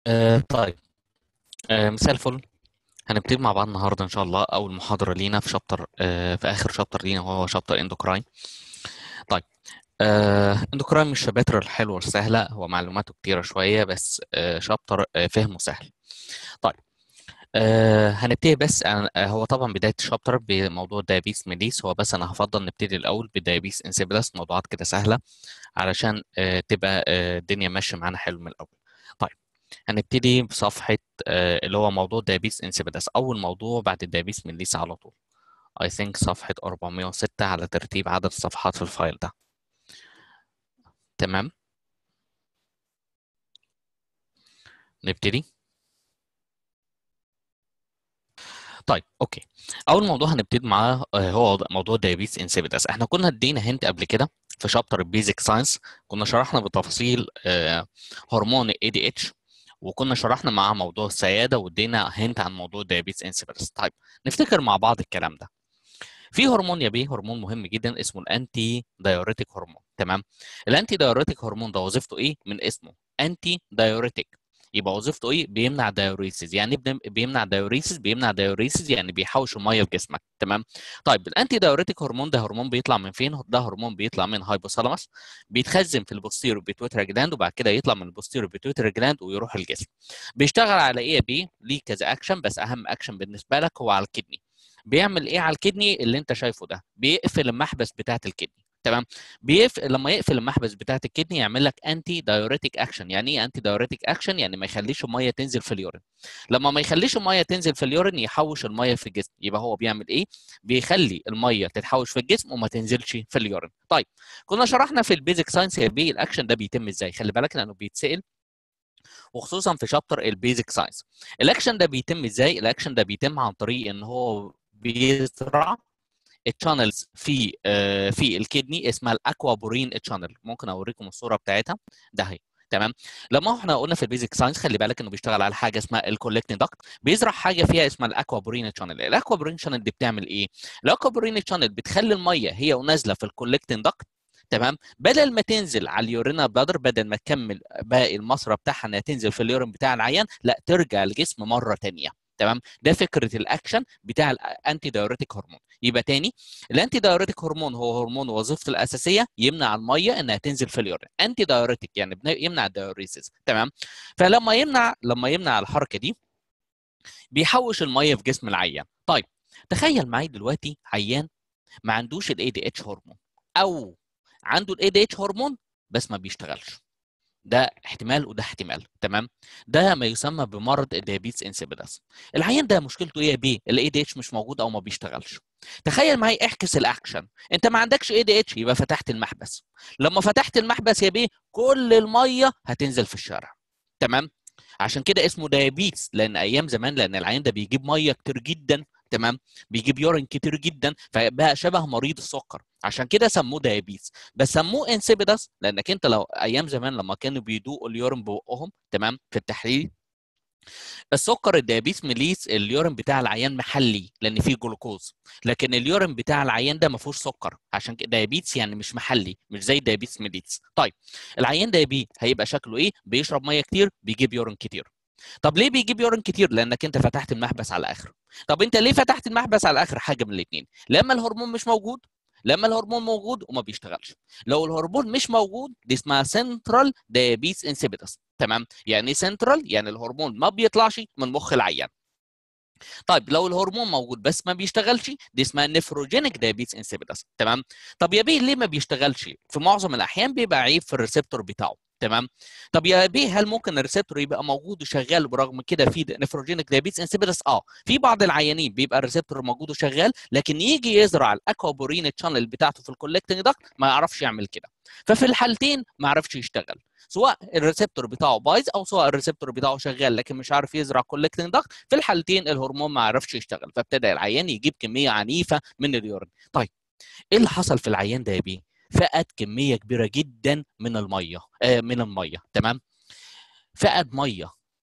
آه طيب آه مساء الفل هنبتدي مع بعض النهارده ان شاء الله اول محاضره لينا في شابتر آه في اخر شابتر لينا وهو شابتر اندوكراين طيب آه اندوكراين مش الشباتر الحلوه السهله هو معلوماته كتيره شويه بس آه شابتر آه فهمه سهل طيب آه هنبتدي بس آه هو طبعا بدايه الشابتر بموضوع الدايابيس ميليس هو بس انا هفضل نبتدي الاول بالدايابيس انسيبيلاس موضوعات كده سهله علشان آه تبقى آه الدنيا ماشيه معانا حلو من الاول طيب هنبتدي بصفحة آه، اللي هو موضوع دايابيس انسيبيدس أول موضوع بعد الدايابيس من ليس على طول I think صفحة 406 على ترتيب عدد الصفحات في الفايل ده تمام نبتدي طيب اوكي اول موضوع هنبتدي معاه آه، هو موضوع دايابيس انسيبيدس احنا كنا ادينا هنت قبل كده في شابتر البيزك ساينس كنا شرحنا بتفاصيل آه، هرمون الاي دي اتش وكنا شرحنا مع موضوع السياده وادينا هنت عن موضوع دايابيتس انسيبيدس طيب نفتكر مع بعض الكلام ده في هرمون يا بيه هرمون مهم جدا اسمه الانتي دايوريتيك هرمون تمام الانتي دايوريتيك هرمون ده وظيفته ايه من اسمه انتي دايوريتيك يبقى وظيفته ايه بيمنع دايوريسيس يعني بن- بيمنع دايوريسيس بيمنع دايوريسيس يعني بيحوش الميه في جسمك تمام طيب الانتي دايوريتيك هرمون ده هرمون بيطلع من فين ده هرمون بيطلع من هايبوثالاموس بيتخزن في البوستيرو بيتويتري جلاند وبعد كده يطلع من البوستيرو بيتويتري جلاند ويروح الجسم بيشتغل على ايه يا بيه ليه كذا اكشن بس اهم اكشن بالنسبه لك هو على الكدني بيعمل ايه على الكدني اللي انت شايفه ده بيقفل المحبس بتاعه الكدني تمام بيقفل لما يقفل المحبس بتاعه الكدني يعمل لك انتي دايوريتيك اكشن يعني ايه انتي دايوريتيك اكشن يعني ما يخليش الميه تنزل في اليورين لما ما يخليش الميه تنزل في اليورين يحوش الميه في الجسم يبقى هو بيعمل ايه بيخلي الميه تتحوش في الجسم وما تنزلش في اليورين طيب كنا شرحنا في البيزك ساينس يا بيه الاكشن ده بيتم ازاي خلي بالك لانه بيتسال وخصوصا في شابتر البيزك ساينس الاكشن ده بيتم ازاي الاكشن ده بيتم عن طريق ان هو بيزرع الشانلز في آه، في الكدني اسمها الاكوابورين تشانل ممكن اوريكم الصوره بتاعتها ده هي تمام لما احنا قلنا في البيزك ساينس خلي بالك انه بيشتغل على حاجه اسمها الكولكتنج داكت بيزرع حاجه فيها اسمها الاكوابورين تشانل الاكوابورين تشانل دي بتعمل ايه الاكوابورين تشانل بتخلي الميه هي ونازله في الكولكتنج داكت تمام بدل ما تنزل على اليورينا بلادر بدل ما تكمل باقي المصرى بتاعها انها تنزل في اليورين بتاع العيان لا ترجع الجسم مره ثانيه تمام ده فكره الاكشن بتاع الانتي دايوريتيك هرمون يبقى تاني الانتي دايوريتيك هرمون هو هرمون وظيفته الاساسيه يمنع الميه انها تنزل في اليورين انتي دايوريتيك يعني بن- يمنع الدايوريسيس تمام فلما يمنع لما يمنع الحركه دي بيحوش الميه في جسم العيان طيب تخيل معايا دلوقتي عيان ما عندوش الاي دي اتش هرمون او عنده الاي دي اتش هرمون بس ما بيشتغلش ده احتمال وده احتمال تمام ده ما يسمى بمرض الديابيتس انسيبيدس العيان ده مشكلته ايه يا بيه الاي دي اتش مش موجود او ما بيشتغلش تخيل معايا احكس الاكشن انت ما عندكش اي دي اتش يبقى فتحت المحبس لما فتحت المحبس يا بيه كل الميه هتنزل في الشارع تمام عشان كده اسمه دايابيتس لان ايام زمان لان العيان ده بيجيب ميه كتير جدا تمام بيجيب يورين كتير جدا فبقى شبه مريض السكر عشان كده سموه دايابيتس بس سموه انسيبيدس لانك انت لو ايام زمان لما كانوا بيدوقوا اليورين ببقهم تمام في التحليل السكر الديابيتس ميليس اليورين بتاع العيان محلي لان فيه جلوكوز لكن اليورين بتاع العيان ده ما فيهوش سكر عشان كده ديابيتس يعني مش محلي مش زي ديابيتس ميليتس طيب العيان ده يا بيه هيبقى شكله ايه بيشرب ميه كتير بيجيب يورين كتير طب ليه بيجيب يورين كتير لانك انت فتحت المحبس على الاخر طب انت ليه فتحت المحبس على الاخر حاجه من الاثنين لما الهرمون مش موجود لما الهرمون موجود وما بيشتغلش لو الهرمون مش موجود دي اسمها سنترال دايابيتس انسيبيتس تمام يعني سنترال يعني الهرمون ما بيطلعش من مخ العيان طيب لو الهرمون موجود بس ما بيشتغلش دي اسمها نيفروجينيك دايابيتس انسيبيتس تمام طب يا بيه ليه ما بيشتغلش في معظم الاحيان بيبقى عيب في الريسبتور بتاعه تمام طب يا بيه هل ممكن الريسبتور يبقى موجود وشغال برغم كده في نيفروجينيك دايابيتس انسيبيتس اه في بعض العيانين بيبقى الريسبتور موجود وشغال لكن يجي يزرع الاكوابورين تشانل بتاعته في الكولكتنج داكت ما يعرفش يعمل كده ففي الحالتين ما عرفش يشتغل سواء الريسبتور بتاعه بايظ او سواء الريسبتور بتاعه شغال لكن مش عارف يزرع كولكتنج داكت في الحالتين الهرمون ما عرفش يشتغل فابتدى العيان يجيب كميه عنيفه من اليورين طيب ايه اللي حصل في العيان ده يا بيه فقد كميه كبيره جدا من الميه آه من الميه تمام فقد ميه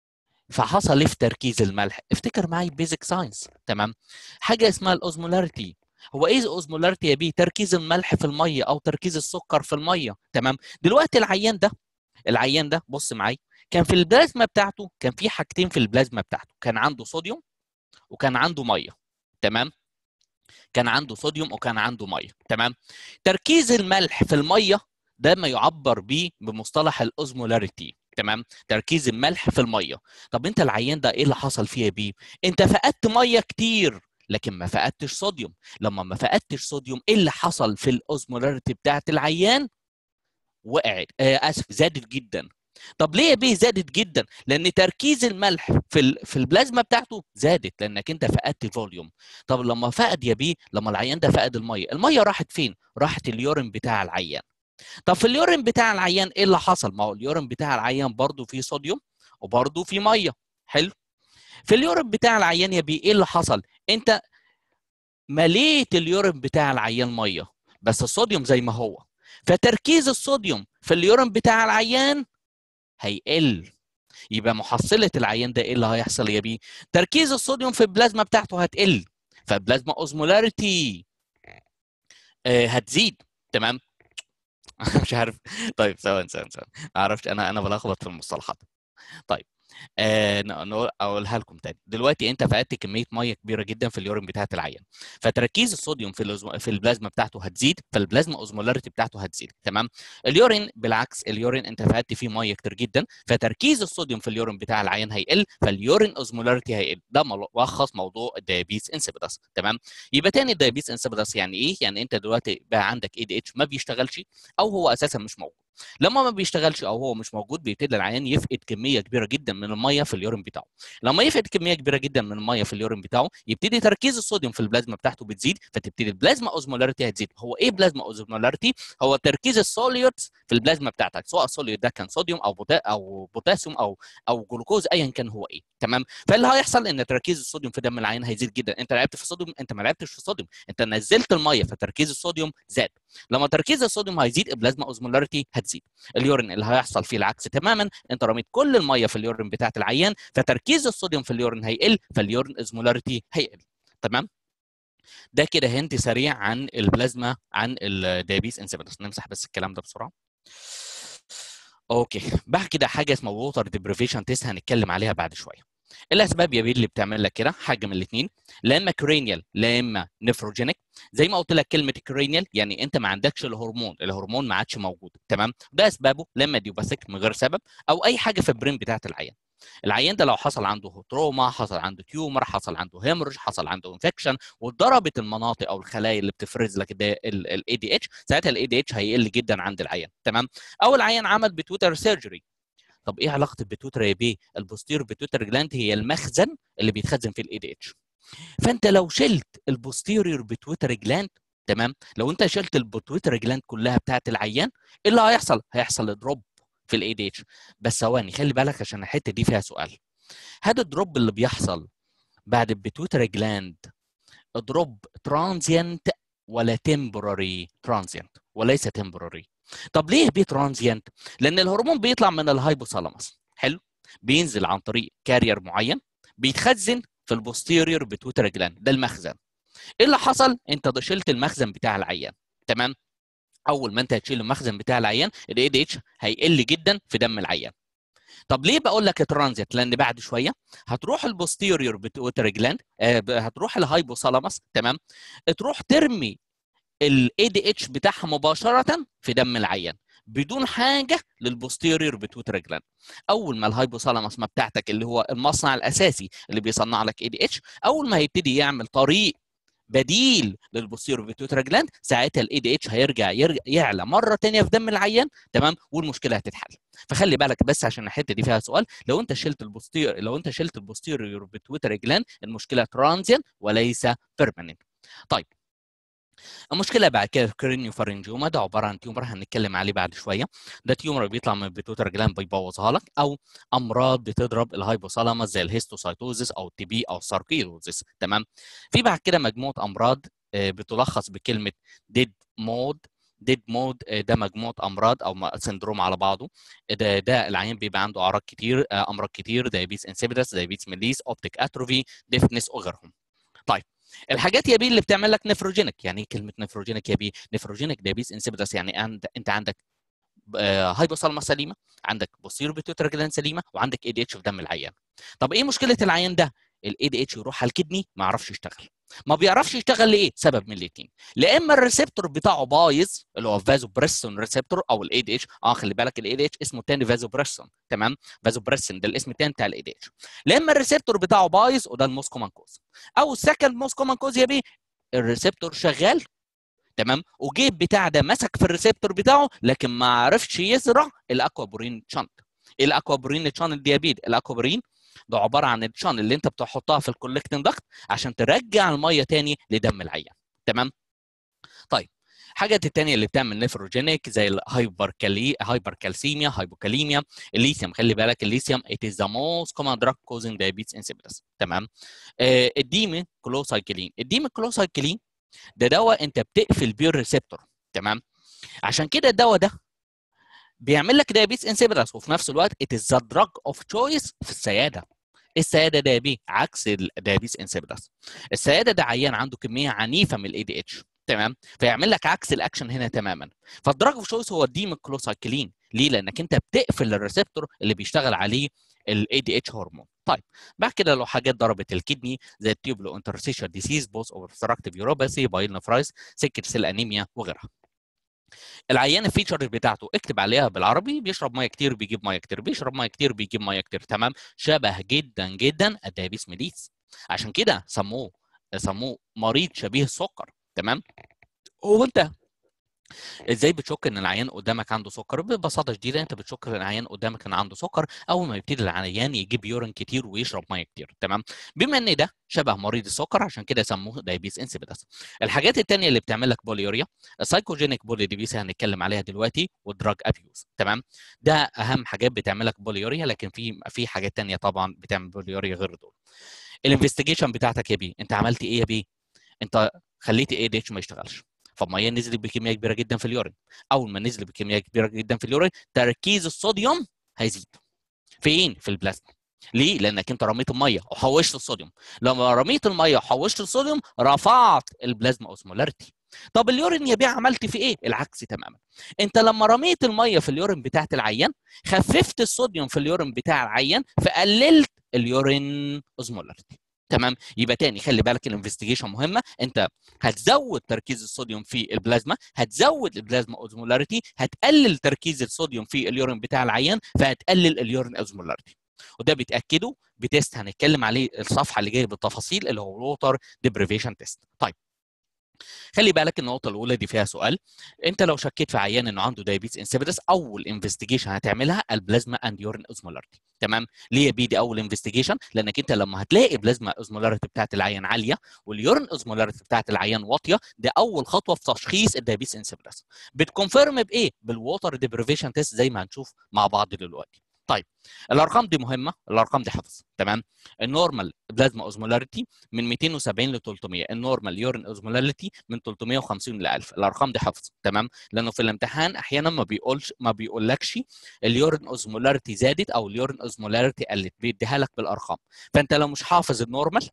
فحصل ايه في تركيز الملح افتكر معايا بيزك ساينس تمام حاجه اسمها الاوزمولاريتي هو ايه الاوزمولاريتي يا بيه تركيز الملح في الميه او تركيز السكر في الميه تمام دلوقتي العيان ده العيان ده بص معايا كان في البلازما بتاعته كان في حاجتين في البلازما بتاعته كان عنده صوديوم وكان عنده ميه تمام كان عنده صوديوم وكان عنده ميه تمام تركيز الملح في الميه ده ما يعبر به بمصطلح الاوزمولاريتي تمام تركيز الملح في الميه طب انت العيان ده ايه اللي حصل فيه يا بيه انت فقدت ميه كتير لكن ما فقدتش صوديوم لما ما فقدتش صوديوم ايه اللي حصل في الاوزمولاريتي بتاعت العيان وقعت آه اسف زادت جدا طب ليه يا بيه زادت جدا لان تركيز الملح في ال... في البلازما بتاعته زادت لانك انت فقدت فوليوم طب لما فقد يا بيه لما العيان ده فقد الميه الميه راحت فين راحت اليورين بتاع العيان طب في اليورين بتاع العيان ايه اللي حصل ما هو اليورين بتاع العيان برضه فيه صوديوم وبرضه فيه ميه حلو في اليورين بتاع العيان يا بيه ايه اللي حصل انت مليت اليورين بتاع العيان ميه بس الصوديوم زي ما هو فتركيز الصوديوم في اليورين بتاع العيان هيقل يبقى محصله العيان ده ايه اللي هيحصل يا بيه تركيز الصوديوم في البلازما بتاعته هتقل فالبلازما اوزمولاريتي آه هتزيد تمام مش عارف طيب ثواني ثواني ثواني ما اعرفش انا انا بلخبط في المصطلحات طيب آه اقولها لكم تاني دلوقتي انت فقدت كميه ميه كبيره جدا في اليورين بتاعه العيان فتركيز الصوديوم في الأزم... في البلازما بتاعته هتزيد فالبلازما اوزمولاريتي بتاعته هتزيد تمام اليورين بالعكس اليورين انت فقدت فيه ميه كتير جدا فتركيز الصوديوم في اليورين بتاع العيان هيقل فاليورين اوزمولاريتي هيقل ده ملخص موضوع الديابيتس انسيبيدس تمام يبقى تاني الديابيتس انسيبيدس يعني ايه يعني انت دلوقتي بقى عندك اي دي اتش ما بيشتغلش او هو اساسا مش موجود لما ما بيشتغلش او هو مش موجود بيبتدي العيان يفقد كميه كبيره جدا من الميه في اليورين بتاعه لما يفقد كميه كبيره جدا من الميه في اليورين بتاعه يبتدي تركيز الصوديوم في البلازما بتاعته بتزيد فتبتدي البلازما اوزمولاريتي هتزيد هو ايه بلازما اوزمولاريتي هو تركيز السوليوتس في البلازما بتاعتك سواء السوليوت ده كان صوديوم او بوتا او بوتاسيوم او او جلوكوز ايا كان هو ايه تمام فاللي هيحصل ان تركيز الصوديوم في دم العيان هيزيد جدا انت لعبت في الصوديوم انت ما لعبتش في الصوديوم انت نزلت الميه فتركيز الصوديوم زاد لما تركيز الصوديوم هيزيد البلازما اوزمولاريتي هتزيد اليورين اللي هيحصل فيه العكس تماما انت رميت كل الميه في اليورين بتاعت العيان فتركيز الصوديوم في اليورين هيقل فاليورين اوزمولاريتي هيقل تمام ده كده هنت سريع عن البلازما عن الديابيس انسيبيدس نمسح بس الكلام ده بسرعه اوكي بعد كده حاجه اسمها ووتر ديبريفيشن تيست هنتكلم عليها بعد شويه الاسباب يا بيه اللي بتعمل لك كده حاجه من الاثنين لا اما كرينيال لا اما نفروجينيك زي ما قلت لك كلمه كرينيال يعني انت ما عندكش الهرمون الهرمون ما عادش موجود تمام ده اسبابه لا اما ديوباثيك من غير سبب او اي حاجه في البرين بتاعت العيان العيان ده لو حصل عنده تروما حصل عنده تيومر حصل عنده هيمورج حصل عنده انفكشن واتضربت المناطق او الخلايا اللي بتفرز لك ده الاي دي اتش ساعتها الاي دي اتش هيقل جدا عند العيان تمام او العيان عمل بتويتر سيرجري طب ايه علاقه البيتوتر يا بيه البوستير بيتوتر جلاند هي المخزن اللي بيتخزن في الاي دي اتش فانت لو شلت البوستيريور بيتوتر جلاند تمام لو انت شلت البيتوتر جلاند كلها بتاعت العيان ايه اللي هيحصل هيحصل دروب في الاي دي اتش بس ثواني خلي بالك عشان الحته دي فيها سؤال هذا الدروب اللي بيحصل بعد البيتوتر جلاند دروب ترانزيانت ولا تمبراري ترانزيانت وليس تمبراري طب ليه بي ترانزيانت لان الهرمون بيطلع من الهايبوثالاموس حلو بينزل عن طريق كارير معين بيتخزن في البوستيريور بتوتر جلاند ده المخزن ايه اللي حصل انت شلت المخزن بتاع العيان تمام اول ما انت هتشيل المخزن بتاع العيان الاي دي اتش هيقل جدا في دم العيان طب ليه بقول لك ترانزيت لان بعد شويه هتروح البوستيريور بتوتر جلاند آه هتروح الهايبوثالاموس تمام تروح ترمي الاي دي اتش بتاعها مباشره في دم العيان بدون حاجه للبوستيريور بتوتر جلاند اول ما الهايبوثالاموس ما بتاعتك اللي هو المصنع الاساسي اللي بيصنع لك اي دي اتش اول ما هيبتدي يعمل طريق بديل للبوستيريور بتوتر جلاند ساعتها الاي دي اتش هيرجع يرجع يعلى مره ثانيه في دم العيان تمام والمشكله هتتحل فخلي بالك بس عشان الحته دي فيها سؤال لو انت شلت البوستير لو انت شلت البوستيريور بتوتر جلاند المشكله ترانزيان وليس بيرمننت طيب المشكله بعد كده كرينيو فارنجيوما ده عباره عن تيومر هنتكلم عليه بعد شويه ده تيومر بيطلع من البيتوتر جلاند بيبوظها لك او امراض بتضرب الهايبوثالاموس زي الهيستوسايتوزيس او التي بي او الساركيدوزيس تمام في بعد كده مجموعه امراض بتلخص بكلمه ديد مود ديد مود ده مجموعه امراض او سندروم على بعضه ده ده العيان بيبقى عنده اعراض كتير امراض كتير دايبيتس انسيبيدس دايبيتس ميليس اوبتيك اتروفي ديفنس وغيرهم طيب الحاجات يا بيه اللي بتعمل لك نفروجينيك يعني ايه كلمه نفروجينيك يا بيه نفروجينيك دايبيس انسيبيدس يعني انت انت عندك هايبوثالاموس سليمه عندك بوستيرو بيتوتري جلاند سليمه وعندك اي دي اتش في دم العيان طب ايه مشكله العيان ده الاي دي اتش يروح على الكدني ما يعرفش يشتغل ما بيعرفش يشتغل لايه سبب من الاثنين لا اما الريسبتور بتاعه بايظ اللي هو فازو بريسون ريسبتور او الاي دي اتش اه خلي بالك الاي دي اتش اسمه تاني فازو بريسون تمام فازو بريسون ده الاسم الثاني بتاع الاي دي اتش لا اما الريسبتور بتاعه بايظ وده الموست كومن كوز او السكند موست كومن كوز يا بيه الريسبتور شغال تمام وجيب بتاع ده مسك في الريسبتور بتاعه لكن ما عرفش يزرع الاكوابورين شانت ايه الاكوابورين شانل ديابيد الاكوابورين ده عباره عن الشان اللي انت بتحطها في الكولكتنج داكت عشان ترجع الميه تاني لدم العيان تمام طيب الحاجات التانية اللي بتعمل نيفروجينيك زي الهايبر كالي هايبر كالسيميا هايبوكاليميا الليثيوم خلي بالك الليثيوم it is the most common drug causing diabetes insipidus تمام آه الديمي كلوسايكلين الديمي كلوسايكلين ده دواء انت بتقفل بيه الريسبتور تمام عشان كده الدواء ده بيعمل لك دايابيتس انسيبيدس وفي نفس الوقت it is the drug of choice في السياده السياده ده بيه عكس الدايابيتس انسيبيدس السياده ده عيان عنده كميه عنيفه من الاي دي اتش تمام فيعمل لك عكس الاكشن هنا تماما فالدراج اوف تشويس هو الديمكلوسايكلين ليه لانك انت بتقفل الريسبتور اللي بيشتغل عليه الاي دي اتش هرمون طيب بعد كده لو حاجات ضربت الكدني زي التيوبلو انترستيشال ديسيز بوس اوبستراكتيف يوروباثي بايل نفرايز سكه سيل انيميا وغيرها العيان الفيتشر بتاعته اكتب عليها بالعربي بيشرب ميه كتير بيجيب ميه كتير بيشرب ميه كتير بيجيب ميه كتير تمام شبه جدا جدا الدايابيس ميليتس عشان كده سموه سموه مريض شبيه السكر تمام هو انت ازاي بتشك ان العيان قدامك عنده سكر ببساطه شديده انت بتشك ان العيان قدامك ان عنده سكر اول ما يبتدي العيان يجيب يورين كتير ويشرب ميه كتير تمام بما ان ده شبه مريض السكر عشان كده سموه دايبيس انسيبيدس الحاجات الثانيه اللي بتعمل لك بوليوريا السايكوجينيك بولي ديبيس هنتكلم عليها دلوقتي والدراج ابيوز تمام ده اهم حاجات بتعمل لك بوليوريا لكن في في حاجات ثانيه طبعا بتعمل بوليوريا غير دول الانفستيجيشن بتاعتك يا بيه انت عملت ايه يا بيه انت خليت اي دي اتش ما يشتغلش فالميه نزلت بكميه كبيره جدا في اليورين اول ما نزل بكميه كبيره جدا في اليورين تركيز الصوديوم هيزيد فين في البلازما ليه؟ لانك انت رميت الميه وحوشت الصوديوم لما رميت الميه وحوشت الصوديوم رفعت البلازما اوسمولاريتي طب اليورين يا بيه عملت في ايه؟ العكس تماما انت لما رميت الميه في اليورين بتاعت العيان خففت الصوديوم في اليورين بتاع العيان فقللت اليورين اوزمولاريتي تمام يبقى تاني خلي بالك الانفستيجيشن مهمه انت هتزود تركيز الصوديوم في البلازما هتزود البلازما اوزمولاريتي هتقلل تركيز الصوديوم في اليورين بتاع العيان فهتقلل اليورين اوزمولاريتي وده بتاكده بتيست هنتكلم عليه الصفحه اللي جايه بالتفاصيل اللي هو الووتر ديبريفيشن تيست طيب خلي بالك النقطة الأولى دي فيها سؤال، أنت لو شكيت في عيان إنه عنده دايابيتس انسيبيدس أول انفستيجيشن هتعملها البلازما أند يورين اوزمولاريتي، تمام؟ ليه يا بي دي أول انفستيجيشن؟ لأنك أنت لما هتلاقي بلازما اوزمولاريتي بتاعت العيان عالية واليورين اوزمولاريتي بتاعت العيان واطية، ده أول خطوة في تشخيص الدايابيتس انسيبيدس. بتكونفيرم بإيه؟ بالووتر ديبريفيشن تيست زي ما هنشوف مع بعض دلوقتي. طيب الارقام دي مهمه الارقام دي حفظ تمام النورمال بلازما اوزمولاريتي من 270 ل 300 النورمال يورين اوزمولاريتي من 350 ل 1000 الارقام دي حفظ تمام لانه في الامتحان احيانا ما بيقولش ما بيقولكش اليورين اوزمولاريتي زادت او اليورين اوزمولاريتي قلت بيديها لك بالارقام فانت لو مش حافظ النورمال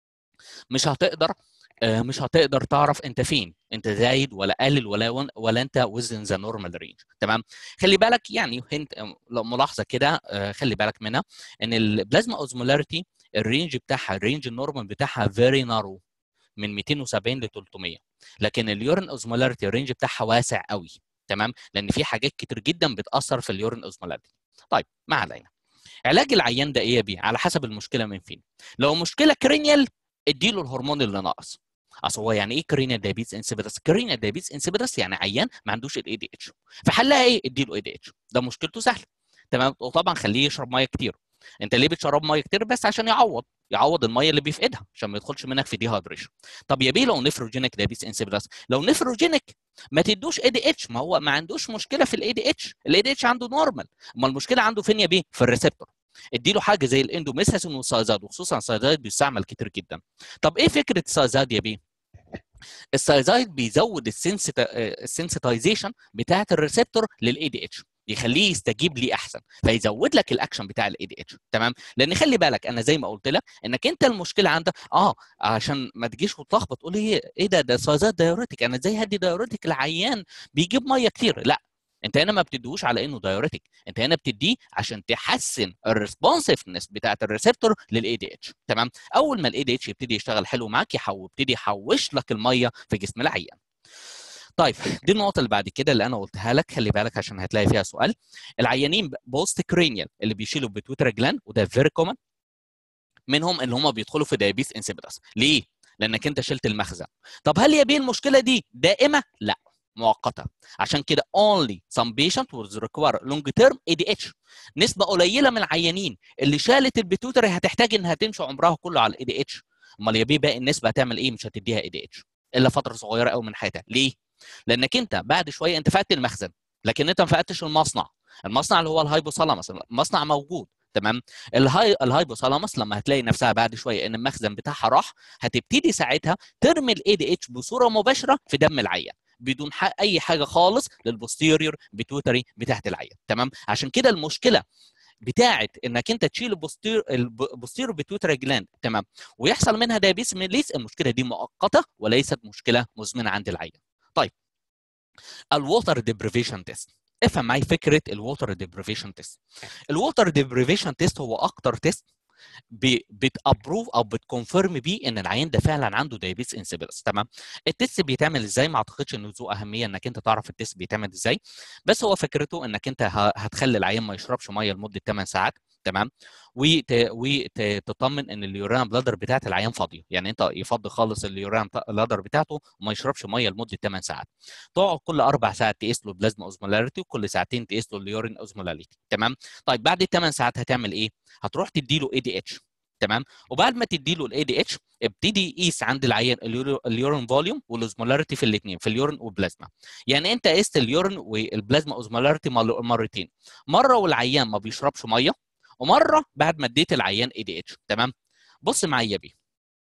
مش هتقدر مش هتقدر تعرف انت فين انت زايد ولا قلل ولا ولا انت وزن ذا نورمال رينج تمام خلي بالك يعني هنت ملاحظه كده خلي بالك منها ان البلازما اوزمولاريتي الرينج بتاعها الرينج النورمال بتاعها فيري نارو من 270 ل 300 لكن اليورين اوزمولاريتي الرينج بتاعها واسع قوي تمام لان في حاجات كتير جدا بتاثر في اليورين اوزمولاريتي طيب ما علينا علاج العيان ده ايه يا بيه على حسب المشكله من فين لو مشكله كرينيال اديله الهرمون اللي ناقص اصل هو يعني ايه كرينيال دايابيتس انسيبيدس كرينيال دايابيتس انسيبيدس يعني عيان ما عندوش الاي دي اتش فحلها ايه اديله اي دي اتش ده مشكلته سهله تمام وطبعا خليه يشرب ميه كتير انت ليه بتشرب ميه كتير بس عشان يعوض يعوض الميه اللي بيفقدها عشان ما يدخلش منك في ديهايدريشن طب يا بيه لو نفروجينيك دايابيتس انسيبيدس لو نفروجينيك ما تدوش اي دي اتش ما هو ما عندوش مشكله في الاي دي اتش الاي دي اتش عنده نورمال اما المشكله عنده فين يا بيه في الريسبتور اديله حاجه زي الاندوميساسين والسايزاد وخصوصا السايزاد بيستعمل كتير جدا طب ايه فكره السايزاد يا بيه السايزايد بيزود السنسيتايزيشن بتاعه الريسبتور للاي دي اتش يخليه يستجيب لي احسن فيزود لك الاكشن بتاع الاي دي اتش تمام لان خلي بالك انا زي ما قلت لك انك انت المشكله عندك اه عشان ما تجيش وتلخبط تقول ايه ايه ده ده سايزات دايوريتك انا ازاي هدي دايوريتك العيان بيجيب ميه كتير لا انت هنا ما بتديهوش على انه دايوريتك انت هنا بتديه عشان تحسن الريسبونسفنس بتاعت الريسبتور للاي دي اتش تمام اول ما الاي دي اتش يبتدي يشتغل حلو معاك يبتدي يحوش لك الميه في جسم العيان طيب دي النقطه اللي بعد كده اللي انا قلتها لك خلي بالك عشان هتلاقي فيها سؤال العيانين بوست كرينيال اللي بيشيلوا بتويتر جلان وده فيري كومن منهم اللي هم بيدخلوا في دايابيس انسيبيتاس ليه لانك انت شلت المخزن طب هل يا بيه المشكله دي دائمه لا مؤقته عشان كده only some patient will require long term ADH نسبه قليله من العيانين اللي شالت البيتوتري هتحتاج انها تمشي عمرها كله على الاي دي اتش امال يا بيه باقي النسبه هتعمل ايه مش هتديها اي دي اتش الا فتره صغيره قوي من حياتها ليه لانك انت بعد شويه انت فقدت المخزن لكن انت ما فقدتش المصنع المصنع اللي هو الهايبوثالاموس المصنع موجود تمام الهاي الهايبوثالاموس لما هتلاقي نفسها بعد شويه ان المخزن بتاعها راح هتبتدي ساعتها ترمي الاي دي اتش بصوره مباشره في دم العيان بدون اي حاجه خالص للبوستيريور بيتوتري بتاعت العيان تمام عشان كده المشكله بتاعت انك انت تشيل البوستير البوستيرو بيتوتري جلاند تمام ويحصل منها دايابيس ميليس المشكله دي مؤقته وليست مشكله مزمنه عند العيان طيب الووتر ديبريفيشن تيست افهم معايا فكره الووتر ديبريفيشن تيست الووتر ديبريفيشن تيست هو اكتر تيست بتابروف او بتكونفيرم بيه ان العيان ده فعلا عنده دايابيتس انسيبيلس تمام التيست بيتعمل ازاي ما اعتقدش انه ذو اهميه انك انت تعرف التيست بيتعمل ازاي بس هو فكرته انك انت هتخلي العيان ما يشربش ميه لمده 8 ساعات تمام وتطمن ان اليورينا بلادر بتاعت العيان فاضيه يعني انت يفضي خالص اليورينا بلادر بتاعته وما يشربش ميه لمده 8 ساعات تقعد كل اربع ساعات تقيس له البلازما اوزمولاريتي وكل ساعتين تقيس له اليورين اوزمولاريتي تمام طيب بعد الثمان ساعات هتعمل ايه هتروح تدي له اي دي اتش تمام وبعد ما تدي له الاي دي اتش ابتدي يقيس عند العيان اليورين فوليوم والاوزمولاريتي في الاثنين في اليورين والبلازما يعني انت قست اليورين والبلازما اوزمولاريتي مرتين مره والعيان ما بيشربش ميه ومره بعد ما اديت العيان اي دي اتش تمام بص معايا بيه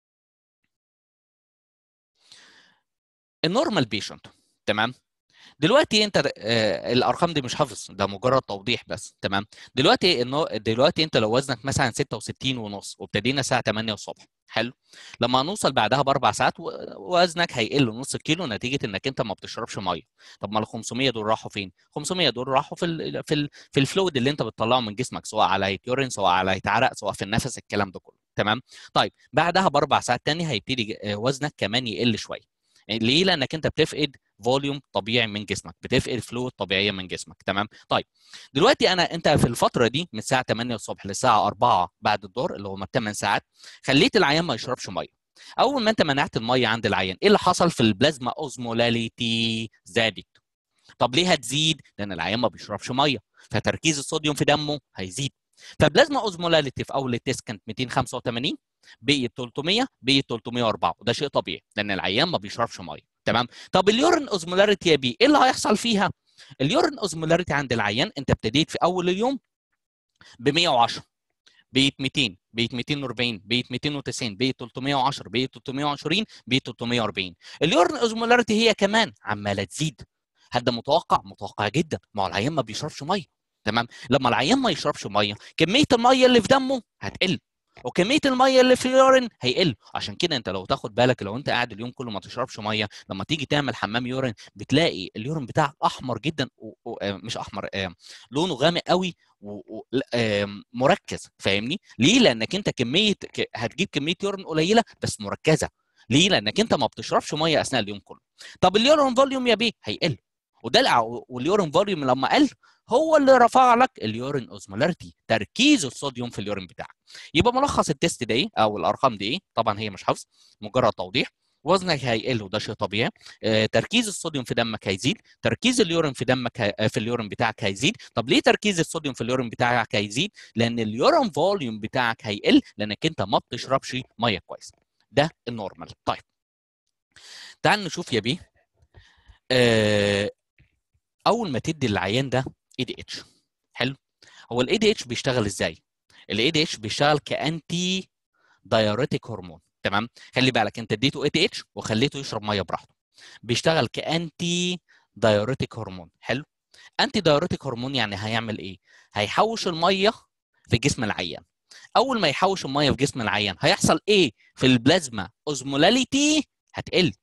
النورمال بيشنت تمام دلوقتي انت آه الارقام دي مش حافظ ده مجرد توضيح بس تمام دلوقتي انه دلوقتي انت لو وزنك مثلا 66 ونص وابتدينا الساعه 8 الصبح حلو لما نوصل بعدها باربع ساعات وزنك هيقل نص كيلو نتيجه انك انت ما بتشربش ميه طب ما ال 500 دول راحوا فين 500 دول راحوا في ال في ال في الفلويد اللي انت بتطلعه من جسمك سواء على يورين سواء على عرق سواء في النفس الكلام ده كله تمام طيب بعدها باربع ساعات تاني هيبتدي وزنك كمان يقل شويه ليه؟ لانك انت بتفقد فوليوم طبيعي من جسمك بتفقد فلويد طبيعيه من جسمك تمام طيب دلوقتي انا انت في الفتره دي من الساعه 8 الصبح للساعه 4 بعد الظهر اللي هم 8 ساعات خليت العيان ما يشربش ميه اول ما انت منعت الميه عند العيان ايه اللي حصل في البلازما اوزمولاليتي زادت طب ليه هتزيد لان العيان ما بيشربش ميه فتركيز الصوديوم في دمه هيزيد فبلازما اوزمولاليتي في اول التيست كانت 285 بقيت 300 بقيت 304 وده شيء طبيعي لان العيان ما بيشربش ميه تمام طب اليورين اوزمولاريتي يا بي ايه اللي هيحصل فيها اليورين اوزمولاريتي عند العيان انت ابتديت في اول اليوم ب 110 بقيت 200 بقيت 240 بقيت 290 بقيت 310 بقيت 320 بقيت 340 اليورين اوزمولاريتي هي كمان عماله تزيد هل ده متوقع متوقع جدا ما هو العيان ما بيشربش ميه تمام لما العيان ما يشربش ميه كميه الميه اللي في دمه هتقل وكميه الميه اللي في اليورين هيقل عشان كده انت لو تاخد بالك لو انت قاعد اليوم كله ما تشربش ميه لما تيجي تعمل حمام يورين بتلاقي اليورين بتاعك احمر جدا و... و... مش احمر آه... لونه غامق قوي ومركز فاهمني ليه لانك انت كميه هتجيب كميه يورين قليله بس مركزه ليه لانك انت ما بتشربش ميه اثناء اليوم كله طب اليورين فوليوم يا بيه هيقل وده واليورين فوليوم لما قل هو اللي رفع لك اليورين اوزمولاريتي تركيز الصوديوم في اليورين بتاعك يبقى ملخص التست ده ايه او الارقام دي ايه طبعا هي مش حفظ مجرد توضيح وزنك هيقل وده شيء طبيعي آه، تركيز الصوديوم في دمك هيزيد تركيز اليورين في دمك ه... في اليورين بتاعك هيزيد طب ليه تركيز الصوديوم في اليورين بتاعك هيزيد لان اليورين فوليوم بتاعك هيقل لانك انت ما بتشربش ميه كويس ده النورمال طيب تعال نشوف يا بيه آه، اول ما تدي العيان ده اي دي اتش حلو هو الاي دي اتش بيشتغل ازاي الاي دي اتش بيشتغل كانتي دايوريتيك هرمون تمام خلي بالك انت اديته اي دي اتش وخليته يشرب ميه براحته بيشتغل كانتي دايوريتيك هرمون حلو انتي دايوريتيك هرمون يعني هيعمل ايه هيحوش الميه في جسم العيان اول ما يحوش الميه في جسم العيان هيحصل ايه في البلازما اوزمولاليتي هتقل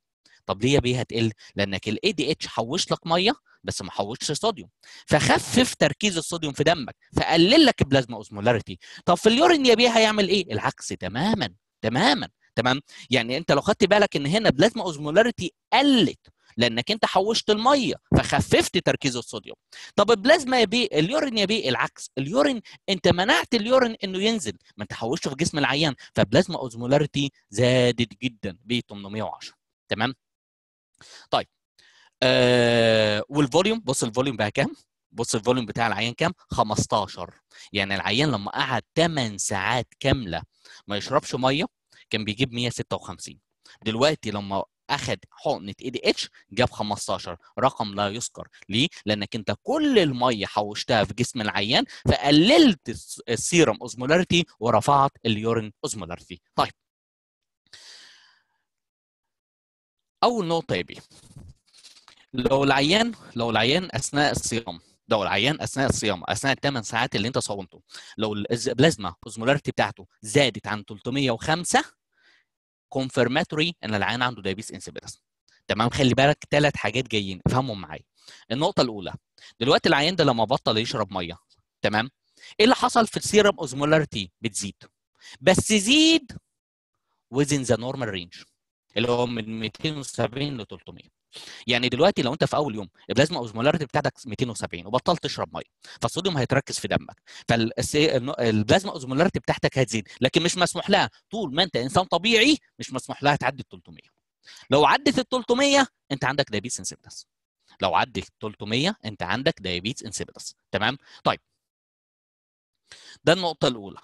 طب ليه يا بيه هتقل لانك الاي دي اتش حوش لك ميه بس ما حوشش صوديوم فخفف تركيز الصوديوم في دمك فقلل لك البلازما اوزمولاريتي طب في اليورين يا بيه هيعمل ايه العكس تماما تماما تمام يعني انت لو خدت بالك ان هنا بلازما اوزمولاريتي قلت لانك انت حوشت الميه فخففت تركيز الصوديوم طب البلازما يا بيه اليورين يا بيه العكس اليورين انت منعت اليورين انه ينزل ما انت حوشته في جسم العيان فبلازما اوزمولاريتي زادت جدا ب 810 تمام طيب آه والفوليوم بص الفوليوم بقى كام بص الفوليوم بتاع العيان كام 15 يعني العيان لما قعد 8 ساعات كامله ما يشربش ميه كان بيجيب 156 دلوقتي لما اخذ حقنه اي دي اتش جاب 15 رقم لا يذكر ليه لانك انت كل الميه حوشتها في جسم العيان فقللت السيرم اوزمولاريتي ورفعت اليورين اوزمولاريتي طيب اول نقطه يا بيه لو العيان لو العيان اثناء الصيام لو العيان اثناء الصيام اثناء الثمان ساعات اللي انت صومته لو البلازما اوزمولاريتي بتاعته زادت عن 305 كونفرماتوري ان العيان عنده دايبيس انسيبيتس تمام خلي بالك ثلاث حاجات جايين افهمهم معايا النقطه الاولى دلوقتي العيان ده لما بطل يشرب ميه تمام ايه اللي حصل في السيرم اوزمولاريتي بتزيد بس زيد within the normal range اللي هو من 270 ل 300 يعني دلوقتي لو انت في اول يوم البلازما اوزمولاريتي بتاعتك 270 وبطلت تشرب ميه فالصوديوم هيتركز في دمك فالبلازما اوزمولاريتي بتاعتك هتزيد لكن مش مسموح لها طول ما انت انسان طبيعي مش مسموح لها تعدي ال 300 لو عدت ال 300 انت عندك دايابيتس انسيبيتس لو عدت 300 انت عندك دايابيتس انسيبيتس تمام طيب ده النقطه الاولى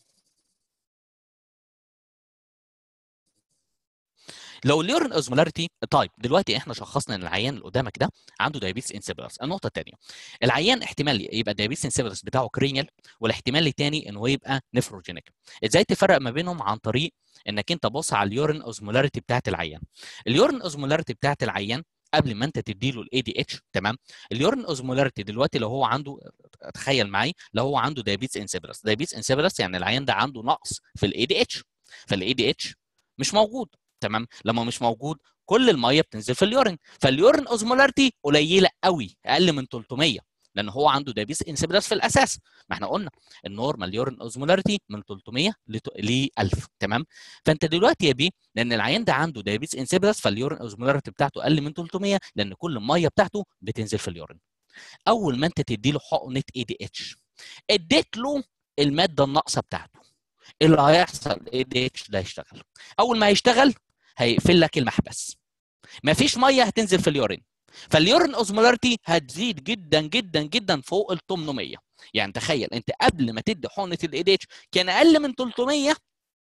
لو اليورين اوزمولاريتي طيب دلوقتي احنا شخصنا ان العيان اللي قدامك ده عنده دايابيتس انسيبيلس النقطه الثانيه العيان احتمال يبقى دايابيتس انسيبيلس بتاعه كرينيال والاحتمال الثاني ان هو يبقى نفروجينيك ازاي تفرق ما بينهم عن طريق انك انت بص على اليورين اوزمولاريتي بتاعت العيان اليورين اوزمولاريتي بتاعت العيان قبل ما انت تديله الاي دي اتش تمام اليورين اوزمولاريتي دلوقتي لو هو عنده تخيل معايا لو هو عنده دايابيتس انسيبيلس دايابيتس انسيبيلس يعني العيان ده عنده نقص في الاي دي اتش فالاي دي اتش مش موجود تمام لما مش موجود كل الميه بتنزل في اليورين فاليورين اوزمولاريتي قليله قوي اقل من 300 لان هو عنده دايبيس انسيبيلس في الاساس ما احنا قلنا النورمال يورين اوزمولاريتي من 300 ل 1000 تمام فانت دلوقتي يا بيه لان العيان ده عنده دايبيس انسيبيلس فاليورين اوزمولاريتي بتاعته اقل من 300 لان كل الميه بتاعته بتنزل في اليورين اول ما انت تدي له حقنه اي دي اتش اديت له الماده الناقصه بتاعته اللي هيحصل الاي دي اتش ده هيشتغل اول ما هيشتغل هيقفل لك المحبس مفيش ميه هتنزل في اليورين فاليورين اوزمولاريتي هتزيد جدا جدا جدا فوق ال 800 يعني تخيل انت قبل ما تدي حقنه الاي دي اتش كان اقل من 300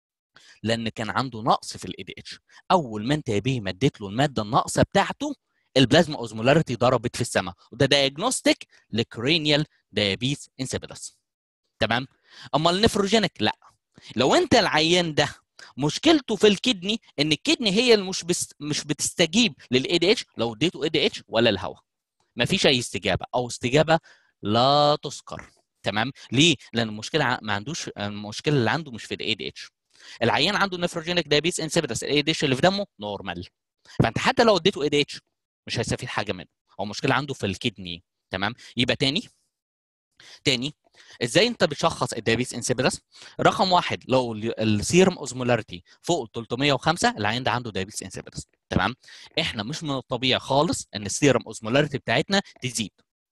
لان كان عنده نقص في الاي دي اتش اول ما انت يا بيه مديت له الماده الناقصه بتاعته البلازما اوزمولاريتي ضربت في السماء وده دايجنوستيك لكرينيال دايابيس انسيبيلس تمام اما النفروجينيك لا لو انت العيان ده مشكلته في الكدني ان الكدني هي اللي مش بس مش بتستجيب للاي دي اتش لو اديته اي دي اتش ولا الهواء مفيش اي استجابه او استجابه لا تذكر تمام ليه لان المشكله ما عندوش المشكله اللي عنده مش في الاي دي اتش العيان عنده نفروجينيك دايابيتس انسيبيتس الاي دي اتش اللي في دمه نورمال فانت حتى لو اديته اي دي اتش مش هيستفيد حاجه منه او المشكله عنده في الكدني تمام يبقى تاني تاني ازاي انت بتشخص الدايابيتس انسيبيلس رقم واحد لو السيرم اوزمولاريتي فوق 305 العيان ده عنده دايابيتس انسيبيلس تمام احنا مش من الطبيعي خالص ان السيرم اوزمولاريتي بتاعتنا تزيد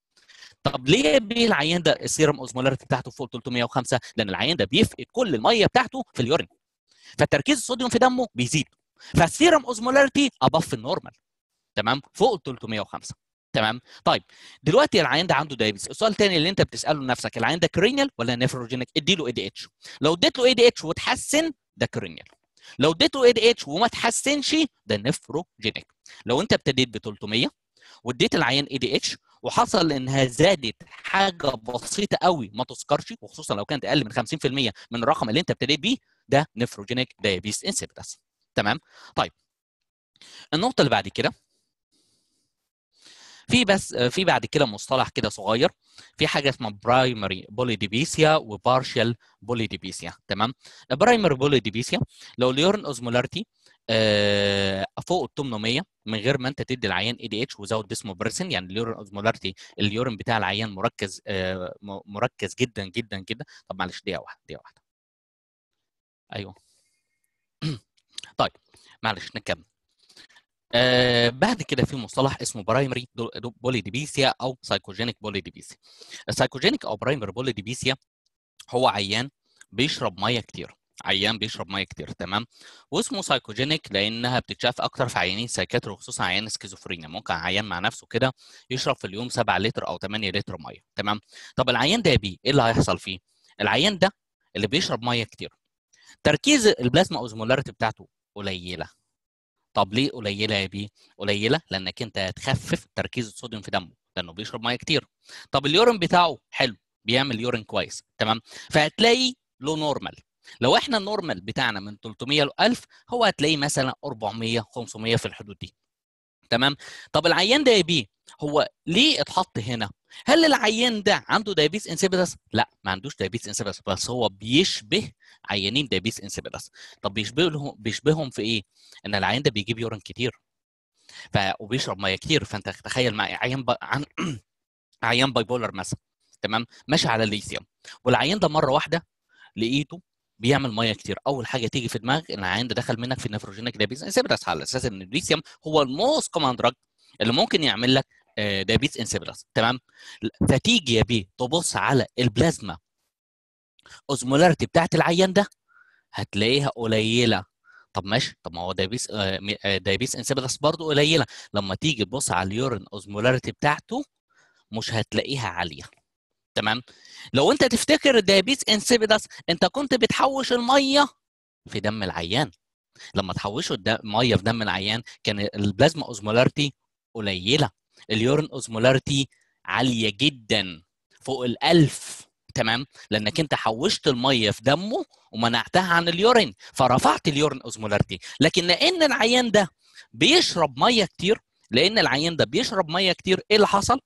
طب ليه بيه العيان ده السيرم اوزمولاريتي بتاعته فوق 305 لان العيان ده بيفقد كل الميه بتاعته في اليورين فتركيز الصوديوم في دمه بيزيد فالسيرم اوزمولاريتي اباف النورمال تمام فوق 305 تمام طيب دلوقتي العيان ده عنده دايبيتس السؤال الثاني اللي انت بتساله لنفسك العيان ده كرينيال ولا نيفروجينيك اديله اي دي اتش لو اديت له اي دي اتش وتحسن ده كرينيال لو اديته اي دي اتش وما تحسنش ده نيفروجينيك لو انت ابتديت ب 300 واديت العيان اي دي اتش وحصل انها زادت حاجه بسيطه قوي ما تذكرش وخصوصا لو كانت اقل من 50% من الرقم اللي انت ابتديت بيه ده نيفروجينيك دايابيس انسيبيتس تمام طيب النقطه اللي بعد كده في بس في بعد كده مصطلح كده صغير في حاجه اسمها برايمري بوليديبيسيا وبارشال بوليديبيسيا تمام البرايمري بوليديبيسيا لو اليورين اوزمولاريتي آه، فوق ال 800 من غير ما انت تدي العيان اي دي اتش وزود ديسموبرسين يعني اليورين اوزمولاريتي اليورين بتاع العيان مركز آه، م- مركز جدا جدا جدا طب معلش دقيقه واحده دقيقه واحده ايوه طيب معلش نكمل آه بعد كده في مصطلح اسمه برايمري بوليديبيسيا او سايكوجينيك بوليديبيسيا السايكوجينيك او برايمري بوليديبيسيا هو عيان بيشرب ميه كتير عيان بيشرب ميه كتير تمام واسمه سايكوجينيك لانها بتتشاف اكتر في عيانين سايكاتري وخصوصا عيان سكيزوفرينيا ممكن عيان مع نفسه كده يشرب في اليوم 7 لتر او 8 لتر ميه تمام طب العيان ده يا بيه ايه اللي هيحصل فيه العيان ده اللي بيشرب ميه كتير تركيز البلازما اوزمولاريتي بتاعته قليله طب ليه قليله يا بيه قليله لانك انت هتخفف تركيز الصوديوم في دمه لانه بيشرب ميه كتير طب اليورين بتاعه حلو بيعمل يورين كويس تمام فهتلاقي له نورمال لو احنا النورمال بتاعنا من 300 ل 1000 هو هتلاقيه مثلا 400 500 في الحدود دي تمام طب العيان ده يا بيه هو ليه اتحط هنا هل العيان ده عنده دايابيس انسيبيدس لا ما عندوش دايابيس انسيبيدس بس هو بيشبه عيانين دايابيس انسيبيدس طب بيشبههم بيشبههم في ايه ان العيان ده بيجيب يورين كتير ف وبيشرب ميه كتير فانت تخيل معايا عيان ب... عن... عيان باي بولر مثلا تمام ماشي على الليثيوم والعيان ده مره واحده لقيته بيعمل ميه كتير اول حاجه تيجي في دماغك ان العيان ده دخل منك في النيفروجينيك دايابيتس انسيبيدس على اساس ان الليثيوم هو الموست كوماند دراج اللي ممكن يعمل لك دايابيتس انسيبيدس تمام فتيجي يا بيه تبص على البلازما اوزمولاريتي بتاعت العيان ده هتلاقيها قليله طب ماشي طب ما هو دايبيس دايبيس انسيبيدس برضه قليله لما تيجي تبص على اليورين اوزمولاريتي بتاعته مش هتلاقيها عاليه تمام لو انت تفتكر الدايابيس انسيبيدس انت كنت بتحوش الميه في دم العيان لما تحوشوا الميه في دم العيان كان البلازما اوزمولاريتي قليله اليورين اوزمولاريتي عاليه جدا فوق الألف تمام لانك انت حوشت الميه في دمه ومنعتها عن اليورين فرفعت اليورين اوزمولاريتي لكن لان العيان ده بيشرب ميه كتير لان العيان ده بيشرب ميه كتير ايه اللي حصل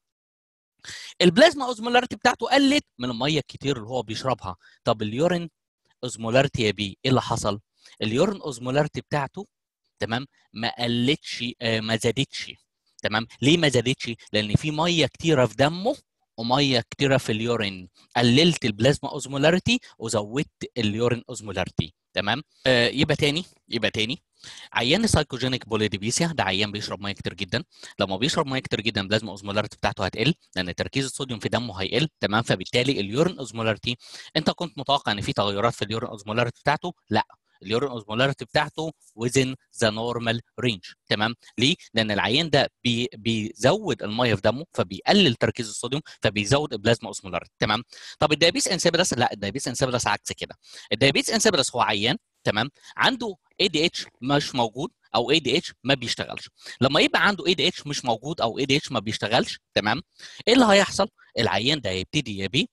البلازما اوزمولاريتي بتاعته قلت من الميه الكتير اللي هو بيشربها طب اليورين اوزمولاريتي يا بيه ايه اللي حصل اليورين اوزمولاريتي بتاعته تمام ما قلتش آه ما زادتش تمام ليه ما زادتش لان في ميه كتيره في دمه وميه كتيره في اليورين قللت البلازما اوزمولاريتي وزودت اليورين اوزمولاريتي تمام آه يبقى تاني يبقى تاني عيان سايكوجينيك بوليديبيسيا ده عيان بيشرب ميه كتير جدا لما بيشرب ميه كتير جدا البلازما اوزمولاريتي بتاعته هتقل لان تركيز الصوديوم في دمه هيقل تمام فبالتالي اليورين اوزمولاريتي انت كنت متوقع ان في تغيرات في اليورين اوزمولاريتي بتاعته لا اليورين اوزمولاريتي بتاعته within ذا نورمال رينج تمام ليه لان العيان ده بي بيزود الميه في دمه فبيقلل تركيز الصوديوم فبيزود البلازما اوزمولاريتي تمام طب الدايابيس انسيبيدس لا الدايابيس انسيبيدس عكس كده الدايابيس انسيبيدس هو عيان تمام عنده اي دي اتش مش موجود او اي دي اتش ما بيشتغلش لما يبقى عنده اي دي اتش مش موجود او اي دي اتش ما بيشتغلش تمام ايه اللي هيحصل العيان ده هيبتدي يا بيه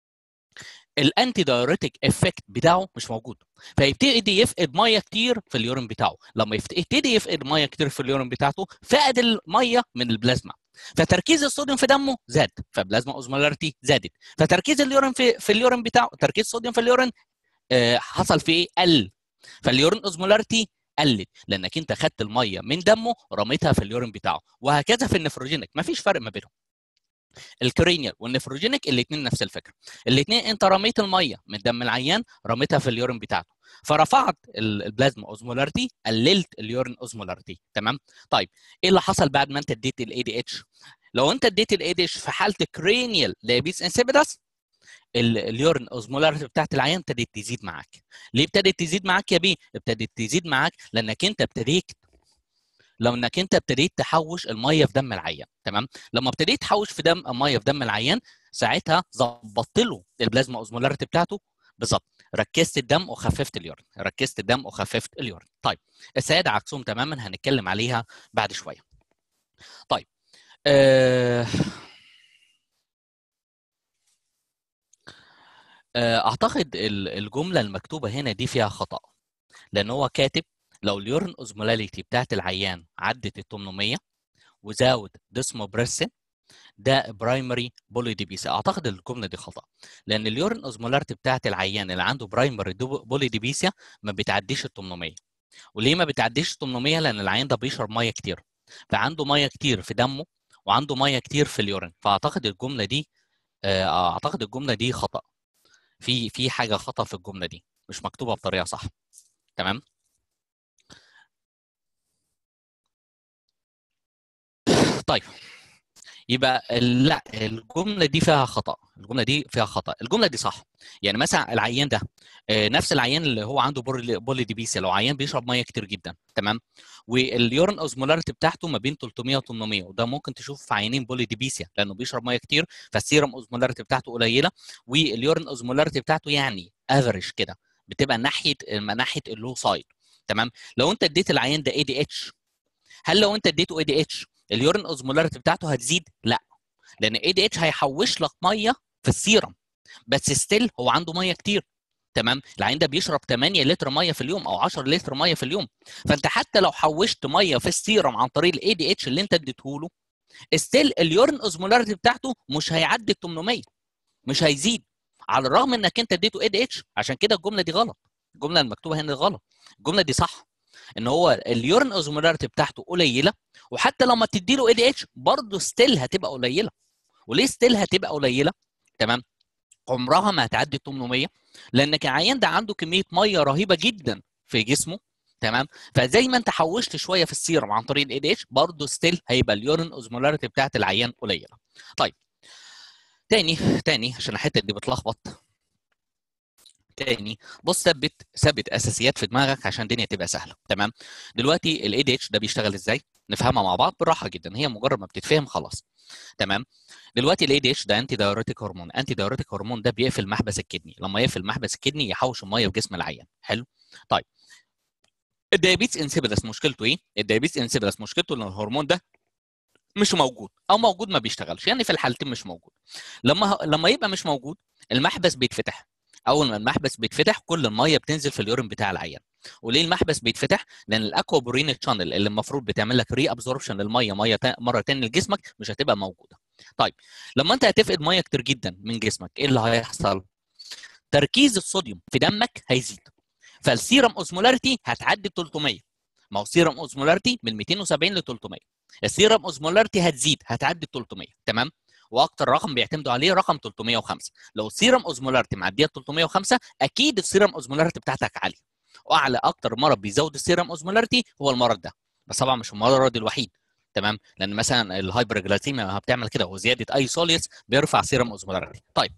الانتي دايوريتك افكت بتاعه مش موجود فيبتدي يفقد ميه كتير في اليورين بتاعه لما يبتدي يفقد ميه كتير في اليورين بتاعته فقد الميه من البلازما فتركيز الصوديوم في دمه زاد فبلازما اوزمولاريتي زادت فتركيز اليورين في في اليورين بتاعه تركيز الصوديوم في اليورين آه حصل فيه قل فاليورين اوزمولاريتي قلت لانك انت خدت الميه من دمه رميتها في اليورين بتاعه وهكذا في النفروجينيك مفيش فرق ما بينهم الكرينيال والنفروجينيك الاثنين نفس الفكره الاثنين انت رميت الميه من دم العيان رميتها في اليورين بتاعته فرفعت البلازما اوزمولاريتي قللت اليورين اوزمولاريتي تمام طيب ايه اللي حصل بعد ما انت اديت الاي دي اتش لو انت اديت الاي دي اتش في حاله كرينيال دايابيتس انسيبيدس اليورين اوزمولاريتي بتاعت العيان ابتدت تزيد معاك ليه ابتدت تزيد معاك يا بيه ابتدت تزيد معاك لانك انت ابتديت لو انك انت ابتديت تحوش الميه في دم العيان تمام لما ابتديت تحوش في دم الميه في دم العيان ساعتها ظبطت له البلازما اوزمولاريتي بتاعته بالظبط ركزت الدم وخففت اليورين ركزت الدم وخففت اليورين طيب السيادة عكسهم تماما هنتكلم عليها بعد شويه طيب أه... اعتقد الجمله المكتوبه هنا دي فيها خطا لان هو كاتب لو اليورين اوزمولاليتي بتاعت العيان عدت ال 800 وزود ديسموبريسين ده برايمري بوليديبيسيا اعتقد الجمله دي خطا لان اليورين اوزمولاريتي بتاعت العيان اللي عنده برايمري بوليديبيسيا ما بتعديش ال 800 وليه ما بتعديش 800 لان العيان ده بيشرب ميه كتير فعنده ميه كتير في دمه وعنده ميه كتير في اليورين فاعتقد الجمله دي آه، اعتقد الجمله دي خطا في في حاجه خطا في الجمله دي مش مكتوبه بطريقه صح تمام طيب يبقى ال- لا الجمله دي فيها خطا الجمله دي فيها خطا الجمله دي صح يعني مثلا العيان ده آه، نفس العيان اللي هو عنده بولي بولي ديبيسيا لو عيان بيشرب ميه كتير جدا تمام واليورين اوزمولاريتي بتاعته ما بين 300 و 800 وده ممكن تشوف في عيانين بولي ديبيسيا لانه بيشرب ميه كتير فالسيرم اوزمولاريتي بتاعته قليله واليورين اوزمولاريتي بتاعته يعني افريج كده بتبقى ناحيه ناحيه اللو سايد تمام لو انت اديت العيان ده اي دي اتش هل لو انت اديته اي دي اتش اليورين اوزمولاريتي بتاعته هتزيد لا لان اي دي اتش هيحوش لك ميه في السيرم بس ستيل هو عنده ميه كتير تمام العين ده بيشرب 8 لتر ميه في اليوم او 10 لتر ميه في اليوم فانت حتى لو حوشت ميه في السيرم عن طريق الاي دي اتش اللي انت اديته له ستيل اليورين اوزمولاريتي بتاعته مش هيعدي ال 800 مش هيزيد على الرغم انك انت اديته اي دي اتش عشان كده الجمله دي غلط الجمله المكتوبه هنا غلط الجمله دي صح ان هو اليورين اوزمولاريتي بتاعته قليله وحتى لما تدي له اي دي اتش برضه ستيل هتبقى قليله وليه ستيل هتبقى قليله تمام عمرها ما هتعدي 800 لانك العيان ده عنده كميه ميه رهيبه جدا في جسمه تمام فزي ما انت حوشت شويه في السيرم عن طريق الاي دي اتش برضه ستيل هيبقى اليورين اوزمولاريتي بتاعت العيان قليله طيب تاني تاني عشان الحته دي بتلخبط تاني بص ثبت ثبت اساسيات في دماغك عشان الدنيا تبقى سهله تمام دلوقتي الاي دي اتش ده بيشتغل ازاي نفهمها مع بعض بالراحه جدا هي مجرد ما بتتفهم خلاص تمام دلوقتي الاي دي اتش ده انتي دايوريتيك هرمون انتي دايوريتيك هرمون ده بيقفل محبس الكدني لما يقفل محبس الكدني يحوش الميه في جسم العيان حلو طيب الدايابيتس انسيبيدس مشكلته ايه الدايابيتس انسيبيدس مشكلته ان الهرمون ده مش موجود او موجود ما بيشتغلش يعني في الحالتين مش موجود لما لما يبقى مش موجود المحبس بيتفتح اول ما المحبس بيتفتح كل الميه بتنزل في اليورين بتاع العيان وليه المحبس بيتفتح لان الاكوابورين تشانل اللي المفروض بتعمل لك ري ابزوربشن للميه ميه تا... مره ثانيه لجسمك مش هتبقى موجوده طيب لما انت هتفقد ميه كتير جدا من جسمك ايه اللي هيحصل تركيز الصوديوم في دمك هيزيد فالسيرم اوزمولاريتي هتعدي 300 ما هو سيرم اوزمولاريتي من 270 ل 300 السيرم اوزمولاريتي هتزيد هتعدي 300 تمام واكتر رقم بيعتمدوا عليه رقم 305 لو السيرم اوزمولاريتي معديه 305 اكيد السيرم اوزمولاريتي بتاعتك عاليه واعلى اكتر مرض بيزود السيرم اوزمولاريتي هو المرض ده بس طبعا مش المرض الوحيد تمام لان مثلا الهايبرجلاسيميا بتعمل كده وزياده اي سوليس بيرفع سيرم اوزمولاريتي طيب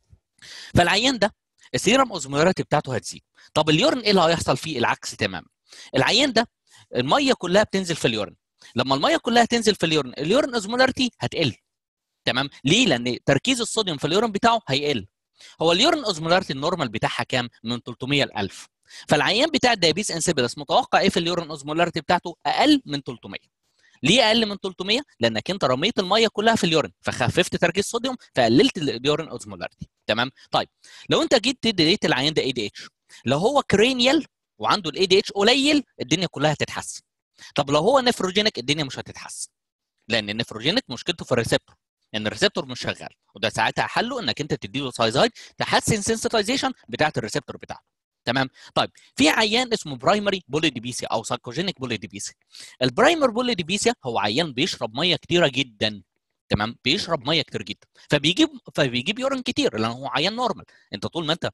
فالعيان ده السيرم اوزمولاريتي بتاعته هتزيد طب اليورين ايه اللي هيحصل فيه العكس تماما العيان ده الميه كلها بتنزل في اليورين لما الميه كلها تنزل في اليورين اليورين اوزمولاريتي هتقل تمام ليه لان تركيز الصوديوم في اليورين بتاعه هيقل هو اليورين اوزمولاريتي النورمال بتاعها كام من 300 ل 1000 فالعيان بتاع الدايابيس انسيبيدس متوقع ايه في اليورين اوزمولاريتي بتاعته اقل من 300 ليه اقل من 300 لانك انت رميت الميه كلها في اليورين فخففت تركيز الصوديوم فقللت اليورين اوزمولاريتي تمام طيب لو انت جيت تدي العيان ده اي دي اتش لو هو كرينيال وعنده الاي دي اتش قليل الدنيا كلها هتتحسن طب لو هو نفروجينيك الدنيا مش هتتحسن لان النفروجينيك مشكلته في الريسبتور ان الريسبتور مش شغال وده ساعتها حله انك انت تديله سايزايد تحسن سنسيتايزيشن بتاعه الريسبتور بتاعته تمام طيب في عيان اسمه برايمري بوليديبيسيا او سايكوجينيك بوليديبيسيا البرايمر بوليديبيسيا هو عيان بيشرب ميه كتيره جدا تمام بيشرب ميه كتير جدا فبيجيب فبيجيب يورين كتير لان هو عيان نورمال انت طول ما انت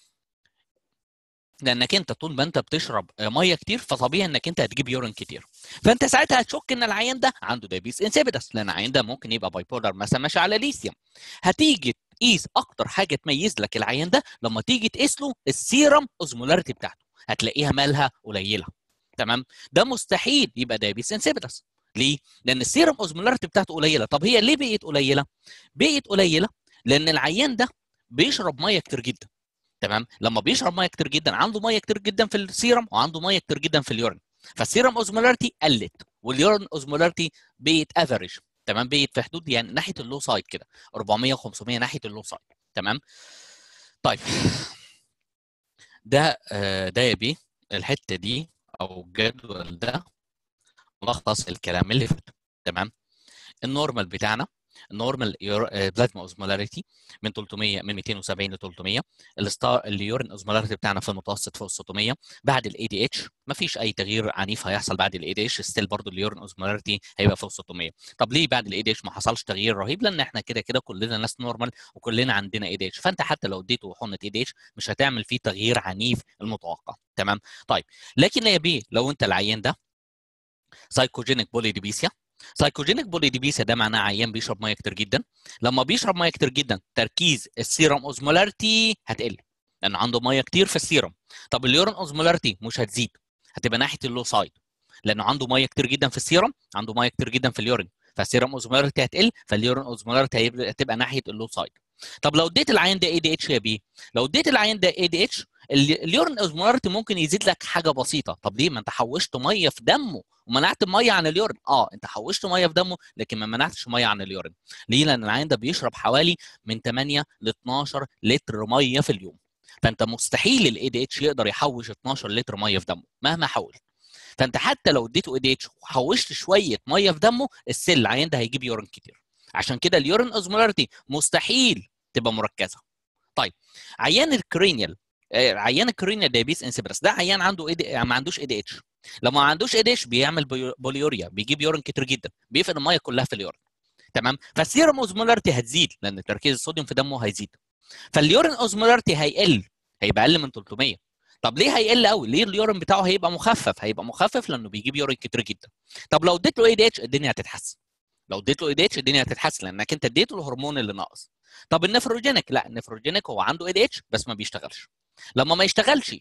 لانك انت طول ما انت بتشرب ميه كتير فطبيعي انك انت هتجيب يورين كتير فانت ساعتها هتشك ان العيان ده عنده دايبيس انسيبيدس لان العيان ده ممكن يبقى باي بولار مثلا ماشي على ليثيوم هتيجي تقيس اكتر حاجه تميز لك العيان ده لما تيجي تقيس له السيرم اوزمولاريتي بتاعته هتلاقيها مالها قليله تمام ده مستحيل يبقى دايبيس انسيبيدس ليه لان السيرم اوزمولاريتي بتاعته قليله طب هي ليه بقت قليله بقت قليله لان العيان ده بيشرب ميه كتير جدا تمام لما بيشرب ميه كتير جدا عنده ميه كتير جدا في السيرم وعنده ميه كتير جدا في اليورين فالسيرم اوزمولاريتي قلت واليورين اوزمولاريتي بقت افريج تمام بقت في حدود يعني ناحيه اللو سايد كده 400 500 ناحيه اللو سايد تمام طيب ده آه ده يا بيه الحته دي او الجدول ده ملخص الكلام اللي فات تمام النورمال بتاعنا النورمال بلازما اوزمولاريتي من 300 من 270 ل 300 الستار اليورين اوزمولاريتي بتاعنا في المتوسط فوق 600 بعد الاي دي اتش ما فيش اي تغيير عنيف هيحصل بعد الاي دي اتش ستيل برضه اليورين اوزمولاريتي هيبقى فوق 600 طب ليه بعد الاي دي اتش ما حصلش تغيير رهيب لان احنا كده كده كلنا ناس نورمال وكلنا عندنا اي دي اتش فانت حتى لو اديته حقنه اي دي اتش مش هتعمل فيه تغيير عنيف المتوقع تمام طيب لكن يا بيه لو انت العيان ده سايكوجينيك بوليديبيسيا سايكوجينيك بوليديبيسيا ده معناه عيان بيشرب ميه كتير جدا لما بيشرب ميه كتير جدا تركيز السيرم اوزمولاريتي هتقل لان عنده ميه كتير في السيرم طب اليورين اوزمولاريتي مش هتزيد هتبقى ناحيه اللو سايد لانه عنده ميه كتير جدا في السيرم عنده ميه كتير جدا في اليورين فالسيرم اوزمولاريتي هتقل فاليورين اوزمولاريتي هتبقى ناحيه اللو سايد طب لو اديت العيان ده اي دي اتش يا بيه لو اديت العيان ده اي دي اتش اليورين اوزمولاريتي ممكن يزيد لك حاجه بسيطه طب ليه ما انت حوشت ميه في دمه ومنعت ميه عن اليورين اه انت حوشت ميه في دمه لكن ما منعتش ميه عن اليورين ليه لان العيان ده بيشرب حوالي من 8 ل 12 لتر ميه في اليوم فانت مستحيل الاي دي اتش يقدر يحوش 12 لتر ميه في دمه مهما حاول فانت حتى لو اديته اي دي اتش وحوشت شويه ميه في دمه السيل العيان ده هيجيب يورين كتير عشان كده اليورين اوزمولاريتي مستحيل تبقى مركزه طيب عيان الكرينيال عيان الكرينيال دايبيس انسبرس ده عيان عنده اي دي ما عندوش اي دي اتش لما ما عندوش اي دي اتش بيعمل بوليوريا بيجيب يورين كتير جدا بيفقد الميه كلها في اليورين تمام فالسيرم اوزمولاريتي هتزيد لان تركيز الصوديوم في دمه هيزيد فاليورين اوزمولاريتي هيقل هيبقى اقل من 300 طب ليه هيقل قوي؟ ليه اليورين بتاعه هيبقى مخفف؟ هيبقى مخفف لانه بيجيب يورين كتير جدا. طب لو اديت له اي دي اتش الدنيا هتتحسن. لو اديت له اي دي اتش الدنيا هتتحسن لانك انت اديته الهرمون اللي ناقص. طب النفروجينيك لا النفروجينيك هو عنده اي دي اتش بس ما بيشتغلش. لما ما يشتغلش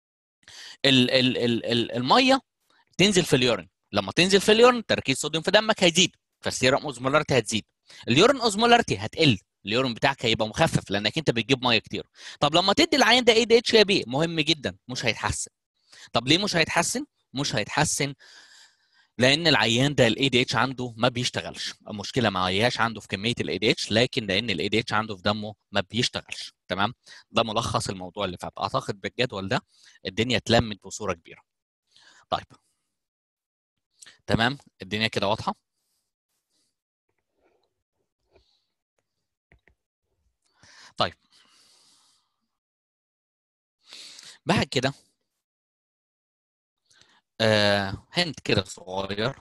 ال ال ال ال الميه تنزل في اليورين، لما تنزل في اليورين تركيز الصوديوم في دمك هيزيد فالسيرم اوزمولاريتي هتزيد. اليورين اوزمولاريتي هتقل اليورين بتاعك هيبقى مخفف لانك انت بتجيب ميه كتير طب لما تدي العيان ده اي دي اتش يا بي مهم جدا مش هيتحسن طب ليه مش هيتحسن مش هيتحسن لان العيان ده الاي دي اتش عنده ما بيشتغلش المشكله ما هياش عنده في كميه الاي دي اتش لكن لان الاي دي اتش عنده في دمه ما بيشتغلش تمام ده ملخص الموضوع اللي فات اعتقد بالجدول ده الدنيا اتلمت بصوره كبيره طيب تمام الدنيا كده واضحه طيب بعد كده آه هنت كده صغير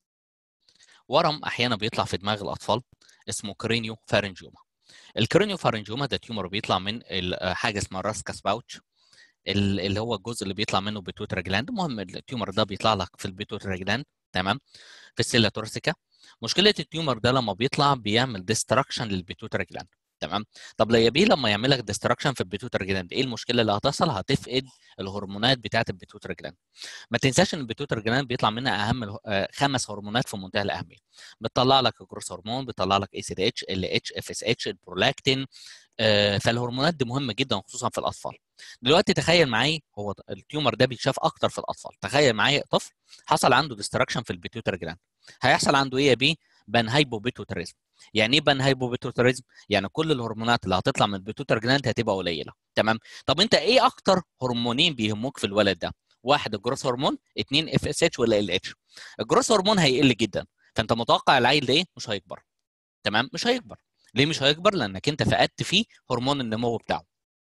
ورم احيانا بيطلع في دماغ الاطفال اسمه كرينيو فارنجيوما الكرينيو فارنجيوما ده تيومر بيطلع من حاجه اسمها راسكاس باوتش اللي هو الجزء اللي بيطلع منه بيتوترا جلاند المهم التيومر ده بيطلع لك في البيتوترا جلاند تمام في السيلا تورسيكا مشكله التيومر ده لما بيطلع بيعمل ديستراكشن للبيتوترا جلاند تمام طب يا بيه لما يعمل لك ديستراكشن في البيتوتر جلاند ايه المشكله اللي هتحصل هتفقد الهرمونات بتاعه البيتوتر جلاند ما تنساش ان البيتوتر جلاند بيطلع منها اهم خمس هرمونات في منتهى الاهميه بتطلع لك الجروس هرمون بتطلع لك اي سي دي اتش ال اتش اف اس اتش البرولاكتين فالهرمونات دي مهمه جدا خصوصا في الاطفال دلوقتي تخيل معايا هو التيومر ده بيتشاف اكتر في الاطفال تخيل معايا طفل حصل عنده ديستراكشن في البيتوتر جلاند هيحصل عنده ايه يا بيه بان هايبوبيتوتريزم يعني ايه بان هايبوبيتوتريزم يعني كل الهرمونات اللي هتطلع من البيتوتر جلاند هتبقى قليله تمام طب انت ايه اكتر هرمونين بيهموك في الولد ده واحد الجروس هرمون اثنين اف اس اتش ولا ال اتش الجروس هرمون هيقل جدا فانت متوقع العيل ده ايه مش هيكبر تمام مش هيكبر ليه مش هيكبر لانك انت فقدت فيه هرمون النمو بتاعه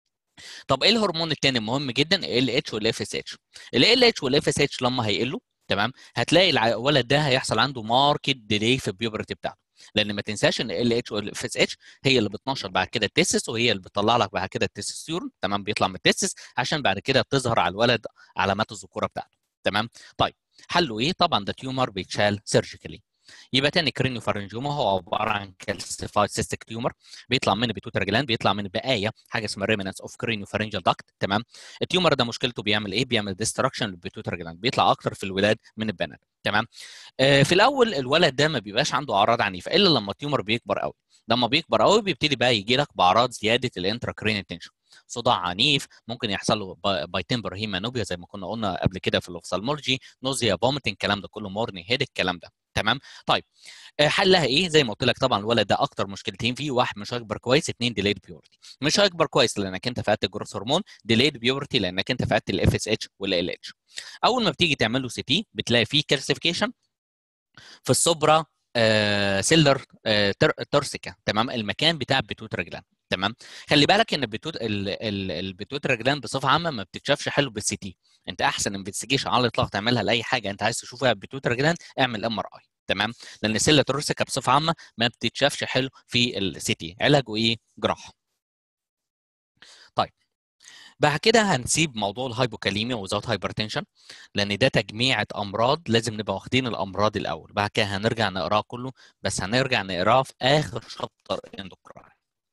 طب ايه الهرمون الثاني مهم جدا ال اتش والاف اس اتش ال اتش والاف اس اتش لما هيقلوا تمام هتلاقي الولد ده هيحصل عنده ماركت ديلي في البيوبرتي بتاعته لان ما تنساش ان ال اتش والاف اس اتش هي اللي بتنشط بعد كده التستس وهي اللي بتطلع لك بعد كده التستوستيرون تمام بيطلع من التستس عشان بعد كده تظهر على الولد علامات الذكوره بتاعته تمام طيب حله ايه طبعا ده تيومر بيتشال سيرجيكالي يبقى تاني كرينيو فارنجيوما هو عباره عن كالسيفايد سيستيك تيومر بيطلع من بيتوتر جلاند بيطلع من بقايا حاجه اسمها ريمنانس اوف كرينيو فارنجال داكت تمام التيومر ده مشكلته بيعمل ايه بيعمل ديستراكشن للبيتوتر جلاند بيطلع اكتر في الولاد من البنات تمام آه في الاول الولد ده ما بيبقاش عنده اعراض عنيفه الا لما التيومر بيكبر قوي لما بيكبر قوي بيبتدي بقى يجي لك باعراض زياده الانتراكرينيال تنشن صداع عنيف ممكن يحصل له بايتمبر هيمانوبيا زي ما كنا قلنا قبل كده في الاوفثالمولوجي نوزيا فوميتنج الكلام ده كله مورني هيد الكلام ده تمام طيب حلها ايه زي ما قلت لك طبعا الولد ده اكتر مشكلتين فيه واحد مش هيكبر كويس اثنين ديليد بيورتي مش هيكبر كويس لانك انت فقدت الجروث هرمون ديليد بيورتي لانك انت فقدت الاف اس اتش والال اتش اول ما بتيجي تعمل له سي تي بتلاقي فيه كالسيفيكيشن في السوبرا آه سيلر آه تر... تورسيكا تمام المكان بتاع البيتوتري جلاند تمام خلي بالك ان البيتوت البيتوتري جلاند بصفه عامه ما بتتشافش حلو بالسي تي انت احسن انفستيجيشن على الاطلاق تعملها لاي حاجه انت عايز تشوفها البيتوتري جلاند اعمل ام ار اي تمام لان السيلة تورسيكا بصفه عامه ما بتتشافش حلو في السي تي علاجه ايه جراحه طيب بعد كده هنسيب موضوع الهايبوكاليميا وزاوت هايبرتنشن لان ده تجميعة امراض لازم نبقى واخدين الامراض الاول بعد كده هنرجع نقراه كله بس هنرجع نقراه في اخر شابتر اندوكراين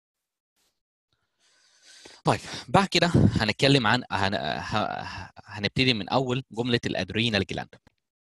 طيب بعد كده هنتكلم عن هن... هنبتدي من اول جمله الادرينال جلاند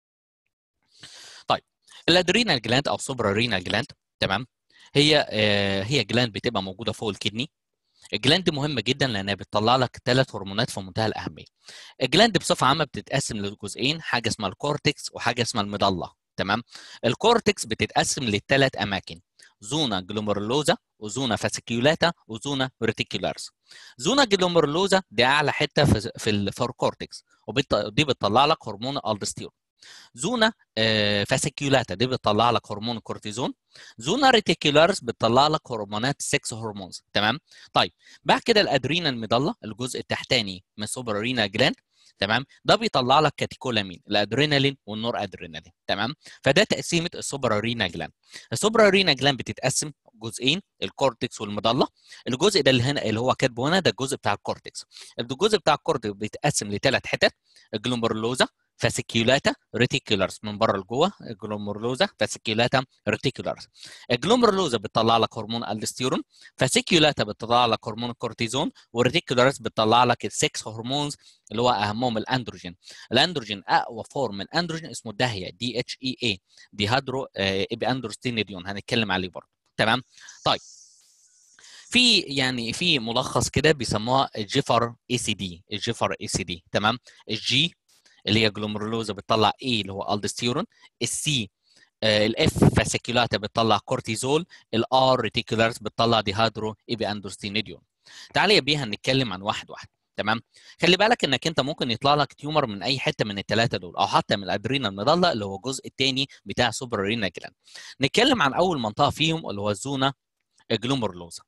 طيب الادرينال جلاند او سوبرا رينال جلاند تمام هي آه هي جلاند بتبقى موجوده فوق الكدني الجلاند مهمه جدا لانها بتطلع لك ثلاث هرمونات في منتهى الاهميه الجلاند بصفه عامه بتتقسم لجزئين حاجه اسمها الكورتكس وحاجه اسمها المضله تمام الكورتكس بتتقسم لثلاث اماكن زونا جلوميرولوزا وزونا فاسيكيولاتا وزونا ريتيكولارز زونا جلوميرولوزا دي اعلى حته في في الفوركورتكس ودي بتطلع لك هرمون الالدستيرون زونا آه فاسيكيولاتا دي بتطلع لك هرمون الكورتيزون زونا ريتيكولارز بتطلع لك هرمونات سكس هرمونز تمام طيب بعد كده الادرينا المضله الجزء التحتاني من سوبرارينا جلاند تمام ده بيطلع لك كاتيكولامين الادرينالين والنور ادرينالين تمام فده تقسيمه السوبرارينا جلاند السوبرارينا جلاند بتتقسم جزئين الكورتكس والمضله الجزء ده اللي هنا اللي هو كاتبه هنا ده الجزء بتاع الكورتكس الجزء بتاع الكورتكس بيتقسم لثلاث حتت الجلوميرولوزا فاسيكيولاتا ريتيكولارز من بره لجوه الجلوميرولوزا فاسيكيولاتا ريتيكولارز الجلوميرولوزا بتطلع لك هرمون الدستيرون فاسيكيولاتا بتطلع لك هرمون الكورتيزون والريتيكولارز بتطلع لك السكس هرمونز اللي هو اهمهم الاندروجين الاندروجين اقوى فورم من الاندروجين اسمه داهيه دي اتش اي اي دي هادرو ابي اندروستينيديون هنتكلم عليه برضه تمام طيب في يعني في ملخص كده بيسموها الجيفر اي سي دي الجيفر اي سي دي تمام الجي اللي هي جلوميرولوزا بتطلع اي اللي هو الدستيرون السي الاف فاسيكولاتا بتطلع كورتيزول الار ريتيكولارز بتطلع ديهادرو ايبي اندروستينيديون تعالى يا بيها نتكلم عن واحد واحد تمام خلي بالك انك انت ممكن يطلع لك تيومر من اي حته من الثلاثه دول او حتى من الادرينا المضله اللي هو الجزء الثاني بتاع سوبر رينا جلاند نتكلم عن اول منطقه فيهم اللي هو الزونا جلوميرولوزا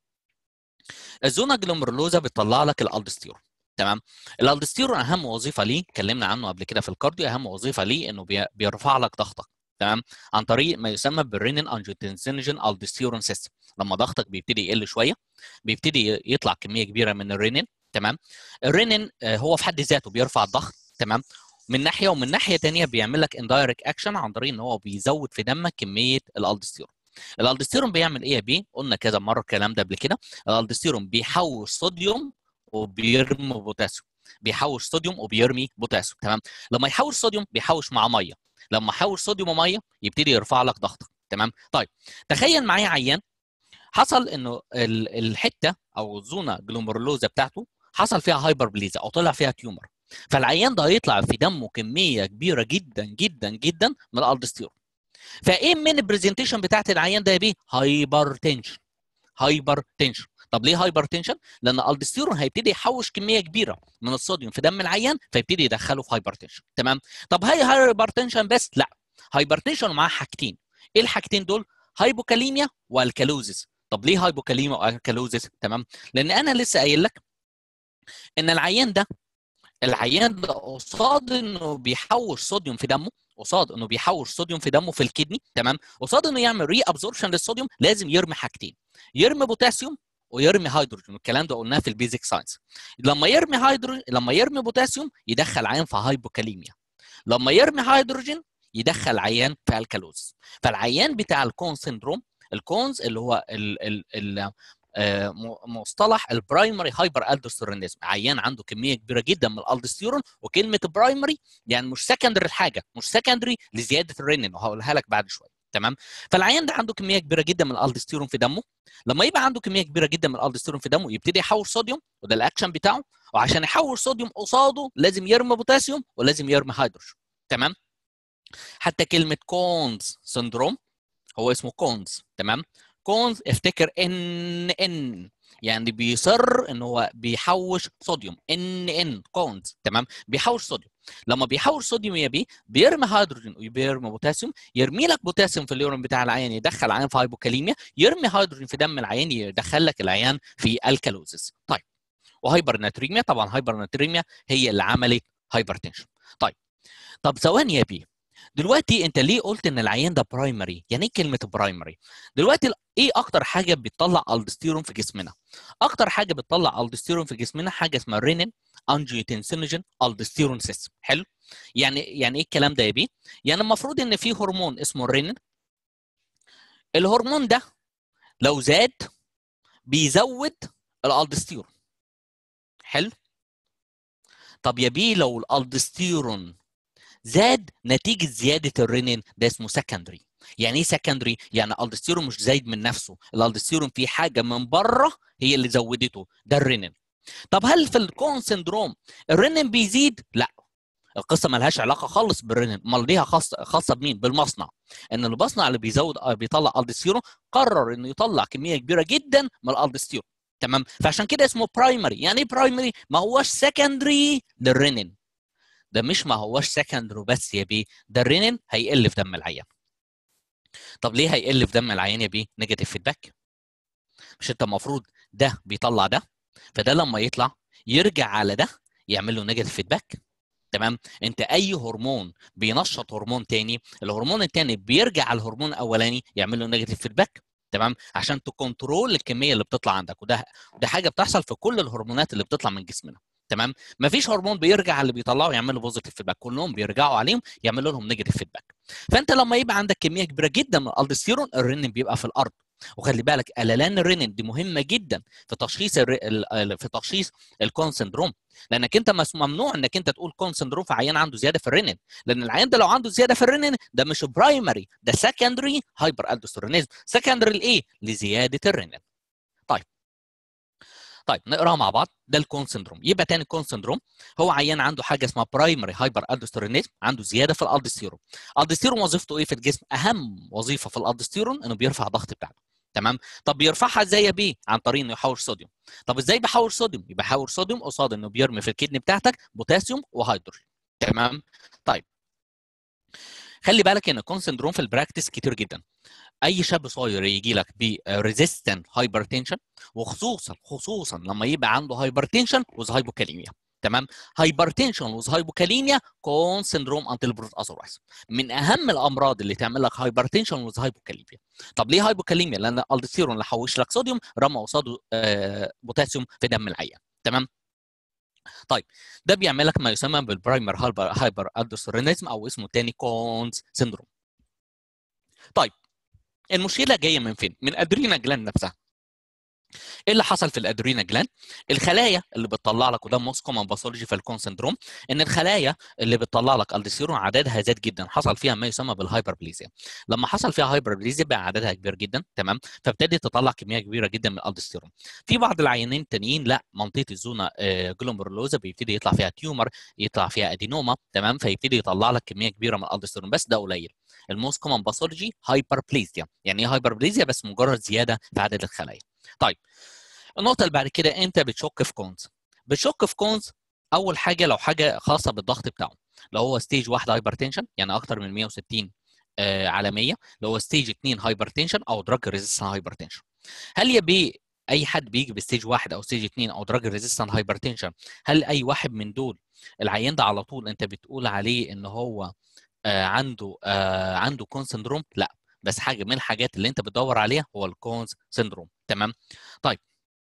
الزونا جلوميرولوزا بتطلع لك الالدستيرون تمام الالدستيرون اهم وظيفه ليه اتكلمنا عنه قبل كده في الكارديو اهم وظيفه ليه انه بيرفع لك ضغطك تمام عن طريق ما يسمى بالرينين انجيوتنسينوجين الدستيرون سيستم لما ضغطك بيبتدي يقل شويه بيبتدي يطلع كميه كبيره من الرينين تمام الرينين هو في حد ذاته بيرفع الضغط تمام من ناحيه ومن ناحيه ثانيه بيعمل لك اندايركت اكشن عن طريق ان هو بيزود في دمك كميه الالدستيرون الالدستيرون بيعمل ايه يا بيه قلنا كذا مره الكلام ده قبل كده الالدستيرون بيحوش صوديوم وبيرمي بوتاسيوم بيحوش صوديوم وبيرمي بوتاسيوم تمام لما يحوش صوديوم بيحوش مع ميه لما يحوش صوديوم وميه يبتدي يرفع لك ضغطك تمام طيب تخيل معايا عيان حصل انه الحته او الزونه جلوميرولوزا بتاعته حصل فيها هايبربليزا او طلع فيها تيومر فالعيان ده هيطلع في دمه كميه كبيره جدا جدا جدا من الالدستيرون فايه من البرزنتيشن بتاعت العيان ده يا بيه هايبر تنشن هايبر تنشن طب ليه هايبر تنشن؟ لان الالدستيرون هيبتدي يحوش كميه كبيره من الصوديوم في دم العيان فيبتدي يدخله في هايبر تنشن تمام؟ طب هي هايبر تنشن بس؟ لا هايبر تنشن معاه حاجتين ايه الحاجتين دول؟ هايبوكاليميا والكالوزيس طب ليه هايبوكاليميا والكالوزيس؟ تمام؟ لان انا لسه قايل لك ان العيان ده العيان ده قصاد انه بيحوش صوديوم في دمه قصاد انه بيحوش صوديوم في دمه في الكدني تمام قصاد انه يعمل ري ابزوربشن للصوديوم لازم يرمي حاجتين يرمي بوتاسيوم ويرمي هيدروجين الكلام ده قلناه في البيزك ساينس لما يرمي هيدروجين لما يرمي بوتاسيوم يدخل عيان في هايبوكاليميا لما يرمي هيدروجين يدخل عيان في الكالوز فالعيان بتاع الكون سيندروم الكونز اللي هو ال ال ال مصطلح البرايمري هايبر الدوستيرونيزم عيان عنده كميه كبيره جدا من الالدوستيرون وكلمه برايمري يعني مش سكندري الحاجه مش سكندري لزياده الرينين وهقولها لك بعد شويه تمام فالعيان ده عنده كميه كبيره جدا من الالدوستيرون في دمه لما يبقى عنده كميه كبيره جدا من الالدوستيرون في دمه يبتدي يحول صوديوم وده الاكشن بتاعه وعشان يحول صوديوم قصاده لازم يرمي بوتاسيوم ولازم يرمي هيدروجين تمام حتى كلمه كونز سندروم هو اسمه كونز تمام كونز افتكر ان ان يعني بيصر ان هو بيحوش صوديوم ان ان كونز تمام بيحوش صوديوم لما بيحوش صوديوم يا بيه بيرمي هيدروجين وبيرمي بوتاسيوم يرمي لك بوتاسيوم في اليورين بتاع العيان يدخل العيان في هايبوكاليميا يرمي هيدروجين في دم العيان يدخل لك العيان في الكالوزيس طيب وهايبر ناتريميا طبعا هايبر ناتريميا هي اللي عملت هايبرتنشن طيب طب ثواني يا بيه دلوقتي انت ليه قلت ان العيان ده برايمري يعني ايه كلمه برايمري دلوقتي ايه اكتر حاجه بتطلع الدستيرون في جسمنا اكتر حاجه بتطلع الدستيرون في جسمنا حاجه اسمها رينين انجيوتنسينوجين الدستيرون سيستم حلو يعني يعني ايه الكلام ده يا بيه يعني المفروض ان في هرمون اسمه الرينين الهرمون ده لو زاد بيزود الالدستيرون حلو طب يا بيه لو الالدستيرون زاد نتيجه زياده الرينين ده اسمه سكندري يعني ايه سكندري يعني الالدستيرون مش زايد من نفسه الالدستيرون في حاجه من بره هي اللي زودته ده الرينين طب هل في الكون سندروم الرينين بيزيد لا القصه ملهاش علاقه خالص بالرينين امال ليها خاصه خاصه بمين بالمصنع ان المصنع اللي بيزود بيطلع الدستيرون قرر انه يطلع كميه كبيره جدا من الالدستيرون تمام فعشان كده اسمه برايمري يعني ايه برايمري ما هوش سكندري للرينين ده مش ما هوش سكندري بس يا بيه ده الرينين هيقل في دم العيان طب ليه هيقل في دم العيان يا بيه نيجاتيف فيدباك مش انت المفروض ده بيطلع ده فده لما يطلع يرجع على ده يعمل له نيجاتيف فيدباك تمام انت اي هرمون بينشط هرمون تاني الهرمون التاني بيرجع على الهرمون الاولاني يعمل له نيجاتيف فيدباك تمام عشان تكنترول الكميه اللي بتطلع عندك وده ده حاجه بتحصل في كل الهرمونات اللي بتطلع من جسمنا تمام مفيش هرمون بيرجع على اللي بيطلعه يعمل له بوزيتيف فيدباك كلهم بيرجعوا عليهم يعملوا لهم نيجاتيف فيدباك فانت لما يبقى عندك كميه كبيره جدا من الالدستيرون الرنين بيبقى في الارض وخلي بالك قللان الرينين دي مهمه جدا في تشخيص الر... في تشخيص الكون سندروم لانك انت ممنوع انك انت تقول كون سندروم في عيان عنده زياده في الرينين لان العيان ده لو عنده زياده في الرينين ده مش برايمري ده سكندري هايبر الدوستيرونيزم سكندري لايه لزياده الرينين طيب طيب نقراها مع بعض ده الكون سندروم يبقى تاني الكون سندروم هو عيان عنده حاجه اسمها برايمري هايبر الدوستيرونيزم عنده زياده في الالدستيرون الالدستيرون وظيفته ايه في الجسم اهم وظيفه في الالدستيرون انه بيرفع الضغط بتاعته تمام طب بيرفعها ازاي يا بيه عن طريق انه يحوش صوديوم طب ازاي بيحوش صوديوم يبقى يحوش صوديوم قصاد انه بيرمي في الكدني بتاعتك بوتاسيوم وهيدروجين تمام طيب خلي بالك ان الكون سندروم في البراكتس كتير جدا اي شاب صغير يجي لك بريزيستنت هايبرتنشن وخصوصا خصوصا لما يبقى عنده هايبرتنشن وز هايبوكاليميا تمام هايبرتنشن وز هايبوكاليميا كون سندروم انتل بروت اذروايز من اهم الامراض اللي تعمل لك هايبرتنشن وز هايبوكاليميا طب ليه هايبوكاليميا لان الالدستيرون اللي حوش لك صوديوم رمى قصاده آه بوتاسيوم في دم العيان تمام طيب ده بيعمل لك ما يسمى بالبرايمر هايبر هايبر الدوستيرونيزم او اسمه تاني كونز سندروم طيب المشكله جايه من فين من ادرينا جلاند نفسها ايه اللي حصل في الادرينا جلاند الخلايا اللي بتطلع لك وده موست كومن باثولوجي في الكون سندروم ان الخلايا اللي بتطلع لك الدستيرون عددها زاد جدا حصل فيها ما يسمى بالهايبربليزيا لما حصل فيها هايبربليزيا بقى عددها كبير جدا تمام فابتدت تطلع كميه كبيره جدا من الالدستيرون في بعض العيانين التانيين لا منطقه الزونا جلوميرولوزا بيبتدي يطلع فيها تيومر يطلع فيها ادينوما تمام فيبتدي يطلع لك كميه كبيره من الالدستيرون بس ده قليل الموست كومن باثولوجي هايبربليزيا يعني ايه هايبربليزيا بس مجرد زياده في عدد الخلايا طيب النقطه اللي بعد كده انت بتشك في كونز بتشك في كونز اول حاجه لو حاجه خاصه بالضغط بتاعه لو هو ستيج 1 هايبرتنشن يعني اكتر من 160 آه على 100 لو هو ستيج 2 هايبرتنشن او دراج ريزيستنت هايبرتنشن هل يا بيه اي حد بيجي بستيج 1 او ستيج 2 او دراج ريزيستنت هايبرتنشن هل اي واحد من دول العيان ده على طول انت بتقول عليه ان هو آه عنده آه عنده كون سندروم لا بس حاجه من الحاجات اللي انت بتدور عليها هو الكونز سندروم تمام طيب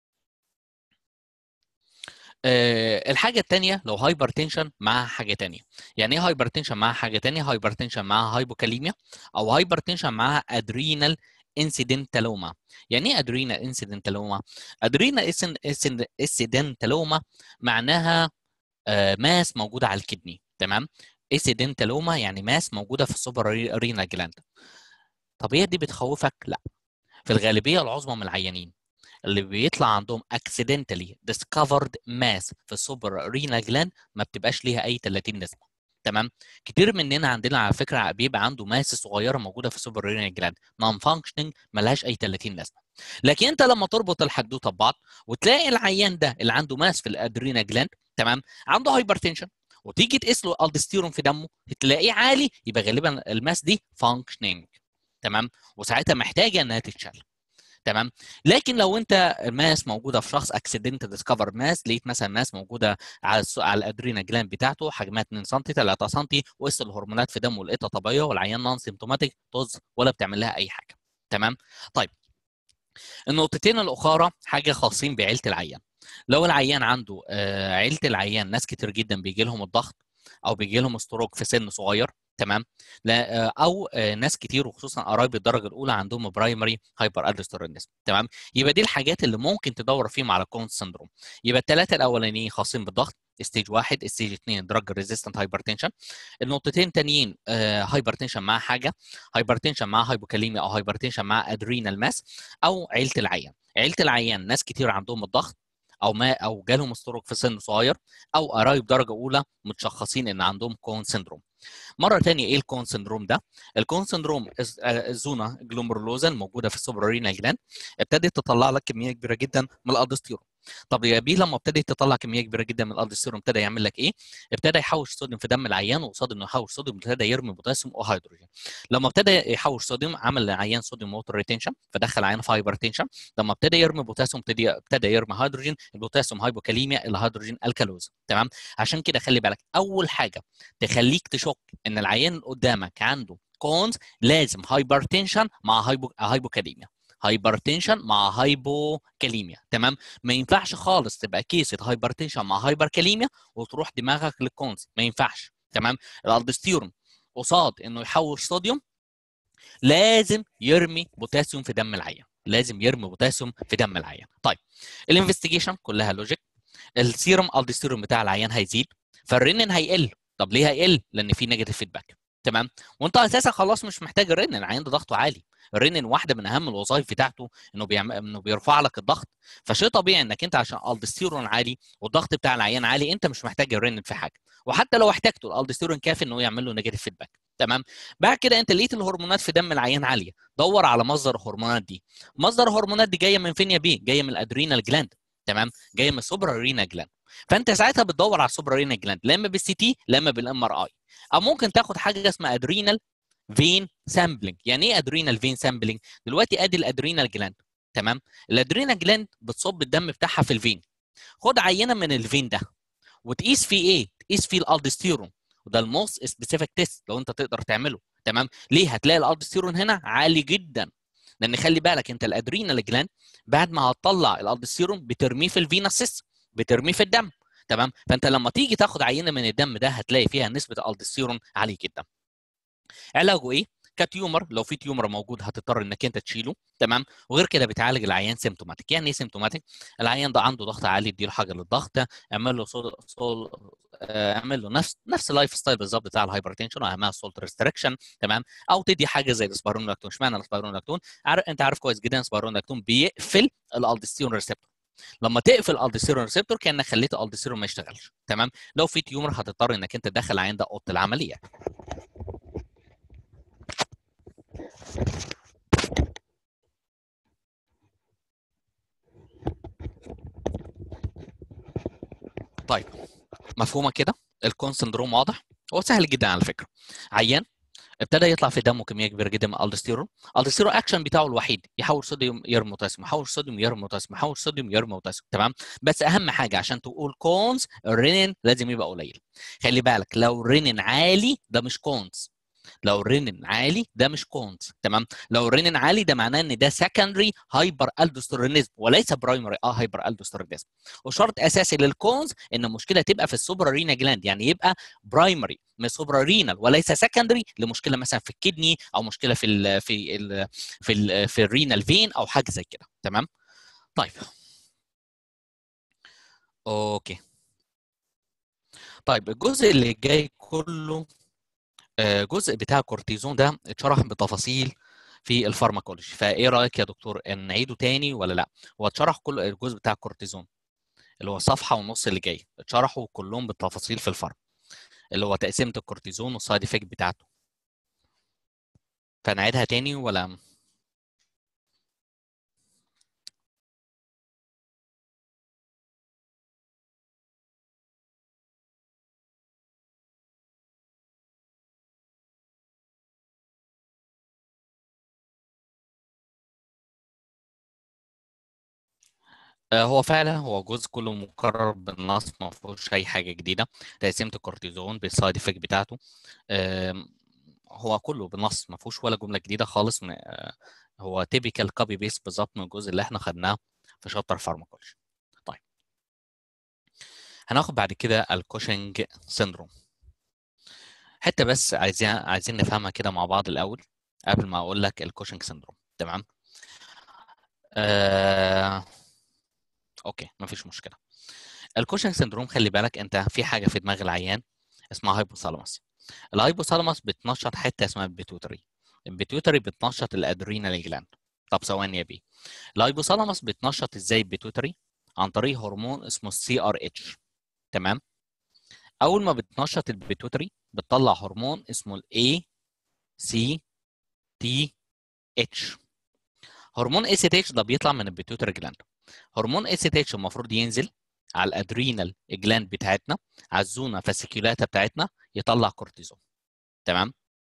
أه الحاجه الثانيه لو هايبر تنشن مع حاجه ثانيه يعني ايه هايبر تنشن مع حاجه ثانيه هايبر تنشن مع هايبوكاليميا او هايبر تنشن مع ادرينال انسيدنتالوما يعني ايه ادرينال انسيدنتالوما ادرينال انسيدنتالوما معناها آه ماس موجوده على الكدني تمام انسيدنتالوما يعني ماس موجوده في السوبر رينا جلاند طب هي دي بتخوفك لا في الغالبيه العظمى من العيانين اللي بيطلع عندهم accidentally discovered mass في السوبر رينا جلاند ما بتبقاش ليها اي 30 نسبه تمام كتير مننا عندنا على فكره بيبقى عنده ماس صغيره موجوده في السوبر رينال جلاند نون فانكشننج ملهاش اي 30 لازمه لكن انت لما تربط الحدوته ببعض وتلاقي العيان ده اللي عنده ماس في الادرينا جلاند تمام عنده هايبرتنشن وتيجي تقيس له الدستيرون في دمه تلاقيه عالي يبقى غالبا الماس دي فانكشننج تمام وساعتها محتاجه انها تتشال تمام لكن لو انت ماس موجوده في شخص اكسيدنت ديسكفر ماس لقيت مثلا ماس موجوده على الس... على الادرينا جلاند بتاعته حجمها 2 سم 3 سم وقست الهرمونات في دمه لقيتها طبيعيه والعيان نون سيمتوماتيك طز ولا بتعمل لها اي حاجه تمام طيب النقطتين الاخرى حاجه خاصين بعيله العيان لو العيان عنده آه عيله العيان ناس كتير جدا بيجي لهم الضغط او بيجي لهم ستروك في سن صغير تمام لا او ناس كتير وخصوصا قرايب الدرجه الاولى عندهم برايمري هايبر الدوستيرونيزم تمام يبقى دي الحاجات اللي ممكن تدور فيهم على كون سندروم يبقى الثلاثه الاولانيين خاصين بالضغط ستيج واحد ستيج اثنين دراج ريزيستنت هايبرتنشن النقطتين تانيين هايبرتنشن مع حاجه هايبرتنشن مع هايبوكاليميا او هايبرتنشن مع ادرينال ماس او عيله العيان عيله العيان ناس كتير عندهم الضغط او ما او جالهم ستروك في سن صغير او قرايب درجه اولى متشخصين ان عندهم كون سندروم مره ثانيه ايه الكون سندروم ده الكون سندروم الزونا جلومرولوزا الموجوده في السوبرارينا جلاند ابتدت تطلع لك كميه كبيره جدا من الالدوستيرون طب يا بيه لما ابتدت تطلع كميه كبيره جدا من الالدوستيرون ابتدى يعمل لك ايه ابتدى يحوش صوديوم في دم العيان وقصاد انه يحوش صوديوم ابتدى يرمي بوتاسيوم وهيدروجين لما ابتدى يحوش صوديوم عمل للعيان صوديوم ووتر ريتنشن فدخل عيان في هايبرتنشن لما ابتدى يرمي بوتاسيوم ابتدى ابتدى يرمي هيدروجين البوتاسيوم هايبوكاليميا الهيدروجين الكالوز تمام عشان كده خلي بالك اول حاجه تخليك تشك ان العيان اللي قدامك عنده كونز لازم هايبرتنشن مع هايبو هايبوكاليميا هايبرتنشن مع هايبوكاليميا تمام ما ينفعش خالص تبقى كيسه هايبرتنشن مع هايبركاليميا وتروح دماغك للكونز ما ينفعش تمام الالدستيرون قصاد انه يحوش صوديوم لازم يرمي بوتاسيوم في دم العيان لازم يرمي بوتاسيوم في دم العيان طيب الانفستيجيشن كلها لوجيك السيروم الدستيرون بتاع العيان هيزيد فالرنين هيقل طب ليه هيقل لان في نيجاتيف فيدباك تمام وانت اساسا خلاص مش محتاج الرنين العيان ده ضغطه عالي الرنين واحده من اهم الوظائف بتاعته انه بيعمل انه بيرفع لك الضغط فشيء طبيعي انك انت عشان الدستيرون عالي والضغط بتاع العيان عالي انت مش محتاج الرنين في حاجه وحتى لو احتاجته الالدستيرون كافي انه يعمل له نيجاتيف فيدباك تمام بعد كده انت لقيت الهرمونات في دم العيان عاليه دور على مصدر الهرمونات دي مصدر الهرمونات دي جايه من فين يا بيه جايه من الادرينال جلاند تمام جايه من السوبرا رينا جلاند فانت ساعتها بتدور على السوبرا رينا جلاند لا اما بالسي تي لا اما بالام ار اي او ممكن تاخد حاجه اسمها ادرينال فين سامبلنج يعني ايه ادرينال فين سامبلنج دلوقتي ادي الادرينال جلاند تمام الادرينال جلاند بتصب الدم بتاعها في الفين خد عينه من الفين ده وتقيس فيه ايه تقيس فيه الالدستيرون وده الموست سبيسيفيك تيست لو انت تقدر تعمله تمام ليه هتلاقي الالدستيرون هنا عالي جدا لان خلي بالك انت الادرينال جلاند بعد ما هتطلع الالدستيرون بترميه في الفينس سيستم بترميه في الدم تمام فانت لما تيجي تاخد عينه من الدم ده هتلاقي فيها نسبه الالدستيرون عاليه جدا علاجه ايه كتيومر لو في تيومر موجود هتضطر انك انت تشيله تمام وغير كده بتعالج العيان سيمتوماتيك يعني ايه سيمتوماتيك العيان ده عنده ضغط عالي اديله حاجه للضغط اعمل له صول صول اعمل له نفس نفس اللايف ستايل بالظبط بتاع الهايبرتنشن واهمها السولت ريستريكشن تمام او تدي حاجه زي الاسبارونلاكتون اشمعنى الاسبارونلاكتون عارف انت عارف كويس جدا الاسبارونلاكتون بيقفل الالدستيرون ريسبتور لما تقفل الالدستيرون ريسبتور كانك خليت الالدستيرون ما يشتغلش تمام لو في تيومر هتضطر انك انت تدخل العيان ده اوضه العمليات طيب مفهومه كده الكون سندروم واضح هو سهل جدا على فكره عيان ابتدى يطلع في دمه كميه كبيره جدا من الالدستيرون الالدستيرون اكشن بتاعه الوحيد يحول صوديوم يرمي بوتاسيوم يحول صوديوم يرمي بوتاسيوم يحول صوديوم يرمي بوتاسيوم تمام بس اهم حاجه عشان تقول كونز الرينين لازم يبقى قليل خلي بالك لو الرينين عالي ده مش كونز لو الرينين عالي ده مش كونز تمام لو الرينين عالي ده معناه ان ده سكندري هايبر الدوستيرونيزم وليس برايمري اه هايبر الدوستيرونيزم وشرط اساسي للكونز ان المشكله تبقى في السوبرا رينا جلاند يعني يبقى برايمري من سوبرا رينال وليس سكندري لمشكله مثلا في الكدني او مشكله في ال في ال في ال في الرينال فين او حاجه زي كده تمام طيب اوكي طيب الجزء اللي جاي كله جزء بتاع الكورتيزون ده اتشرح بتفاصيل في الفارماكولوجي فايه رايك يا دكتور ان نعيده تاني ولا لا هو اتشرح كل الجزء بتاع الكورتيزون اللي هو صفحه ونص اللي جاي اتشرحوا كلهم بالتفاصيل في الفارم اللي هو تقسيمه الكورتيزون والسايد افكت بتاعته فنعيدها تاني ولا آه، هو فعلا هو جزء كله مكرر بالنص ما فيهوش اي حاجه جديده تقسيمه الكورتيزون بالسايد افكت بتاعته آم، هو كله بالنص ما فيهوش ولا جمله جديده خالص من آه، هو تيبيكال كوبي بيست بالظبط من الجزء اللي احنا خدناه في شابتر فارماكولوجي طيب هناخد بعد كده الكوشنج سيندروم حته بس عايزين عايزين نفهمها كده مع بعض الاول قبل ما اقول لك الكوشنج سيندروم تمام آه... اوكي مفيش مشكله الكوشنج سيندروم خلي بالك انت في حاجه في دماغ العيان اسمها هايبوثالاموس الهايبوثالاموس بتنشط حته اسمها البيتوتري البيتوتري بتنشط الادرينال جلاند طب ثواني يا بيه الهايبوثالاموس بتنشط ازاي البيتوتري عن طريق هرمون اسمه السي ار اتش تمام اول ما بتنشط البيتوتري بتطلع هرمون اسمه الاي سي تي اتش هرمون اي سي تي اتش ده بيطلع من البيتوتري جلاند هرمون اي سي تي اتش المفروض ينزل على الادرينال جلاند بتاعتنا على الزونه فاسيكولاتا بتاعتنا يطلع كورتيزون تمام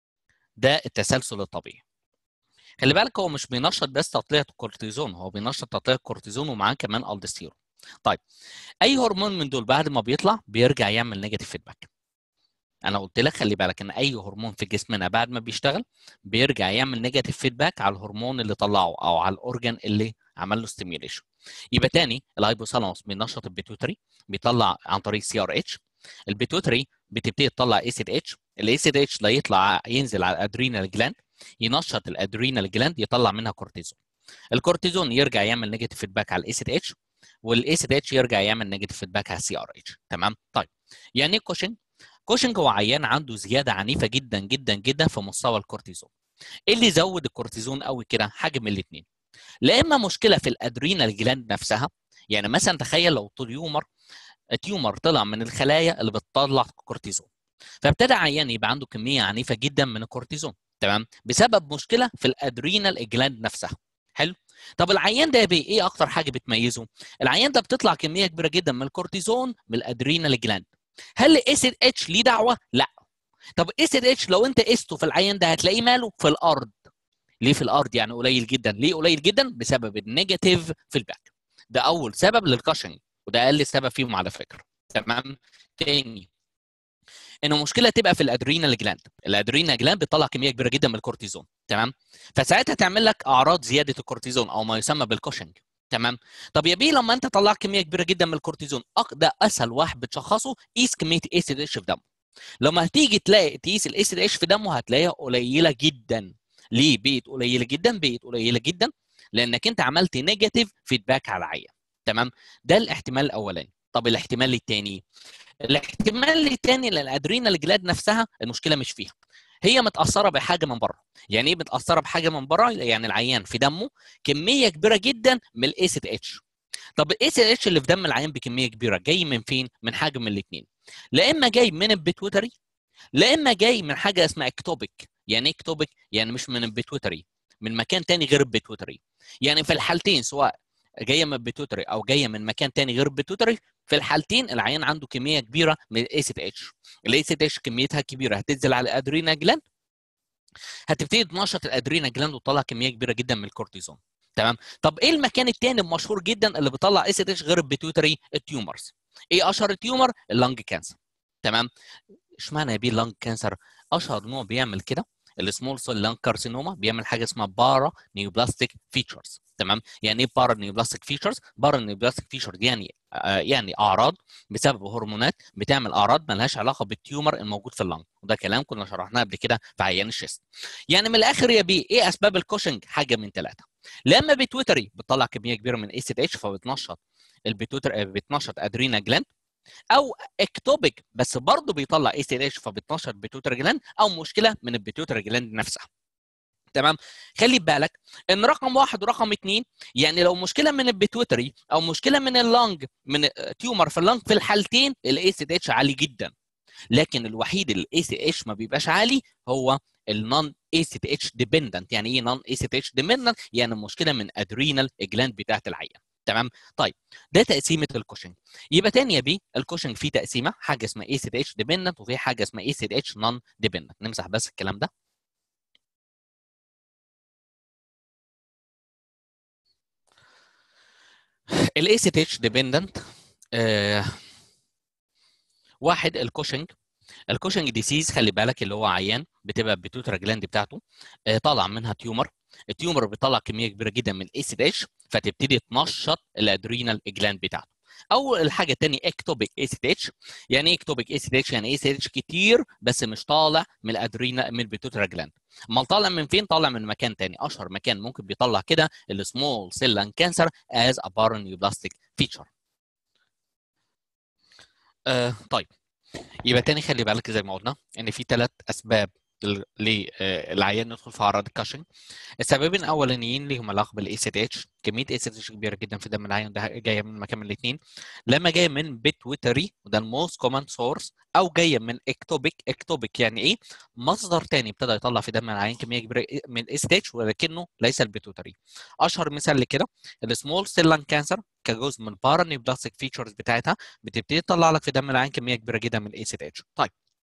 ده التسلسل الطبيعي خلي بالك هو مش بينشط بس تطليع الكورتيزون هو بينشط تطليع الكورتيزون ومعاه كمان الدستيرون طيب اي هرمون من دول بعد ما بيطلع بيرجع يعمل نيجاتيف فيدباك انا قلت لك خلي بالك ان اي هرمون في جسمنا بعد ما بيشتغل بيرجع يعمل نيجاتيف فيدباك على الهرمون اللي طلعه او على الاورجان اللي عمل له ستيميوليشن يبقى تاني الهايبوثالاموس بينشط البيتوتري بيطلع عن طريق سي ار اتش البيتوتري بتبتدي تطلع اي سي اتش الاي سي اتش ده يطلع ينزل على الادرينال جلاند ينشط الادرينال جلاند يطلع منها كورتيزون الكورتيزون يرجع يعمل نيجاتيف فيدباك على الاي سي اتش والاي سي اتش يرجع يعمل نيجاتيف فيدباك على السي ار اتش تمام طيب يعني ايه كوشنج كوشنج هو عيان عنده زياده عنيفه جدا جدا جدا في مستوى الكورتيزون ايه اللي يزود الكورتيزون قوي كده حاجه من الاثنين لا اما مشكله في الادرينال جلاند نفسها يعني مثلا تخيل لو تيومر تيومر طلع من الخلايا اللي بتطلع كورتيزون فابتدى عيان يبقى عنده كميه عنيفه جدا من الكورتيزون تمام بسبب مشكله في الادرينال جلاند نفسها حلو طب العيان ده بيه ايه اكتر حاجه بتميزه العيان ده بتطلع كميه كبيره جدا من الكورتيزون من الادرينال جلاند هل الاس اتش ليه دعوه لا طب اس اتش لو انت قسته في العيان ده هتلاقيه ماله في الارض ليه في الارض يعني قليل جدا ليه قليل جدا بسبب النيجاتيف فيدباك ده اول سبب للكاشنج وده اقل سبب فيهم على فكره تمام تاني ان المشكله تبقى في الادرينال جلاند الادرينال جلاند بتطلع كميه كبيره جدا من الكورتيزون تمام فساعتها تعمل لك اعراض زياده الكورتيزون او ما يسمى بالكوشنج تمام طب يا بيه لما انت طلعت كميه كبيره جدا من الكورتيزون ده اسهل واحد بتشخصه قيس كميه اي سي اتش في دمه لما هتيجي تلاقي تقيس الاي سي اتش في دمه هتلاقيها قليله جدا ليه بقت قليله جدا بقت قليله جدا لانك انت عملت نيجاتيف فيدباك على العيان تمام ده الاحتمال الاولاني طب الاحتمال الثاني الاحتمال الثاني للادرينال جلاند نفسها المشكله مش فيها هي متاثره بحاجه من بره يعني ايه متاثره بحاجه من بره يعني العيان في دمه كميه كبيره جدا من الاي سي اتش طب الاي سي اتش اللي في دم العيان بكميه كبيره جاي من فين من حاجه من الاثنين لا اما جاي من البيتوتري لا اما جاي من حاجه اسمها اكتوبيك يعني ايه اكتوبيك يعني مش من البيتوتري من مكان تاني غير البيتوتري يعني في الحالتين سواء جايه من البيتوتري او جايه من مكان تاني غير البيتوتري في الحالتين العيان عنده كميه كبيره من الاي سي اتش الاي سي اتش كميتها كبيره هتنزل على الادرينا جلاند هتبتدي تنشط الادرينا جلاند وتطلع كميه كبيره جدا من الكورتيزون تمام طب ايه المكان الثاني المشهور جدا اللي بيطلع اي سي اتش غير البيتوتري التيومرز ايه اشهر تيومر اللنج كانسر تمام اشمعنى يا بيه اللنج كانسر اشهر نوع بيعمل كده السمول سيل لانج كارسينوما بيعمل حاجه اسمها بارا نيوبلاستيك فيتشرز تمام يعني ايه بارا نيوبلاستيك فيتشرز بارا نيوبلاستيك فيتشرز يعني آه يعني اعراض بسبب هرمونات بتعمل اعراض مالهاش علاقه بالتيومر الموجود في اللنج وده كلام كنا شرحناه قبل كده في عيان الشيست يعني من الاخر يا بيه ايه اسباب الكوشنج حاجه من ثلاثه لما بتويتري بتطلع كميه كبيره من اي سي اتش فبتنشط البيتوتر بتنشط ادرينا جلاند او اكتوبيك بس برضه بيطلع اي سي اتش فبتنشط بيتوتر جلاند او مشكله من البيتوتر جلاند نفسها تمام خلي بالك ان رقم واحد ورقم اثنين يعني لو مشكله من البيتوتري او مشكله من اللنج من تيومر في اللنج في الحالتين الاي سي اتش عالي جدا لكن الوحيد اللي اي سي اتش ما بيبقاش عالي هو النون اي سي تي اتش ديبندنت يعني ايه نون اي سي تي اتش ديبندنت يعني المشكله من ادرينال جلاند بتاعت العيان تمام طيب ده تقسيمه الكوشنج يبقى تاني يا بي الكوشنج فيه تقسيمه حاجه اسمها اي سي تي اتش ديبندنت وفي حاجه اسمها اي سي تي اتش نون ديبندنت نمسح بس الكلام ده الاي سي تي اتش ديبندنت واحد الكوشنج الكوشنج ديسيز خلي بالك اللي هو عيان بتبقى البيتوترا جلاند بتاعته آه، طالع منها تيومر التيومر بيطلع كميه كبيره جدا من الاي سي اتش فتبتدي تنشط الادرينال جلاند بتاعته او الحاجه الثانيه اكتوبيك اي سي اتش يعني ايه اكتوبيك اي سي اتش يعني اي سي اتش كتير بس مش طالع من الادرينا من البيتوترا جلاند امال طالع من فين طالع من مكان ثاني اشهر مكان ممكن بيطلع كده السمول سيل لان كانسر از ا بارنيوبلاستيك فيتشر آه طيب يبقى تاني خلي بالك زي ما قلنا ان في ثلاث اسباب للعيان يدخل في اعراض الكاشنج السببين الاولانيين ليهم علاقه بالاي سي اتش كميه اي سي اتش كبيره جدا في دم العيان ده جايه من مكان من الاثنين لما جايه من بيتويتري وده الموست كومن سورس او جايه من اكتوبيك اكتوبيك يعني ايه مصدر تاني ابتدى يطلع في دم العيان كميه كبيره من الاي سي اتش ولكنه ليس البيتويتري اشهر مثال لكده السمول سيل لان كانسر كجزء من البارانيوبلاستيك فيتشرز بتاعتها بتبتدي تطلع لك في دم العيان كميه كبيره جدا من الاي سي اتش طيب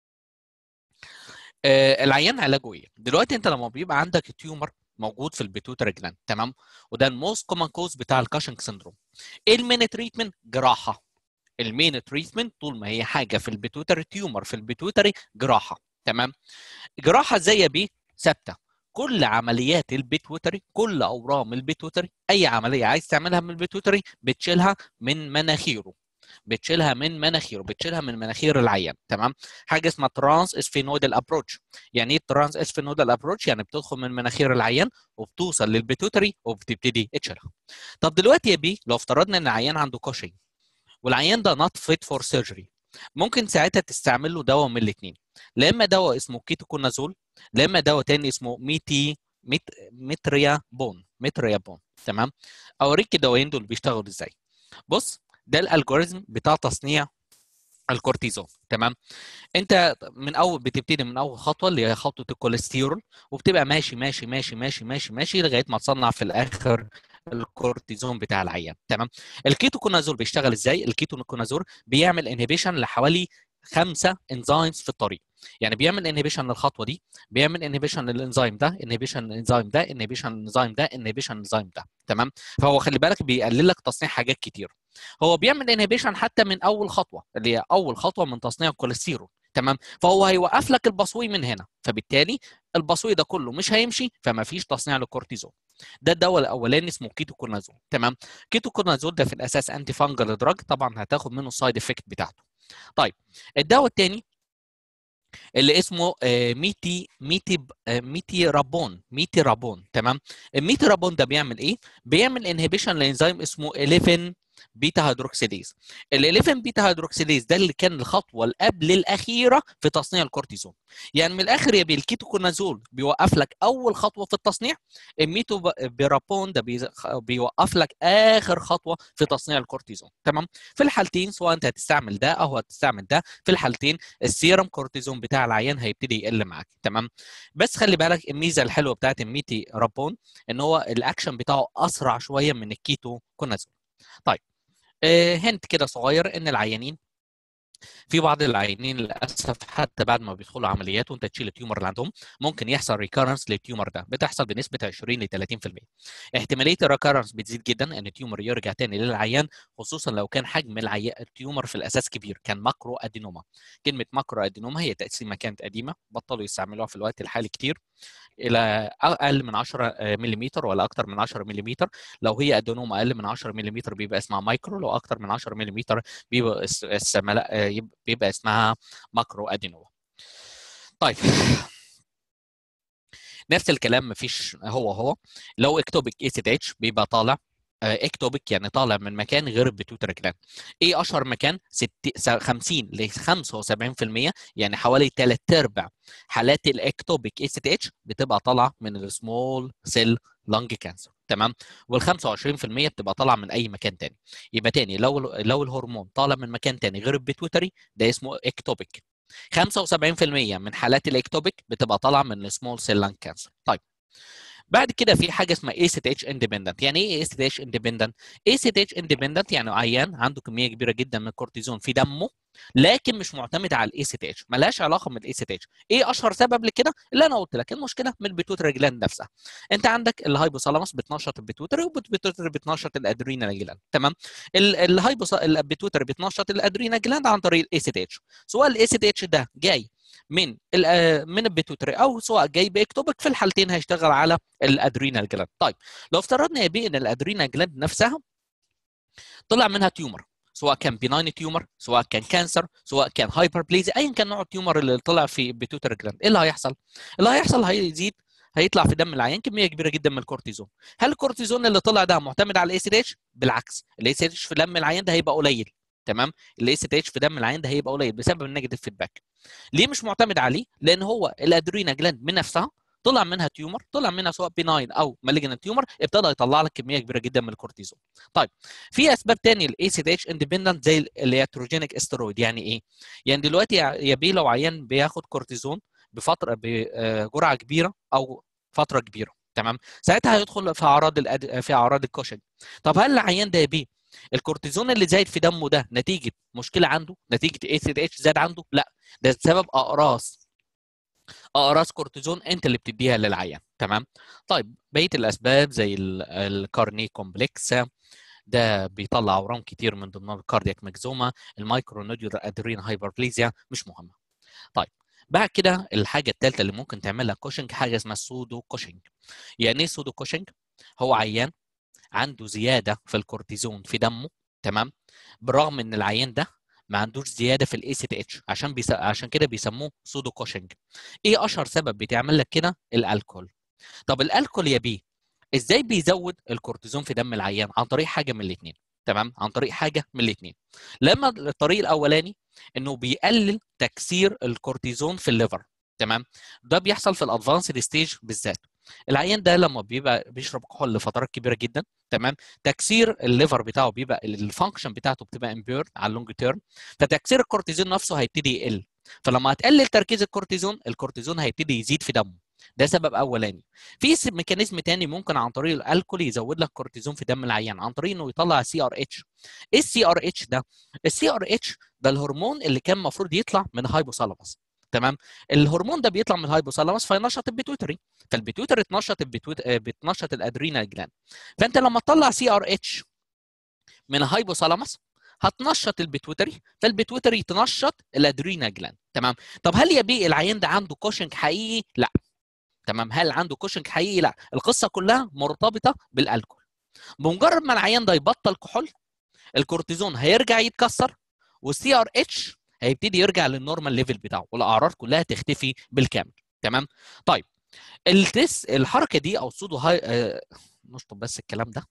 آه العيان علاجه ايه؟ دلوقتي انت لما بيبقى عندك تيومر موجود في البيتوتري جلاند تمام وده الموست كومن كوز بتاع الكاشنج سندروم ايه المين تريتمنت جراحه المين تريتمنت طول ما هي حاجه في البيتوتري تيومر في البيتوتري جراحه تمام جراحه زي بيه ثابته كل عمليات البيتوتري كل اورام البيتوتري اي عمليه عايز تعملها من البيتوتري بتشيلها من مناخيره بتشيلها من مناخيره بتشيلها من مناخير العيان تمام حاجه اسمها ترانس اسفينودال ابروتش يعني ايه ترانس اسفينودال ابروتش يعني بتدخل من مناخير العيان وبتوصل للبيتوتري وبتبتدي تشيلها طب دلوقتي يا بي لو افترضنا ان العيان عنده كوشنج والعيان ده نوت فيت فور سيرجري ممكن ساعتها تستعمل له دواء من الاثنين لا اما دواء اسمه كيتوكونازول لا اما دواء تاني اسمه ميتي ميت متريا بون متريا بون تمام اوريك الدوايين دول بيشتغلوا ازاي بص ده الالجوريزم بتاع تصنيع الكورتيزون تمام انت من اول بتبتدي من اول خطوه اللي هي خطوه الكوليسترول وبتبقى ماشي ماشي ماشي ماشي ماشي ماشي لغايه ما تصنع في الاخر الكورتيزون بتاع العيان تمام الكيتوكونازول بيشتغل ازاي الكيتوكونازول بيعمل انهبيشن لحوالي خمسه انزيمز في الطريق يعني بيعمل انهبيشن للخطوه دي بيعمل انهبيشن للانزيم ده انهبيشن للانزيم ده انهبيشن للانزيم ده انهبيشن للانزيم ده تمام فهو خلي بالك بيقلل لك تصنيع حاجات كتير هو بيعمل انهبيشن حتى من اول خطوه اللي هي اول خطوه من تصنيع الكوليسترول تمام فهو هيوقف لك البصوي من هنا فبالتالي البصوي ده كله مش هيمشي فما فيش تصنيع للكورتيزون ده الدواء الاولاني اسمه كيتوكونازول تمام كيتوكونازول ده في الاساس انتي فانجل دراج طبعا هتاخد منه السايد افكت بتاعته طيب الدواء الثاني اللي اسمه ميتي ميتي ميتي رابون ميتي رابون تمام الميتي رابون ده بيعمل ايه بيعمل انهبيشن لانزيم اسمه 11 بيتا هيدروكسيديز ال 11 بيتا هيدروكسيديز ده اللي كان الخطوه اللي قبل الاخيره في تصنيع الكورتيزون يعني من الاخر يا بالكيتوكونازول بيوقف لك اول خطوه في التصنيع الميتو بيرابون ده بيوقف لك اخر خطوه في تصنيع الكورتيزون تمام في الحالتين سواء انت هتستعمل ده او هتستعمل ده في الحالتين السيرم كورتيزون بتاع العيان هيبتدي يقل معاك تمام بس خلي بالك الميزه الحلوه بتاعت الميتي رابون ان هو الاكشن بتاعه اسرع شويه من الكيتو كونازول طيب آه هنت كده صغير ان العيانين في بعض العيانين للاسف حتى بعد ما بيدخلوا عمليات وانت تشيل التيومر اللي عندهم ممكن يحصل ريكارنس للتيومر ده بتحصل بنسبه 20 ل 30% احتماليه الريكارنس بتزيد جدا ان التيومر يرجع تاني للعيان خصوصا لو كان حجم العي... التيومر في الاساس كبير كان ماكرو ادينوما كلمه ماكرو ادينوما هي تقسيمه كانت قديمه بطلوا يستعملوها في الوقت الحالي كتير الى اقل من 10 ملم ولا اكثر من 10 ملم لو هي ادينوما اقل من 10 ملم بيبقى اسمها مايكرو لو اكثر من 10 ملم بيبقى اسمها بيبقى اسمها ماكرو ادينوما طيب نفس الكلام مفيش هو هو لو اكتوبيك اي سي اتش بيبقى طالع اكتوبيك يعني طالع من مكان غير البيتوتري جلاند ايه اشهر مكان 50 ل 75% يعني حوالي 3 ارباع حالات الاكتوبيك اي سي تي اتش بتبقى طالعه من السمول سيل لانج كانسر تمام وال 25% بتبقى طالعه من اي مكان تاني يبقى تاني لو لو الهرمون طالع من مكان تاني غير البيتوتري ده اسمه اكتوبيك 75% من حالات الاكتوبيك بتبقى طالعه من السمول سيل لانج كانسر طيب بعد كده في حاجه اسمها اي سي تي اتش اندبندنت يعني ايه اي سي تي اتش اندبندنت اي سي تي اتش اندبندنت يعني عيان عنده كميه كبيره جدا من الكورتيزون في دمه لكن مش معتمد على الاي سي تي اتش ملهاش علاقه بالاي سي تي اتش ايه اشهر سبب لكده اللي انا قلت لك المشكله من البيتوتري جلاند نفسها انت عندك الهايبوثالاموس بتنشط البيتوتري والبيتوتري بتنشط الادرينال جلاند تمام الهايبوث البيتوتري بتنشط الادرينال جلاند عن طريق الاي سي تي اتش سواء الاي سي تي اتش ده جاي من من البيتوتري او سواء جاي باكتوبك في الحالتين هيشتغل على الادرينال جلاند طيب لو افترضنا يا بيه ان الادرينال جلاند نفسها طلع منها تيومر سواء كان بيناين تيومر سواء كان كانسر سواء كان هايبربليزي ايا كان نوع التيومر اللي طلع في البيتوتري جلاند ايه اللي هيحصل اللي هيحصل هيزيد هيطلع في دم العيان كميه كبيره جدا من الكورتيزون هل الكورتيزون اللي طلع ده معتمد على الاي سي اتش بالعكس الاي سي اتش في دم العيان ده هيبقى قليل تمام الاي سي اتش في دم العيان ده هيبقى قليل بسبب النيجاتيف فيدباك ليه مش معتمد عليه لان هو الادرينا جلاند من نفسها طلع منها تيومر طلع منها سواء بيناين او مالجنت تيومر ابتدى يطلع لك كميه كبيره جدا من الكورتيزون طيب في اسباب تاني الاي سي اتش اندبندنت زي الياتروجينيك استرويد يعني ايه يعني دلوقتي يا بيه لو عيان بياخد كورتيزون بفتره بجرعه كبيره او فتره كبيره تمام ساعتها هيدخل في اعراض الأد... في اعراض الكوشن طب هل العيان ده يا بيه الكورتيزون اللي زايد في دمه ده نتيجه مشكله عنده نتيجه اي سي اتش زاد عنده لا ده بسبب اقراص اقراص كورتيزون انت اللي بتديها للعيان تمام طيب بقيه الاسباب زي الكارني كومبلكس ده بيطلع اورام كتير من ضمنها الكاردياك ماكزوما المايكرو نوديولار ادرين هايبربليزيا مش مهمه طيب بعد كده الحاجه الثالثه اللي ممكن تعملها كوشنج حاجه اسمها السودو كوشنج يعني ايه سودو كوشنج هو عيان عنده زياده في الكورتيزون في دمه تمام بالرغم ان العيان ده ما عندوش زياده في الاي سي تي اتش عشان بيس... عشان كده بيسموه سودو كوشنج ايه اشهر سبب بيتعمل لك كده الالكول طب الالكول يا بيه ازاي بيزود الكورتيزون في دم العيان عن طريق حاجه من الاثنين تمام عن طريق حاجه من الاثنين لما الطريق الاولاني انه بيقلل تكسير الكورتيزون في الليفر تمام ده بيحصل في الادفانسد ستيج بالذات العيان ده لما بيبقى بيشرب كحول لفترات كبيره جدا تمام تكسير الليفر بتاعه بيبقى الفانكشن بتاعته بتبقى امبير على اللونج تيرم فتكسير الكورتيزون نفسه هيبتدي يقل فلما هتقلل تركيز الكورتيزون الكورتيزون هيبتدي يزيد في دمه ده سبب اولاني في ميكانيزم تاني ممكن عن طريق الالكول يزود لك كورتيزون في دم العيان عن طريق انه يطلع سي ار اتش ايه السي ار اتش ده السي ار اتش ده الهرمون اللي كان المفروض يطلع من الهايبوثالاموس تمام الهرمون ده بيطلع من الهايبوثالاموس فينشط البيتوتري فالبيتوتري تنشط البيتوت... بتنشط الادرينال جلاند فانت لما تطلع سي ار اتش من الهايبوثالاموس هتنشط البيتوتري فالبيتوتري تنشط الادرينال جلاند تمام طب هل يا بيه العيان ده عنده كوشنج حقيقي لا تمام هل عنده كوشنج حقيقي لا القصه كلها مرتبطه بالالكول بمجرد ما العيان ده يبطل كحول الكورتيزون هيرجع يتكسر والسي ار اتش هيبتدي يرجع للنورمال ليفل بتاعه والاعراض كلها تختفي بالكامل تمام طيب التس الحركه دي او السودو هاي آه... نشطب بس الكلام ده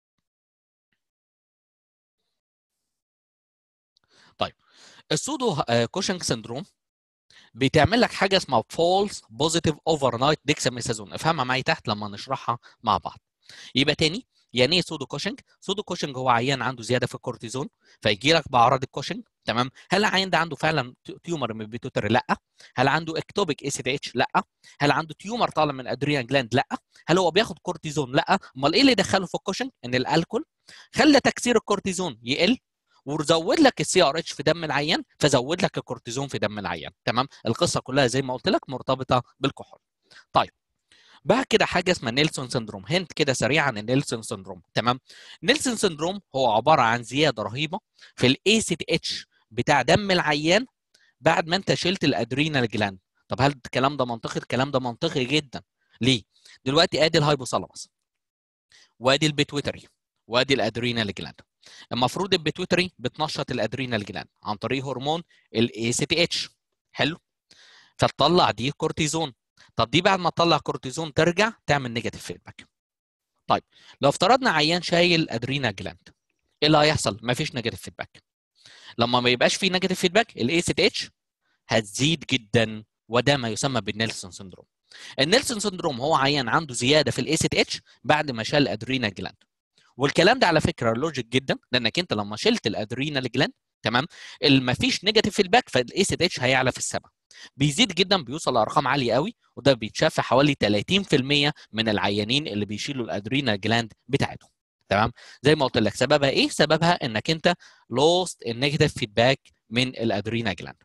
طيب السودو كوشنج سندروم بتعمل لك حاجه اسمها فولس بوزيتيف اوفر نايت ديكساميثازون افهمها معايا تحت لما نشرحها مع بعض يبقى تاني يعني ايه سودو كوشنج؟ سودو كوشنج هو عيان عنده زياده في الكورتيزون فيجي لك باعراض الكوشنج تمام؟ هل العيان ده عنده فعلا تيومر من البيتوتري؟ لا. هل عنده اكتوبيك اي سي تي اتش؟ لا. هل عنده تيومر طالع من ادريان جلاند؟ لا. هل هو بياخد كورتيزون؟ لا. امال ايه اللي دخله في الكوشنج؟ ان الالكول خلى تكسير الكورتيزون يقل وزود لك السي ار اتش في دم العيان فزود لك الكورتيزون في دم العيان تمام القصه كلها زي ما قلت لك مرتبطه بالكحول طيب بعد كده حاجه اسمها نيلسون سندروم هنت كده سريعا عن النيلسون سندروم تمام نيلسون سندروم هو عباره عن زياده رهيبه في الاي سي تي اتش بتاع دم العيان بعد ما انت شلت الادرينال جلاند طب هل الكلام ده منطقي الكلام ده منطقي جدا ليه دلوقتي ادي الهايبوثالاموس وادي البيتويتري وادي الادرينال جلاند المفروض البيتويتري بتنشط الادرينال جلاند عن طريق هرمون الاي سي تي اتش حلو فتطلع دي كورتيزون طب دي بعد ما تطلع كورتيزون ترجع تعمل نيجاتيف فيدباك طيب لو افترضنا عيان شايل ادرينال جلاند ايه اللي هيحصل مفيش نيجاتيف فيدباك لما ما يبقاش في نيجاتيف فيدباك الاي سي تي اتش هتزيد جدا وده ما يسمى بالنيلسون سندروم النيلسون سندروم هو عيان عنده زياده في الاي سي تي اتش بعد ما شال الادرينال جلاند والكلام ده على فكره لوجيك جدا لانك انت لما شلت الادرينال جلاند تمام ما فيش نيجاتيف فيدباك فالاي سي اتش هيعلى في السماء بيزيد جدا بيوصل لارقام عاليه قوي وده بيتشاف في حوالي 30% من العيانين اللي بيشيلوا الادرينا جلاند بتاعتهم تمام زي ما قلت لك سببها ايه سببها انك انت لوست النيجاتيف فيدباك من الادرينا جلاند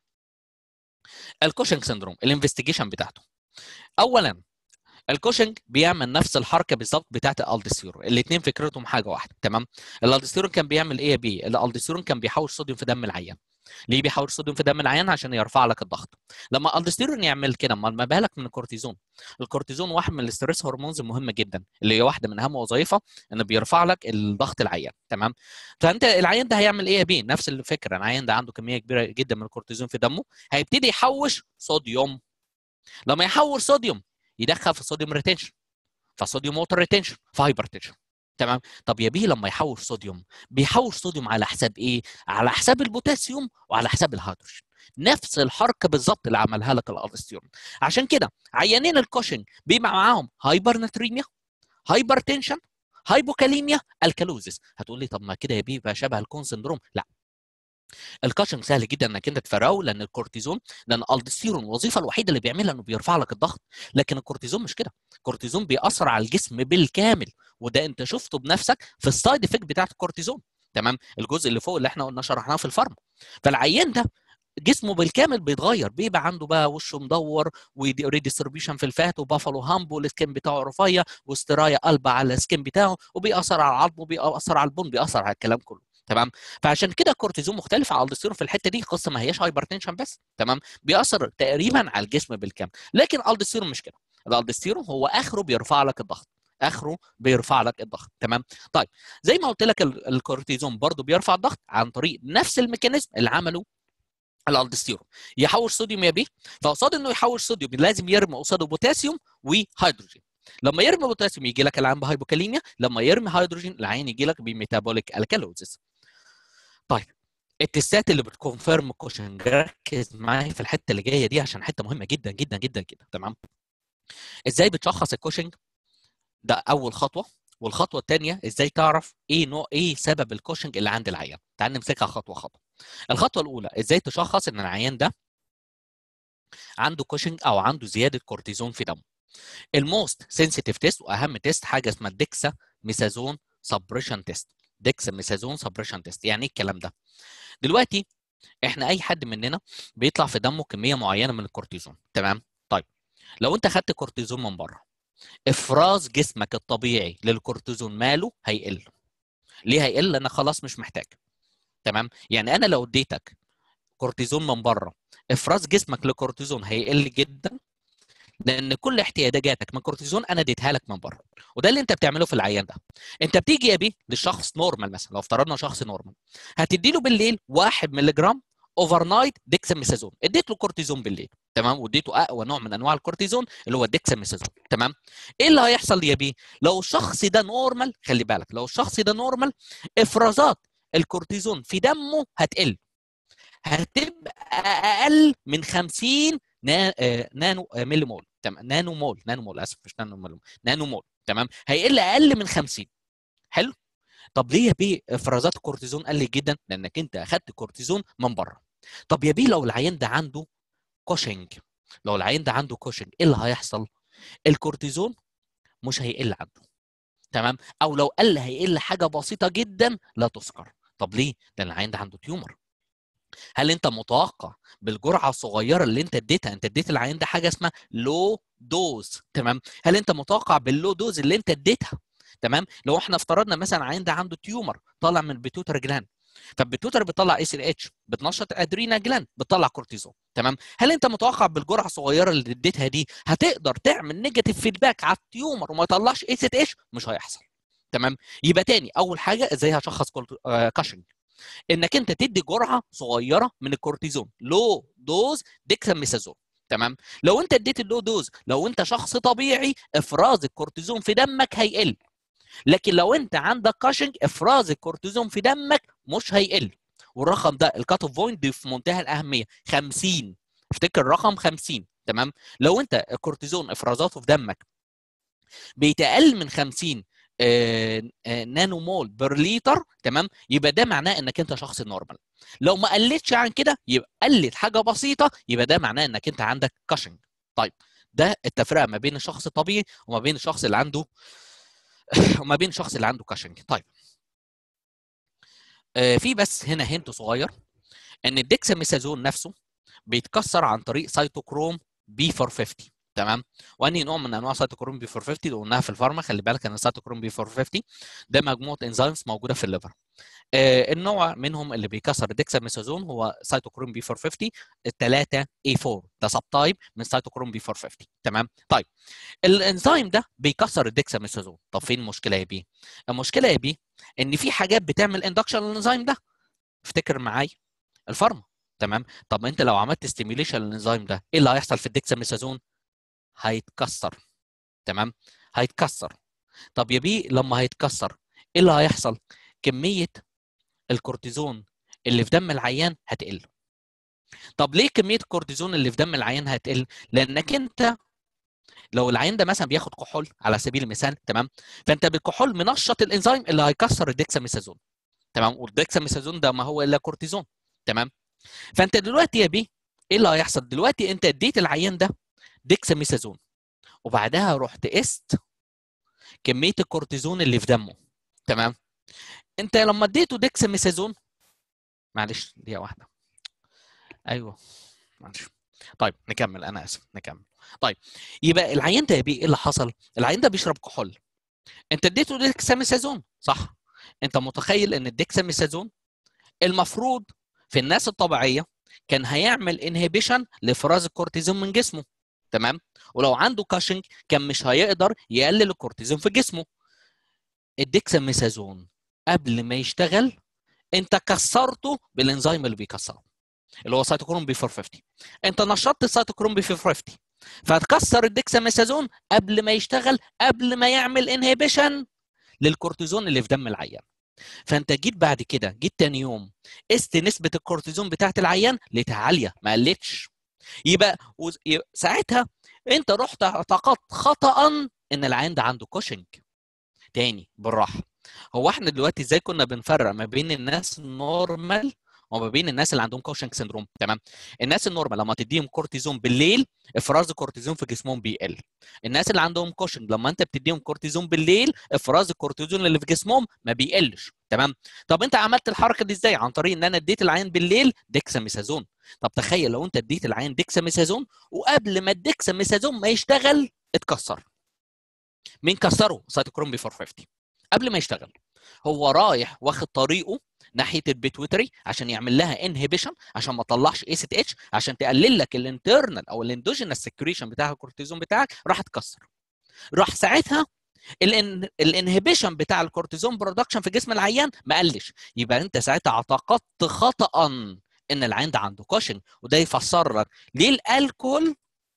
الكوشنج سندروم الانفستيجيشن بتاعته اولا الكوشنج بيعمل نفس الحركه بالظبط بتاعت الالدوستيرون الاثنين فكرتهم حاجه واحده تمام الالدوستيرون كان بيعمل ايه يا بي الالدوستيرون كان بيحول صوديوم في دم العيان ليه بيحول صوديوم في دم العيان عشان يرفع لك الضغط لما الالدوستيرون يعمل كده ما بالك من الكورتيزون الكورتيزون واحد من الاستريس هرمونز المهمه جدا اللي هي واحده من اهم وظائفها انه بيرفع لك الضغط العيان تمام فانت العيان ده هيعمل ايه يا بيه نفس الفكره العيان ده عنده كميه كبيره جدا من الكورتيزون في دمه هيبتدي يحوش صوديوم لما يحول صوديوم يدخل في صوديوم ريتنشن فصوديوم ووتر ريتنشن فهايبرتنشن تمام طب يا بيه لما يحول صوديوم بيحول صوديوم على حساب ايه على حساب البوتاسيوم وعلى حساب الهيدروجين نفس الحركه بالظبط اللي عملها لك الالستيرون عشان كده عيانين الكوشنج بيبقى معاهم هايبر ناتريميا هايبر تنشن هايبوكاليميا الكالوزيس هتقول لي طب ما كده يا بيه بقى شبه الكون سندروم لا الكاشنج سهل جدا انك انت تفرقه لان الكورتيزون لان الالدوستيرون الوظيفه الوحيده اللي بيعملها انه بيرفع لك الضغط لكن الكورتيزون مش كده الكورتيزون بيأثر على الجسم بالكامل وده انت شفته بنفسك في السايد افكت بتاعت الكورتيزون تمام الجزء اللي فوق اللي احنا قلنا شرحناه في الفارما فالعيان ده جسمه بالكامل بيتغير بيبقى عنده بقى وشه مدور وريديستربيوشن في الفات وبافالو هامب والسكين بتاعه رفيع واسترايا قلبة على السكين بتاعه وبيأثر على العظم وبيأثر على البون بيأثر على الكلام كله تمام فعشان كده الكورتيزون مختلف عن الالدوستيرون في الحته دي قصه ما هياش هايبرتنشن بس تمام بيأثر تقريبا على الجسم بالكامل لكن الالدوستيرون مش كده الالدوستيرون هو اخره بيرفع لك الضغط اخره بيرفع لك الضغط تمام طيب زي ما قلت لك الكورتيزون برضو بيرفع الضغط عن طريق نفس الميكانيزم اللي عمله الالدوستيرون يحول صوديوم يا بيه فقصاد انه يحول صوديوم لازم يرمي قصاده بوتاسيوم وهيدروجين لما يرمي بوتاسيوم يجي لك العين بهايبوكاليميا لما يرمي هيدروجين العين يجي لك بميتابوليك الكالوزيس طيب التستات اللي بتكونفيرم كوشنج ركز معايا في الحته اللي جايه دي عشان حته مهمه جدا جدا جدا جدا تمام ازاي بتشخص الكوشنج ده اول خطوه والخطوه الثانيه ازاي تعرف ايه نوع ايه سبب الكوشنج اللي عند العيان تعال نمسكها خطوه خطوه الخطوه الاولى ازاي تشخص ان العيان ده عنده كوشنج او عنده زياده كورتيزون في دمه الموست سنسيتيف تيست واهم تيست حاجه اسمها الدكسا ميثازون سبريشن تيست ديكسا ميثازون سبريشن تيست يعني ايه الكلام ده دلوقتي احنا اي حد مننا بيطلع في دمه كميه معينه من الكورتيزون تمام طيب لو انت خدت كورتيزون من بره افراز جسمك الطبيعي للكورتيزون ماله هيقل ليه هيقل لان خلاص مش محتاج تمام يعني انا لو اديتك كورتيزون من بره افراز جسمك للكورتيزون هيقل جدا لان كل احتياجاتك من كورتيزون انا اديتها لك من بره وده اللي انت بتعمله في العيان ده انت بتيجي يا بيه للشخص نورمال مثلا لو افترضنا شخص نورمال هتدي له بالليل 1 مللي جرام اوفر نايت ديكساميثازون اديت له كورتيزون بالليل تمام واديته اقوى نوع من انواع الكورتيزون اللي هو الديكساميثازون تمام ايه اللي هيحصل يا بيه لو الشخص ده نورمال خلي بالك لو الشخص ده نورمال افرازات الكورتيزون في دمه هتقل هتبقى اقل من 50 نانو ملي مول تمام نانو مول نانو مول اسف مش نانو مول نانو مول تمام هيقل اقل من 50 حلو طب ليه يا بيه افرازات الكورتيزون قل جدا لانك انت اخدت كورتيزون من بره طب يا بيه لو العيان ده عنده كوشنج لو العيان ده عنده كوشنج ايه اللي هيحصل الكورتيزون مش هيقل عنده تمام او لو قل هيقل حاجه بسيطه جدا لا تذكر طب ليه لان العيان ده عنده تيومر هل انت متوقع بالجرعه الصغيره اللي انت اديتها انت اديت العيان ده حاجه اسمها لو دوز تمام هل انت متوقع باللو دوز اللي انت اديتها تمام لو احنا افترضنا مثلا عيان ده عنده تيومر طالع من البيتوتر جلاند فالبيتوتر بيطلع اس ال اتش بتنشط ادرينا جلاند بتطلع كورتيزون تمام هل انت متوقع بالجرعه الصغيره اللي اديتها دي هتقدر تعمل نيجاتيف فيدباك على التيومر وما يطلعش اس ال اتش مش هيحصل تمام يبقى تاني اول حاجه ازاي هشخص كاشنج انك انت تدي جرعه صغيره من الكورتيزون لو دوز ديكساميثازون تمام لو انت اديت اللو دوز لو انت شخص طبيعي افراز الكورتيزون في دمك هيقل لكن لو انت عندك كاشنج افراز الكورتيزون في دمك مش هيقل والرقم ده الكات اوف بوينت دي في منتهى الاهميه 50 افتكر رقم 50 تمام لو انت الكورتيزون افرازاته في دمك بيتقل من 50 نانو مول بير لتر تمام يبقى ده معناه انك انت شخص نورمال لو ما قلتش عن كده يبقى قلت حاجه بسيطه يبقى ده معناه انك انت عندك كاشنج طيب ده التفرقه ما بين الشخص الطبيعي وما بين الشخص اللي عنده وما بين الشخص اللي عنده كاشنج طيب آه في بس هنا هنت صغير ان الديكساميثازون نفسه بيتكسر عن طريق سيتوكروم بي 450 تمام وانهي نوع من انواع سيتوكروم بي 450 اللي قلناها في الفارما خلي بالك ان السيتوكروم بي 450 ده مجموعه انزيمز موجوده في الليفر آه النوع منهم اللي بيكسر الديكساميثازون هو سيتوكروم بي 450 الثلاثه اي 4 ده سب تايب من سيتوكروم بي 450 تمام طيب الانزيم ده بيكسر الديكساميثازون طب فين المشكله يا بيه المشكله يا بيه ان في حاجات بتعمل اندكشن للانزيم ده افتكر معايا الفارما تمام طب انت لو عملت ستيميوليشن للانزيم ده ايه اللي هيحصل في الديكساميثازون هيتكسر تمام هيتكسر طب يا بيه لما هيتكسر ايه اللي هيحصل كميه الكورتيزون اللي في دم العيان هتقل طب ليه كميه الكورتيزون اللي في دم العيان هتقل لانك انت لو العيان ده مثلا بياخد كحول على سبيل المثال تمام فانت بالكحول منشط الانزيم اللي هيكسر الديكساميثازون تمام والديكساميثازون ده ما هو الا كورتيزون تمام فانت دلوقتي يا بيه ايه اللي هيحصل دلوقتي انت اديت العيان ده ديكساميثازون وبعدها رحت قست كميه الكورتيزون اللي في دمه تمام انت لما اديته ديكساميثازون معلش دقيقه واحده ايوه معلش طيب نكمل انا اسف نكمل طيب يبقى العيان ده يا بيه ايه اللي حصل العيان ده بيشرب كحول انت اديته ديكساميثازون صح انت متخيل ان الديكساميثازون المفروض في الناس الطبيعيه كان هيعمل انهبيشن لافراز الكورتيزون من جسمه تمام ولو عنده كاشنج كان مش هيقدر يقلل الكورتيزون في جسمه الديكساميثازون قبل ما يشتغل انت كسرته بالانزيم اللي بيكسره اللي هو سيتوكروم بي 450 انت نشطت السيتوكروم بي 450 فتكسر الديكساميثازون قبل ما يشتغل قبل ما يعمل انهبيشن للكورتيزون اللي في دم العيان فانت جيت بعد كده جيت تاني يوم قست نسبه الكورتيزون بتاعت العيان لقيتها عاليه ما قلتش يبقى ساعتها انت رحت اعتقدت خطا ان العيان ده عنده كوشنج تاني بالراحه هو احنا دلوقتي ازاي كنا بنفرق ما بين الناس النورمال وما بين الناس اللي عندهم كوشنج سندروم تمام الناس النورمال لما تديهم كورتيزون بالليل افراز الكورتيزون في جسمهم بيقل الناس اللي عندهم كوشنج لما انت بتديهم كورتيزون بالليل افراز الكورتيزون اللي في جسمهم ما بيقلش تمام طب انت عملت الحركه دي ازاي عن طريق ان انا اديت العيان بالليل ديكساميثازون طب تخيل لو انت اديت العيان ديكساميثازون وقبل ما الديكساميثازون ما يشتغل اتكسر مين كسره سيتوكروم بي 450 قبل ما يشتغل هو رايح واخد طريقه ناحيه البيتويتري عشان يعمل لها انهبيشن عشان ما تطلعش اي سي تي اتش عشان تقلل لك الانترنال او الاندوجينال سكريشن بتاع الكورتيزون بتاعك راح اتكسر راح ساعتها الانهبيشن بتاع الكورتيزون برودكشن في جسم العيان ما قلش يبقى انت ساعتها اعتقدت خطا ان العيان ده عنده كوشن وده يفسر لك ليه الالكول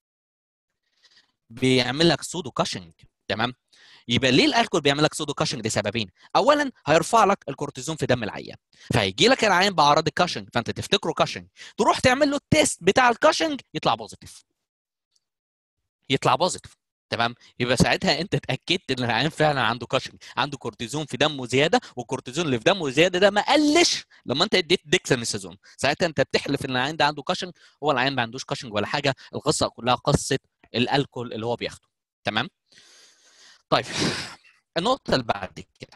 بيعمل لك سودو كاشنج تمام يبقى ليه الالكول بيعمل لك سودو كاشنج لسببين اولا هيرفع لك الكورتيزون في دم العيان فهيجي لك العيان باعراض الكاشنج فانت تفتكره كاشنج تروح تعمل له التيست بتاع الكاشنج يطلع بوزيتيف يطلع بوزيتيف تمام يبقى ساعتها انت اتاكدت ان العيان فعلا عنده كاشنج عنده كورتيزون في دمه زياده والكورتيزون اللي في دمه زياده ده ما قلش لما انت اديت ديكساميثازون ساعتها انت بتحلف ان العيان ده عنده كاشنج هو العيان ما عندوش كاشنج ولا حاجه القصه كلها قصه الالكول اللي هو بياخده تمام طيب النقطة اللي بعد كده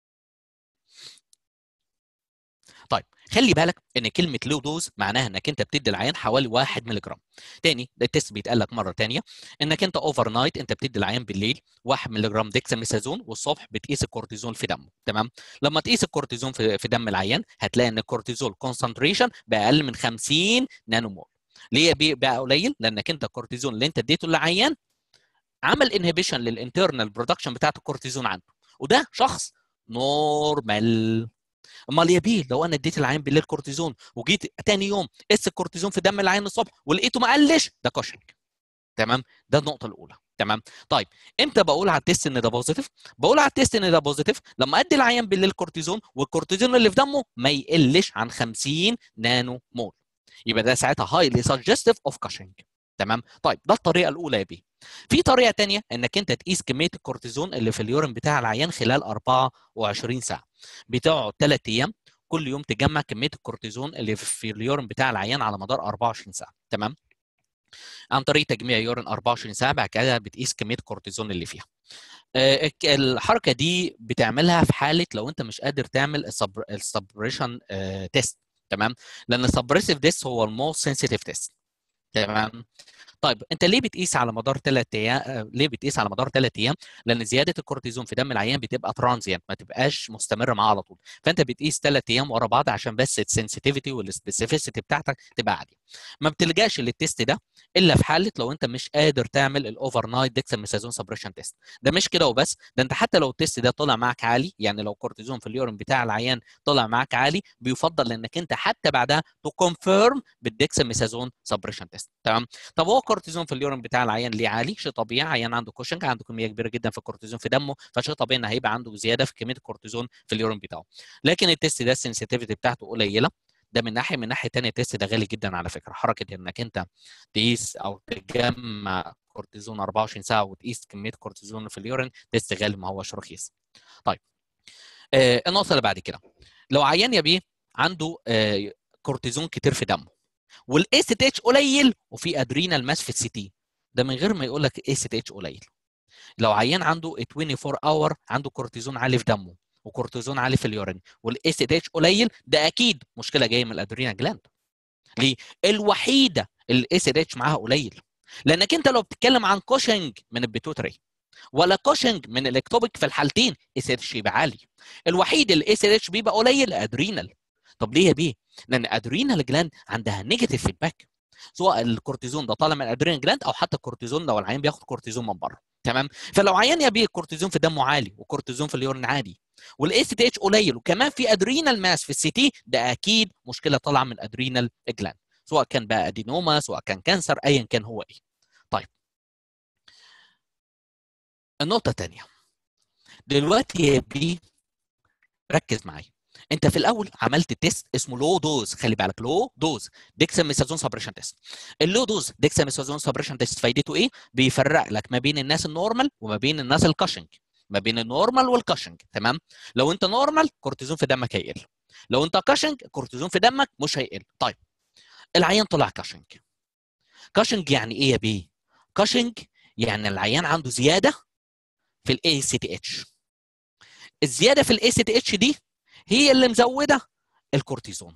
طيب خلي بالك ان كلمه لو دوز معناها انك انت بتدي العيان حوالي 1 مللي جرام تاني ده التست بيتقال لك مره تانية انك انت اوفر نايت انت بتدي العيان بالليل 1 مللي جرام ديكساميثازون والصبح بتقيس الكورتيزون في دمه تمام لما تقيس الكورتيزون في, في دم العيان هتلاقي ان الكورتيزول كونسنتريشن باقل من 50 نانو مول ليه بقى قليل لانك انت الكورتيزون اللي انت اديته للعيان عمل انهبيشن للانترنال برودكشن بتاعت الكورتيزون عنده وده شخص نورمال امال يا بيه لو انا اديت العيان بالليل كورتيزون وجيت تاني يوم قس الكورتيزون في دم العيان الصبح ولقيته ما قلش ده كوشنج تمام ده النقطه الاولى تمام طيب امتى بقول على التيست ان ده بوزيتيف بقول على التيست ان ده بوزيتيف لما ادي العيان بالليل كورتيزون والكورتيزون اللي في دمه ما يقلش عن 50 نانو مول يبقى ده ساعتها هايلي سجستيف اوف كاشنج تمام طيب ده الطريقه الاولى يا بيه في طريقه تانية انك انت تقيس كميه الكورتيزون اللي في اليورين بتاع العيان خلال 24 ساعه بتقعد 3 ايام كل يوم تجمع كميه الكورتيزون اللي في اليورين بتاع العيان على مدار 24 ساعه تمام عن طريق تجميع يورين 24 ساعه بعد كده بتقيس كميه الكورتيزون اللي فيها الحركه دي بتعملها في حاله لو انت مش قادر تعمل السبريشن تيست تمام لان السبريسيف تيست هو الموست سنسيتيف تيست تمام طيب انت ليه بتقيس على مدار ثلاث ايام ليه بتقيس على مدار ثلاث ايام لان زياده الكورتيزون في دم العيان بتبقى ترانزيانت ما تبقاش مستمره معاه على طول فانت بتقيس ثلاث ايام ورا بعض عشان بس السنسيتيفيتي والسبيسيفيسيتي بتاعتك تبقى عاليه ما بتلجاش للتيست ده الا في حاله لو انت مش قادر تعمل الاوفر نايت ديكساميثازون سبريشن تيست ده مش كده وبس ده انت حتى لو التيست ده طلع معاك عالي يعني لو الكورتيزون في اليورين بتاع العيان طلع معاك عالي بيفضل انك انت حتى بعدها تكونفيرم بالديكساميثازون سبريشن تيست تمام طب هو الكورتيزون في اليورين بتاع العيان ليه عالي شيء طبيعي عيان عنده كوشنج عنده كميه كبيره جدا في الكورتيزون في دمه فشيء طبيعي ان هيبقى عنده زياده في كميه الكورتيزون في اليورين بتاعه لكن التيست ده السنسيتيفيتي بتاعته قليله ده من ناحيه من ناحيه ثانيه التيست ده غالي جدا على فكره حركه انك انت تقيس او تجمع كورتيزون 24 ساعه وتقيس كميه كورتيزون في اليورين تيست غالي ما هوش رخيص طيب آه النقطه اللي بعد كده لو عيان يا بيه عنده آه كورتيزون كتير في دمه والاي سي تي اتش قليل وفي ادرينال ماس في السي تي ده من غير ما يقول لك اي سي تي اتش قليل لو عيان عنده 24 اور عنده كورتيزون عالي في دمه وكورتيزون عالي في اليورين والاي سي تي اتش قليل ده اكيد مشكله جايه من الادرينال جلاند ليه الوحيده اللي الاي سي تي اتش معاها قليل لانك انت لو بتتكلم عن كوشنج من البيتوتري ولا كوشنج من الاكتوبيك في الحالتين اي سي اتش يبقى عالي الوحيد اللي اي سي اتش بيبقى قليل ادرينال طب ليه يا بيه؟ لان ادرينال جلاند عندها نيجاتيف فيدباك سواء الكورتيزون ده طالع من الادرينال جلاند او حتى الكورتيزون لو العيان بياخد كورتيزون من بره تمام فلو عيان يا بيه الكورتيزون في دمه عالي وكورتيزون في اليورين عالي والاي سي تي اتش قليل وكمان في ادرينال ماس في السي تي ده اكيد مشكله طالعه من الادرينال جلاند سواء كان بقى ادينوما سواء كان كانسر ايا كان هو ايه طيب النقطه الثانيه دلوقتي يا بيه ركز معايا انت في الاول عملت تيست اسمه لو دوز خلي بالك لو دوز ديكساميثازون سبريشن تيست اللو دوز ديكساميثازون سبريشن تيست فايدته ايه بيفرق لك ما بين الناس النورمال وما بين الناس الكاشنج ما بين النورمال والكاشنج تمام لو انت نورمال كورتيزون في دمك هيقل لو انت كاشنج كورتيزون في دمك مش هيقل طيب العيان طلع كاشنج كاشنج يعني ايه يا بيه كاشنج يعني العيان عنده زياده في الاي سي تي اتش الزياده في الاي سي تي اتش دي هي اللي مزوده الكورتيزون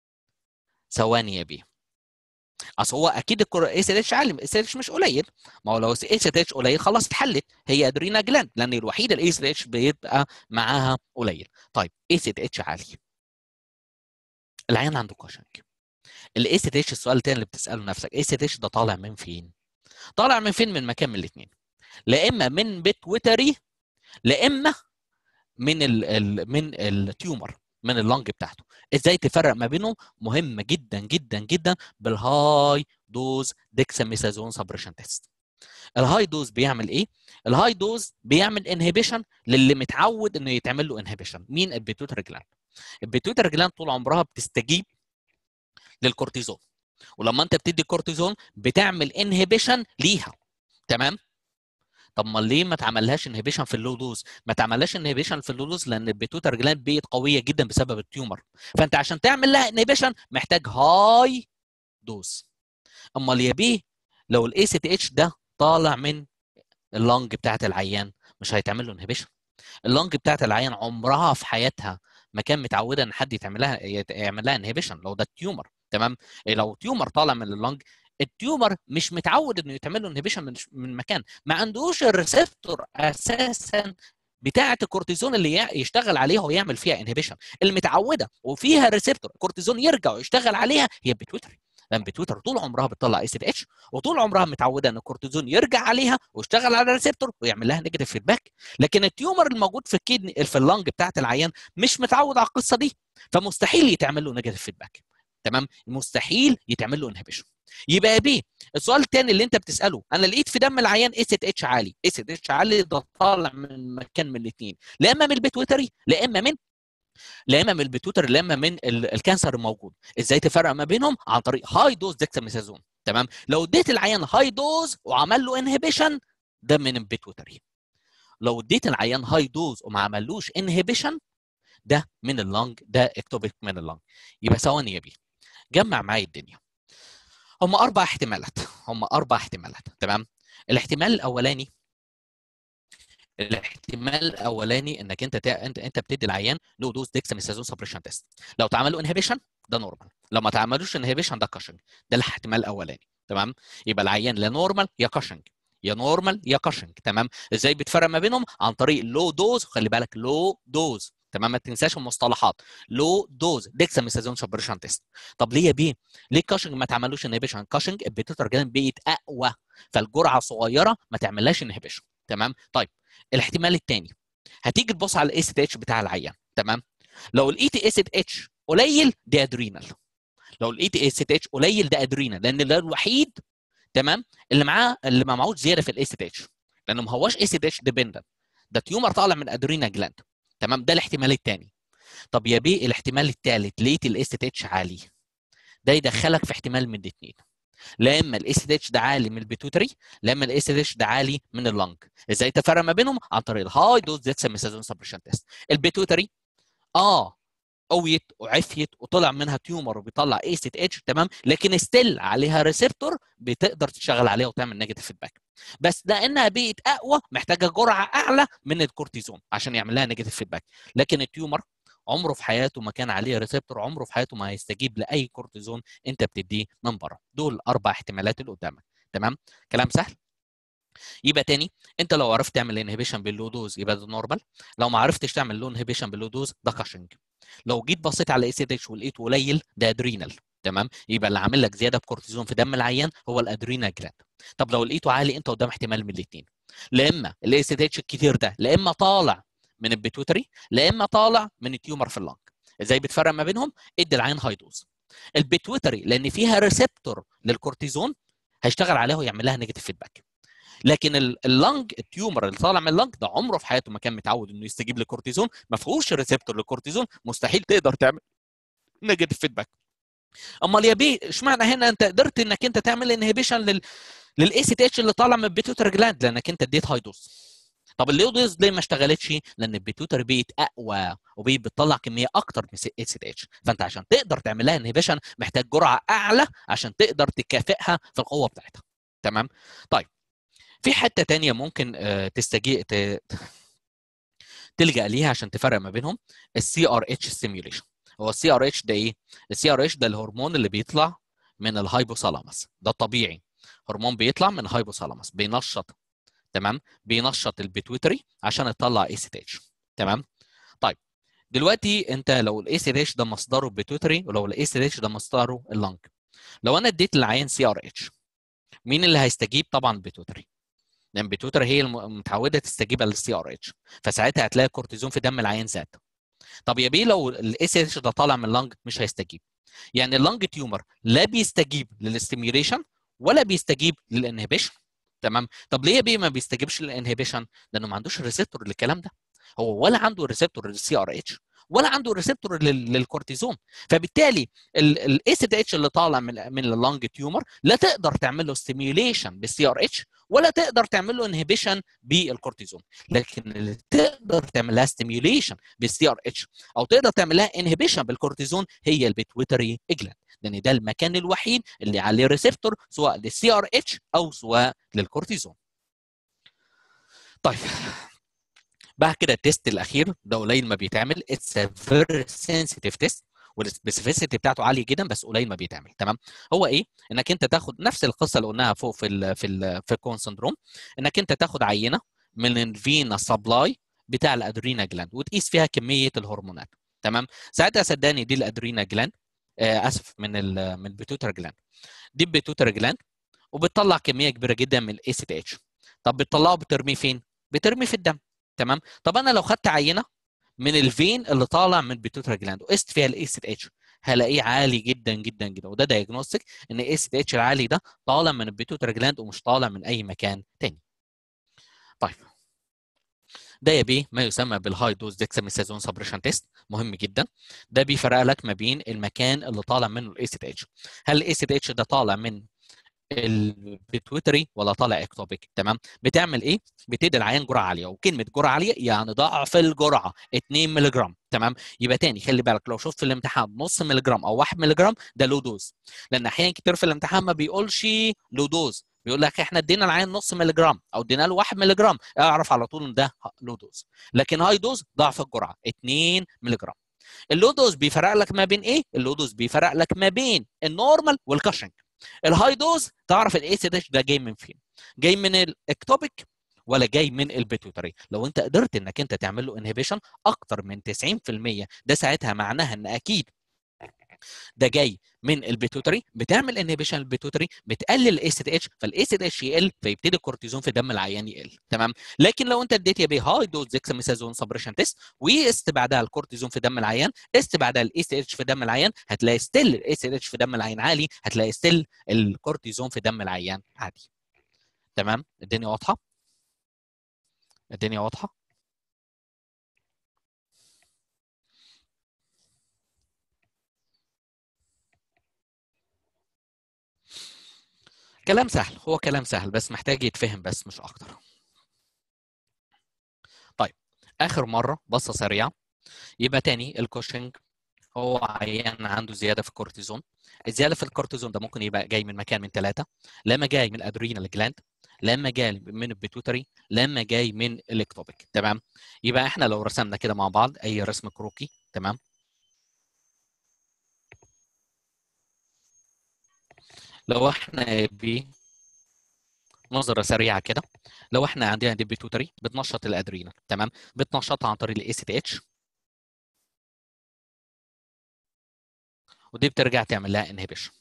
ثواني يا بيه اصل هو اكيد الاي سي اتش عالي الاي سي اتش مش قليل ما هو لو الاي سي اتش قليل خلاص اتحلت هي ادرينا جلاند لان الوحيده الاي سي اتش بيبقى معاها قليل طيب اي سي اتش عالي العيان عنده كوشنج الاي سي اتش السؤال الثاني اللي بتساله نفسك اي سي اتش ده طالع من فين طالع من فين من مكان من الاثنين لا اما من بيتويتري لا اما من ال ال من التيومر من اللنج بتاعته ازاي تفرق ما بينهم مهمه جدا جدا جدا بالهاي دوز ديكساميثازون سبريشن تيست الهاي دوز بيعمل ايه الهاي دوز بيعمل انهبيشن للي متعود انه يتعمل له انهبيشن مين البيتوتري جلاند البيتوتري جلاند طول عمرها بتستجيب للكورتيزون ولما انت بتدي كورتيزون بتعمل انهبيشن ليها تمام طب ما ليه ما تعملهاش انهبيشن في اللو دوز ما تعملهاش انهبيشن في اللو دوز لان البيتوتر جلاند بيت قويه جدا بسبب التيومر فانت عشان تعمل لها انهبيشن محتاج هاي دوز امال يا بيه لو الاي سي تي اتش ده طالع من اللنج بتاعت العيان مش هيتعمل له انهبيشن اللنج بتاعت العيان عمرها في حياتها ما كان متعوده ان حد يتعمل لها يعمل لها انهبيشن لو ده التيومر تمام لو تيومر طالع من اللنج التيومر مش متعود انه يتعمل له انهبيشن من من مكان ما عندوش الريسبتور اساسا بتاعه الكورتيزون اللي يشتغل عليها ويعمل فيها انهبيشن المتعوده وفيها ريسبتور الكورتيزون يرجع ويشتغل عليها هي بتويتري لان بتويتر طول عمرها بتطلع اي سي اتش وطول عمرها متعوده ان الكورتيزون يرجع عليها ويشتغل على الريسبتور ويعمل لها نيجاتيف فيدباك لكن التيومر الموجود في الكدني في اللنج بتاعه العيان مش متعود على القصه دي فمستحيل يتعمل له نيجاتيف فيدباك تمام مستحيل يتعمل له انهبيشن يبقى يا بيه السؤال الثاني اللي انت بتساله انا لقيت في دم العيان اس اتش عالي اس اتش عالي ده طالع من مكان من الاثنين لا اما من البيتويتري لا اما من لا اما من البيتوتر لا اما من الكانسر الموجود ازاي تفرق ما بينهم عن طريق هاي دوز ديكساميثازون تمام لو اديت العيان هاي دوز وعمل له انهبيشن ده من البيتوتري لو اديت العيان هاي دوز وما عملوش انهبيشن ده من اللنج ده اكتوبيك من اللنج يبقى ثواني يا بيه جمع معايا الدنيا هم اربع احتمالات هم اربع احتمالات تمام الاحتمال الاولاني الاحتمال الاولاني انك انت تا... انت انت بتدي العيان لو دوز ديكساميثازون سبريشن تيست لو تعمل له انهبيشن ده نورمال لو ما تعملوش انهبيشن ده كاشنج ده الاحتمال الاولاني تمام يبقى العيان لا نورمال يا كاشنج يا نورمال يا كاشنج تمام ازاي بتفرق ما بينهم عن طريق لو دوز خلي بالك لو دوز تمام ما تنساش المصطلحات لو دوز ديكساميثازون سبريشن تيست طب ليه يا بيه ليه كاشنج ما تعملوش انهبيشن كاشنج البيتوتر جلاند بقت اقوى فالجرعه صغيره ما تعملهاش انهبيشن تمام طيب الاحتمال الثاني هتيجي تبص على الاي سي اتش بتاع العيان تمام لو الاي تي اس اتش قليل ده ادرينال لو الاي تي اس اتش قليل ده ادرينال لان ده الوحيد تمام اللي معاه اللي ما معهوش زياده في الاي سي اتش لانه ما هوش اي سي اتش ديبندنت ده تيومر طالع من ادرينا جلاند تمام ده الاحتمال الثاني طب يا بيه الاحتمال الثالث لقيت الاس اتش عالي ده يدخلك في احتمال من الاثنين لا اما الاس اتش ده عالي من البيتوتري لا اما الاس اتش ده عالي من اللنج ازاي تفرق ما بينهم عن طريق الهاي دوز ديكساميثازون سبريشن تيست البيتوتري اه قويت وعفيت وطلع منها تيومر وبيطلع اي سي اتش تمام لكن ستيل عليها ريسبتور بتقدر تشتغل عليها وتعمل نيجاتيف فيدباك بس لانها بقت اقوى محتاجه جرعه اعلى من الكورتيزون عشان يعمل لها نيجاتيف فيدباك لكن التيومر عمره في حياته ما كان عليه ريسبتور عمره في حياته ما هيستجيب لاي كورتيزون انت بتديه من بره دول اربع احتمالات اللي قدامك تمام كلام سهل يبقى تاني انت لو عرفت تعمل انهبيشن باللو دوز يبقى ده نورمال لو ما عرفتش تعمل لو انهبيشن باللو دوز ده كاشنج لو جيت بصيت على اي سي اتش ولقيته قليل ده ادرينال تمام يبقى اللي عامل لك زياده بكورتيزون في دم العيان هو الادرينال جلاند طب لو لقيته عالي انت قدام احتمال من الاثنين لا اما الاي سي اتش الكتير ده لا اما طالع من البيتوتري لا اما طالع من التيومر في اللنج ازاي بتفرق ما بينهم ادي العين هاي دوز البيتوتري لان فيها ريسبتور للكورتيزون هيشتغل عليها ويعمل لها نيجاتيف فيدباك لكن اللنج التيومر اللي طالع من اللنج ده عمره في حياته ما كان متعود انه يستجيب للكورتيزون ما فيهوش ريسبتور للكورتيزون مستحيل تقدر تعمل نيجاتيف فيدباك امال يا بيه اشمعنى هنا انت قدرت انك انت تعمل انهبيشن لل للاي سي تي اتش اللي طالع من البيتوتر جلاند لانك انت اديت هاي دوز طب اللي دوز ليه ما اشتغلتش؟ لان البيتوتر بقت اقوى وبقت بتطلع كميه اكتر من اي سي تي اتش فانت عشان تقدر تعمل لها انهبيشن محتاج جرعه اعلى عشان تقدر تكافئها في القوه بتاعتها تمام؟ طيب في حته تانية ممكن تستجي تلجا ليها عشان تفرق ما بينهم السي ار اتش ستيميوليشن هو السي ار اتش ده ايه؟ السي ار اتش ده الهرمون اللي بيطلع من الهايبوثالاموس ده طبيعي هرمون بيطلع من الهايبوثالاموس بينشط تمام بينشط البيتويتري عشان يطلع اي سي اتش تمام طيب دلوقتي انت لو الاي سي اتش ده مصدره البيتويتري ولو الاي سي اتش ده مصدره اللنج لو انا اديت للعيان سي ار اتش مين اللي هيستجيب طبعا البيتويتري لان البيتويتري هي المتعوده تستجيب للسي ار اتش فساعتها هتلاقي الكورتيزون في دم العيان زاد طب يا بيه لو الاي سي اتش ده طالع من اللنج مش هيستجيب يعني اللنج تيومر لا بيستجيب للاستيميوليشن ولا بيستجيب للانهبيشن تمام طب ليه بيه ما بيستجيبش للانهبيشن لانه ما عندوش ريسبتور للكلام ده هو ولا عنده ريسبتور للسي ار اتش ولا عنده ريسبتور للكورتيزون فبالتالي الاي سي اتش اللي طالع من من اللنج تيومر لا تقدر تعمل له ستيميوليشن بالسي ار اتش ولا تقدر تعمل له انهبيشن بالكورتيزون لكن اللي تقدر تعمل لها ستيميوليشن بالسي ار اتش او تقدر تعمل لها انهبيشن بالكورتيزون هي البيتويتري اجلاند لان ده المكان الوحيد اللي عليه ريسبتور سواء للسي ار اتش او سواء للكورتيزون طيب بعد كده التيست الاخير ده قليل ما بيتعمل اتس ا فيري سنسيتيف تيست والسبيسيفيسيتي بتاعته عاليه جدا بس قليل ما بيتعمل تمام هو ايه انك انت تاخد نفس القصه اللي قلناها فوق في ال في ال في الكون سندروم انك انت تاخد عينه من الفينا سبلاي بتاع الادرينا جلاند وتقيس فيها كميه الهرمونات تمام ساعتها صدقني دي الادرينا جلاند آه اسف من ال من البيتوتر جلاند دي البيتوتر جلاند وبتطلع كميه كبيره جدا من الاي سي تي اتش طب بتطلعه بترميه فين؟ بترميه في الدم تمام طب انا لو خدت عينه من الفين اللي طالع من البيتوتر جلاند وقست فيها الاي سي اتش هلاقيه عالي جدا جدا جدا وده دايجنوستيك ان الاي سي اتش العالي ده طالع من البيتوتر جلاند ومش طالع من اي مكان تاني طيب ده يا بيه ما يسمى بالهاي دوز ديكساميثازون سبريشن تيست مهم جدا ده بيفرق لك ما بين المكان اللي طالع منه الاي سي اتش هل الاي سي اتش ده طالع من البيتويتري ولا طالع اكتوبيك تمام بتعمل ايه بتدي العيان جرعه عاليه وكلمه جرعه عاليه يعني ضعف الجرعه 2 مللي جرام تمام يبقى تاني خلي بالك لو شفت في الامتحان نص مللي جرام او 1 مللي جرام ده لو دوز لان احيانا كتير في الامتحان ما بيقولش لو دوز بيقول لك احنا ادينا العيان نص مللي جرام او ادينا له 1 مللي جرام اعرف على طول ان ده لو دوز لكن هاي دوز ضعف الجرعه 2 مللي جرام اللو دوز بيفرق لك ما بين ايه اللو دوز بيفرق لك ما بين النورمال والكاشنج الهاي دوز تعرف الاي سي داش ده جاي من فين جاي من الاكتوبيك ولا جاي من البيتوتري لو انت قدرت انك انت تعمل له انهبيشن اكتر من 90% ده ساعتها معناها ان اكيد ده جاي من البيتوتري بتعمل انهبيشن البيتوتري بتقلل الاي سي اتش فالاي سي اتش يقل فيبتدي الكورتيزون في دم العيان يقل تمام لكن لو انت اديت يا بيه هاي دوز ديكساميثازون سبريشن تيست وقست بعدها الكورتيزون في دم العيان قست بعدها الاي سي اتش في دم العيان هتلاقي ستيل الاي سي اتش في دم العيان عالي هتلاقي ستيل الكورتيزون في دم العيان عالي تمام الدنيا واضحه الدنيا واضحه كلام سهل هو كلام سهل بس محتاج يتفهم بس مش اكتر طيب اخر مره بصه سريعه يبقى تاني الكوشنج هو عيان عنده زياده في الكورتيزون الزياده في الكورتيزون ده ممكن يبقى جاي من مكان من ثلاثه لما جاي من الادرينال جلاند لما جاي من البيتوتري لما جاي من الاكتوبيك تمام يبقى احنا لو رسمنا كده مع بعض اي رسم كروكي تمام لو احنا ب نظره سريعه كده لو احنا عندنا دي بيتوتري بتنشط الادرينال تمام بتنشطها عن طريق الاي سي تي اتش ودي بترجع تعمل لها انهبيشن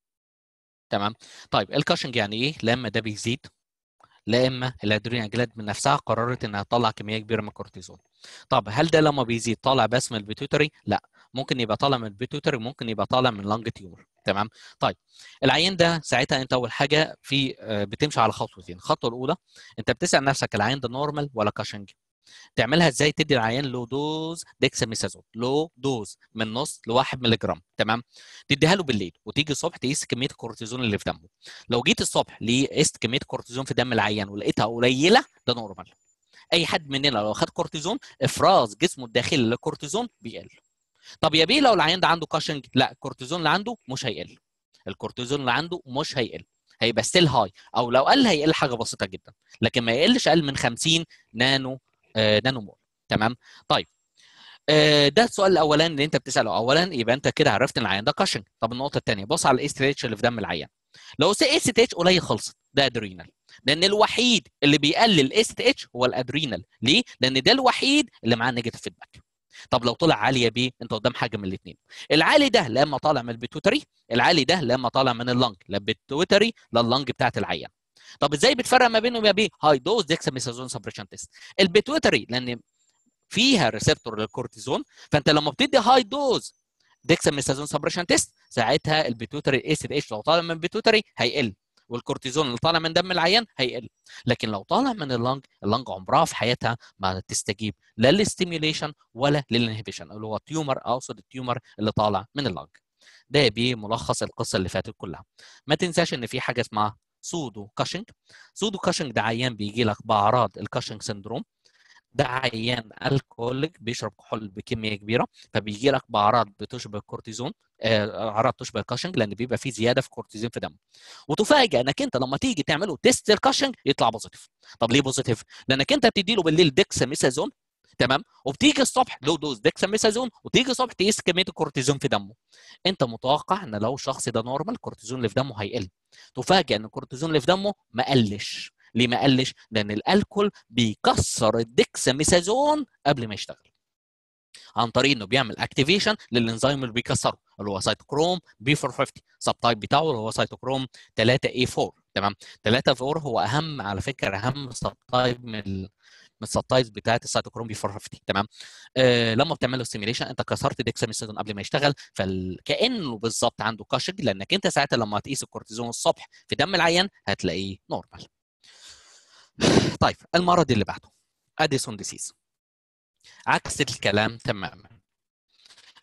تمام طيب الكاشنج يعني ايه لما ده بيزيد لا اما الادرينال جلاند من نفسها قررت انها تطلع كميه كبيره من الكورتيزون طب هل ده لما بيزيد طالع بس من البيتوتري لا ممكن يبقى طالع من البيتوتري ممكن يبقى طالع من لانج تيومر تمام طيب العيان ده ساعتها انت اول حاجه في بتمشي على خطوتين الخطوه الاولى انت بتسال نفسك العيان ده نورمال ولا كاشنج تعملها ازاي تدي العيان لو دوز ديكساميثازون لو دوز من نص ل 1 مللي جرام تمام تديها له بالليل وتيجي الصبح تقيس كميه الكورتيزون اللي في دمه لو جيت الصبح قست كميه الكورتيزون في دم العيان ولقيتها قليله ده نورمال اي حد مننا لو خد كورتيزون افراز جسمه الداخلي للكورتيزون بيقل طب يا بيه لو العيان ده عنده كاشنج لا الكورتيزون اللي عنده مش هيقل الكورتيزون اللي عنده مش هيقل هيبقى ستيل هاي او لو قل هيقل حاجه بسيطه جدا لكن ما يقلش اقل من 50 نانو آه نانو مول تمام طيب آه ده السؤال الاولاني اللي انت بتساله اولا يبقى انت كده عرفت ان العيان ده كاشنج طب النقطه الثانيه بص على الاس تي اتش اللي في دم العيان لو الاس تي اتش قليل خلصت ده ادرينال لان الوحيد اللي بيقلل الاس تي اتش هو الادرينال ليه لان ده الوحيد اللي معاه نيجاتيف فيدباك طب لو طلع عالي يا بيه انت قدام حاجه من الاثنين العالي ده لا اما طالع من البيتوتري العالي ده لا اما طالع من اللنج لا البيتوتري لا اللنج بتاعت العيان طب ازاي بتفرق ما بينهم يا بيه هاي دوز ديكساميثازون سبريشن تيست البيتوتري لان فيها ريسبتور للكورتيزون فانت لما بتدي هاي دوز ديكساميثازون سبريشن تيست ساعتها البيتوتري الاس اتش لو طالع من البيتوتري هيقل والكورتيزون اللي طالع من دم العيان هيقل لكن لو طالع من اللنج اللنج عمرها في حياتها ما تستجيب لا للستيميوليشن ولا للانهبيشن اللي هو التيومر اقصد التيومر اللي طالع من اللنج ده بملخص القصه اللي فاتت كلها ما تنساش ان في حاجه اسمها سودو كاشنج سودو كاشنج ده عيان بيجي لك باعراض الكاشنج سندروم ده عيان الكوليك بيشرب كحول بكميه كبيره فبيجي لك باعراض بتشبه الكورتيزون اعراض تشبه الكاشنج لان بيبقى فيه زياده في الكورتيزون في دمه وتفاجئ انك انت لما تيجي تعمله تيست الكاشنج يطلع بوزيتيف طب ليه بوزيتيف لانك انت بتدي له بالليل ديكساميثازون تمام وبتيجي الصبح لو دوز ديكساميثازون وتيجي الصبح تقيس كميه الكورتيزون في دمه انت متوقع ان لو الشخص ده نورمال الكورتيزون اللي في دمه هيقل تفاجئ ان الكورتيزون اللي في دمه ما قلش ليه ما قلش؟ لان الالكول بيكسر الديكساميثازون قبل ما يشتغل. عن طريق انه بيعمل اكتيفيشن للانزيم اللي بيكسره اللي هو سيتوكروم بي 450 سب تايب بتاعه اللي هو سيتوكروم 3 اي 4 تمام 3 4 هو اهم على فكره اهم سب تايب من ال... من السبتايز بتاعت السيتوكروم بي 450 تمام آه لما بتعمل له ستيميليشن انت كسرت ديكساميثازون قبل ما يشتغل فكانه بالظبط عنده كاشنج لانك انت ساعتها لما تقيس الكورتيزون الصبح في دم العيان هتلاقيه نورمال طيب المرض اللي بعده اديسون ديسيز عكس الكلام تماما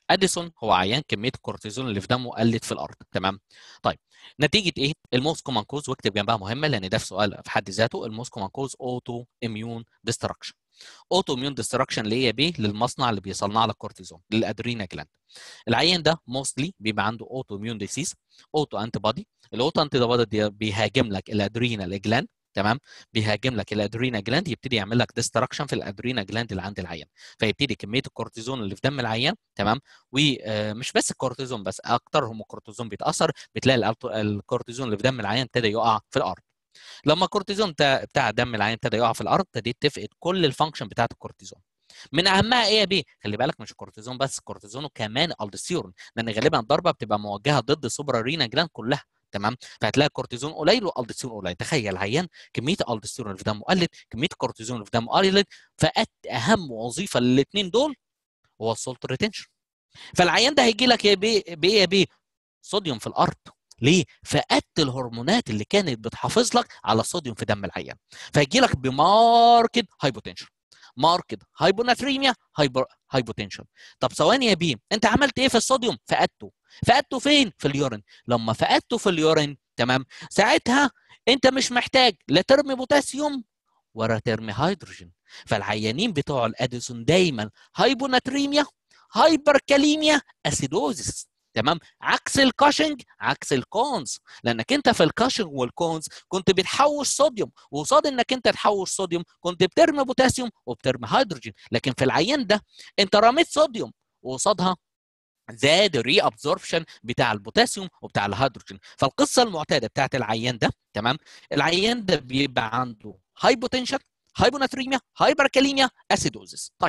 اديسون هو عيان كميه الكورتيزون اللي في دمه قلت في الارض تمام طيب نتيجه ايه الموست كومن كوز واكتب جنبها مهمه لان ده في سؤال في حد ذاته الموست كومن كوز اوتو اميون ديستراكشن اوتو اميون ديستراكشن اللي هي بيه للمصنع اللي بيصنع لك كورتيزون للادرينا جلاند العيان ده موستلي بيبقى عنده اوتو اميون ديسيز اوتو انتي بودي الاوتو انتي بودي بيهاجم لك الادرينا جلاند تمام بيهاجم لك الادرينا جلاند يبتدي يعمل لك ديستراكشن في الادرينا جلاند اللي عند العيان فيبتدي كميه الكورتيزون اللي في دم العيان تمام ومش بس الكورتيزون بس اكترهم الكورتيزون بيتاثر بتلاقي الكورتيزون اللي في دم العيان ابتدى يقع في الارض لما الكورتيزون بتاع دم العيان ابتدى يقع في الارض ابتديت تفقد كل الفانكشن بتاعت الكورتيزون من اهمها ايه يا بيه خلي بالك مش الكورتيزون بس الكورتيزون وكمان الدستيرون لان غالبا الضربه بتبقى موجهه ضد سوبرا رينا جلاند كلها تمام فهتلاقي الكورتيزون قليل والدستيرون قليل تخيل عيان كميه الدستيرون اللي في دمه قلت كميه الكورتيزون اللي في دمه قلت فقدت اهم وظيفه للاثنين دول هو السولت ريتنشن فالعيان ده هيجي لك بايه يا بيه صوديوم في الارض ليه؟ فقدت الهرمونات اللي كانت بتحافظ لك على الصوديوم في دم العيان فيجي لك بماركت هايبوتنشن ماركت هايبوناتريميا هايبر هايبوتنشن طب ثواني يا بيه انت عملت ايه في الصوديوم فقدته فقدته فين في اليورين لما فقدته في اليورين تمام ساعتها انت مش محتاج لا ترمي بوتاسيوم ولا ترمي هيدروجين فالعيانين بتوع الاديسون دايما هايبوناتريميا هايبركاليميا اسيدوزيس تمام عكس الكاشنج عكس الكونز لانك انت في الكاشنج والكونز كنت بتحوش صوديوم وقصاد انك انت تحوش صوديوم كنت بترمي بوتاسيوم وبترمي هيدروجين لكن في العيان ده انت رميت صوديوم وقصادها زاد الري ابزوربشن بتاع البوتاسيوم وبتاع الهيدروجين فالقصه المعتاده بتاعت العيان ده تمام العيان ده بيبقى عنده هايبوتنشن هايبوناتريميا هايبركاليميا اسيدوزيس طيب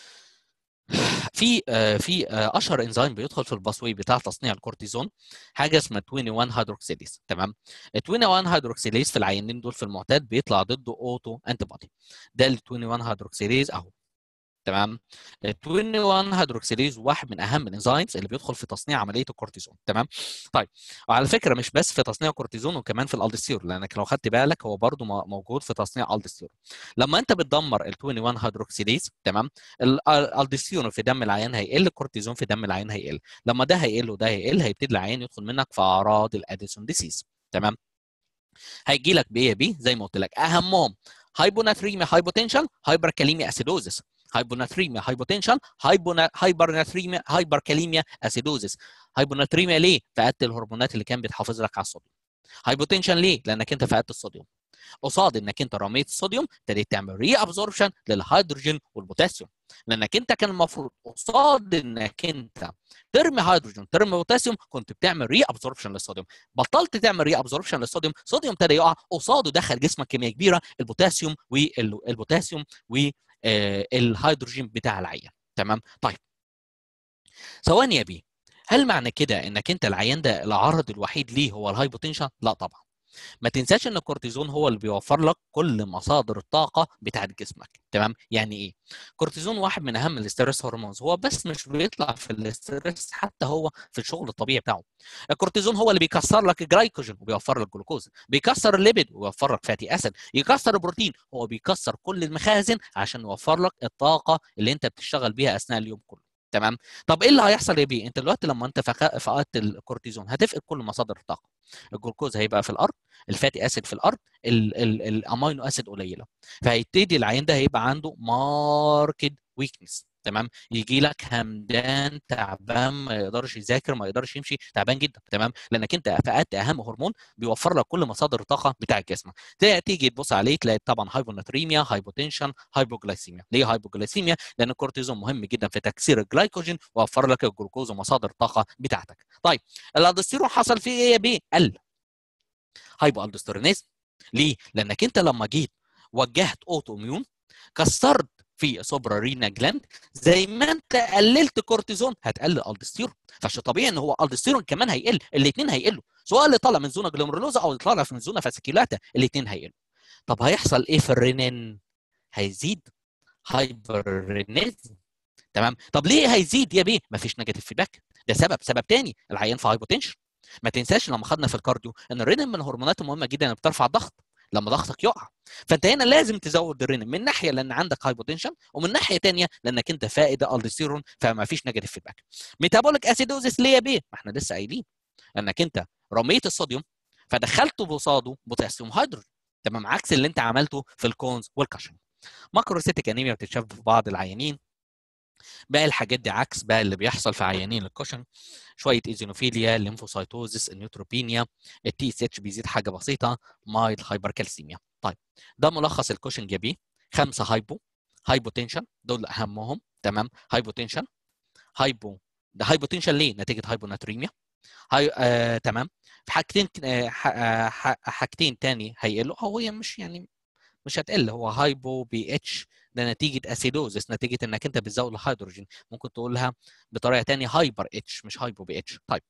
في في اشهر انزيم بيدخل في الباسوي بتاع تصنيع الكورتيزون حاجه اسمها 21 هيدروكسيليز تمام ال 21 هيدروكسيليز في العيانين دول في المعتاد بيطلع ضده اوتو انتي بودي ده ال 21 هيدروكسيليز اهو تمام ال 21 هيدروكسيليز واحد من اهم الانزيمز اللي بيدخل في تصنيع عمليه الكورتيزون تمام طيب وعلى فكره مش بس في تصنيع الكورتيزون وكمان في الالدستيرون لانك لو خدت بالك هو برضو موجود في تصنيع الالدستيرون لما انت بتدمر ال 21 هيدروكسيليز تمام الالدستيرون في دم العيان هيقل الكورتيزون في دم العيان هيقل لما ده هيقل وده هيقل هيبتدي العيان يدخل منك في اعراض الاديسون ديسيز تمام هيجي لك بايه بي زي ما قلت لك اهمهم هايبوناتريميا هايبوتنشن هايبركاليميا اسيدوزس هايبوناتريميا هايبوتنشن هايبرناتريميا هايبركاليميا اسيدوزس هايبوناتريميا ليه فقدت الهرمونات اللي كان بتحافظ لك على الصوديوم هايبوتنشن ليه لانك انت فقدت الصوديوم قصاد انك انت رميت الصوديوم ابتديت تعمل ري ابزوربشن للهيدروجين والبوتاسيوم لانك انت كان المفروض قصاد انك انت ترمي هيدروجين ترمي بوتاسيوم كنت بتعمل ري ابزوربشن للصوديوم بطلت تعمل ري ابزوربشن للصوديوم الصوديوم ابتدى يقع قصاده دخل جسمك كميه كبيره البوتاسيوم والبوتاسيوم والهيدروجين بتاع العيان تمام طيب ثواني يا بيه هل معنى كده انك انت العيان ده العرض الوحيد ليه هو الهايبوتنشن لا طبعا ما تنساش ان الكورتيزون هو اللي بيوفر لك كل مصادر الطاقه بتاعت جسمك تمام يعني ايه الكورتيزون واحد من اهم الاسترس هرمونز هو بس مش بيطلع في الاسترس حتى هو في الشغل الطبيعي بتاعه الكورتيزون هو اللي بيكسر لك الجلايكوجين وبيوفر لك جلوكوز بيكسر الليبيد ويوفر لك فاتي اسيد يكسر البروتين هو بيكسر كل المخازن عشان يوفر لك الطاقه اللي انت بتشتغل بيها اثناء اليوم كله تمام طب ايه اللي هيحصل يا بيه انت دلوقتي لما انت فقدت الكورتيزون هتفقد كل مصادر الطاقه الجلوكوز هيبقى في الارض الفاتي اسيد في الارض الامينو اسيد قليله فهيبتدي العيان ده هيبقى عنده ماركت ويكنس تمام يجي لك همدان تعبان ما يقدرش يذاكر ما يقدرش يمشي تعبان جدا تمام لانك انت فقدت اهم هرمون بيوفر لك كل مصادر الطاقه بتاع الجسم تيجي تبص عليه تلاقي طبعا هايبوناتريميا هايبوتنشن هايبوجلايسيميا ليه هايبوجلايسيميا لان الكورتيزون مهم جدا في تكسير الجلايكوجين ووفر لك الجلوكوز ومصادر الطاقه بتاعتك طيب الالدوستيرون حصل فيه ايه يا بيه قل هايبو الدوستيرونيز ليه لانك انت لما جيت وجهت اوتو اميون كسرت في سوبرا رينا جلاند زي ما انت قللت كورتيزون هتقلل الدستيرون فش طبيعي ان هو الدستيرون كمان هيقل الاثنين هيقلوا سواء اللي طالع من زونه جلوميرولوزا او اللي طالع من زونه فاسكيولاتا الاثنين هيقلوا طب هيحصل ايه في الرينين هيزيد هايبرينيزم تمام طب ليه هيزيد يا بيه مفيش نيجاتيف فيدباك ده سبب سبب تاني العيان في هايبوتنشن ما تنساش لما خدنا في الكارديو ان الرينين من الهرمونات المهمه جدا اللي بترفع الضغط لما ضغطك يقع فانت هنا لازم تزود الرينين من ناحيه لان عندك هايبوتنشن ومن ناحيه ثانيه لانك انت فائد الدستيرون فما فيش نيجاتيف فيدباك ميتابوليك اسيدوزيس ليه بيه ما احنا لسه قايلين انك انت رميت الصوديوم فدخلته بصاده بوتاسيوم هيدروجين تمام عكس اللي انت عملته في الكونز والكاشن ماكروسيتيك انيميا بتتشاف في بعض العيانين باقي الحاجات دي عكس بقى اللي بيحصل في عيانين الكوشن شويه ايزينوفيليا الليمفوسايتوزيس النيوتروبينيا التي اس اتش بيزيد حاجه بسيطه مايل هايبركالسيميا طيب ده ملخص الكوشن جابيه خمسه هايبو هايبوتنشن دول اهمهم تمام هايبوتنشن هايبو ده هايبوتنشن ليه نتيجه هايبوناتريميا هاي آه تمام في حاجتين آه حاجتين تاني هيقلوا هو هي مش يعني مش هتقل هو هايبو بي اتش ده نتيجه اسيدوزس نتيجه انك انت بتزود الهيدروجين ممكن تقولها بطريقه ثانيه هايبر اتش مش هايبو بي اتش طيب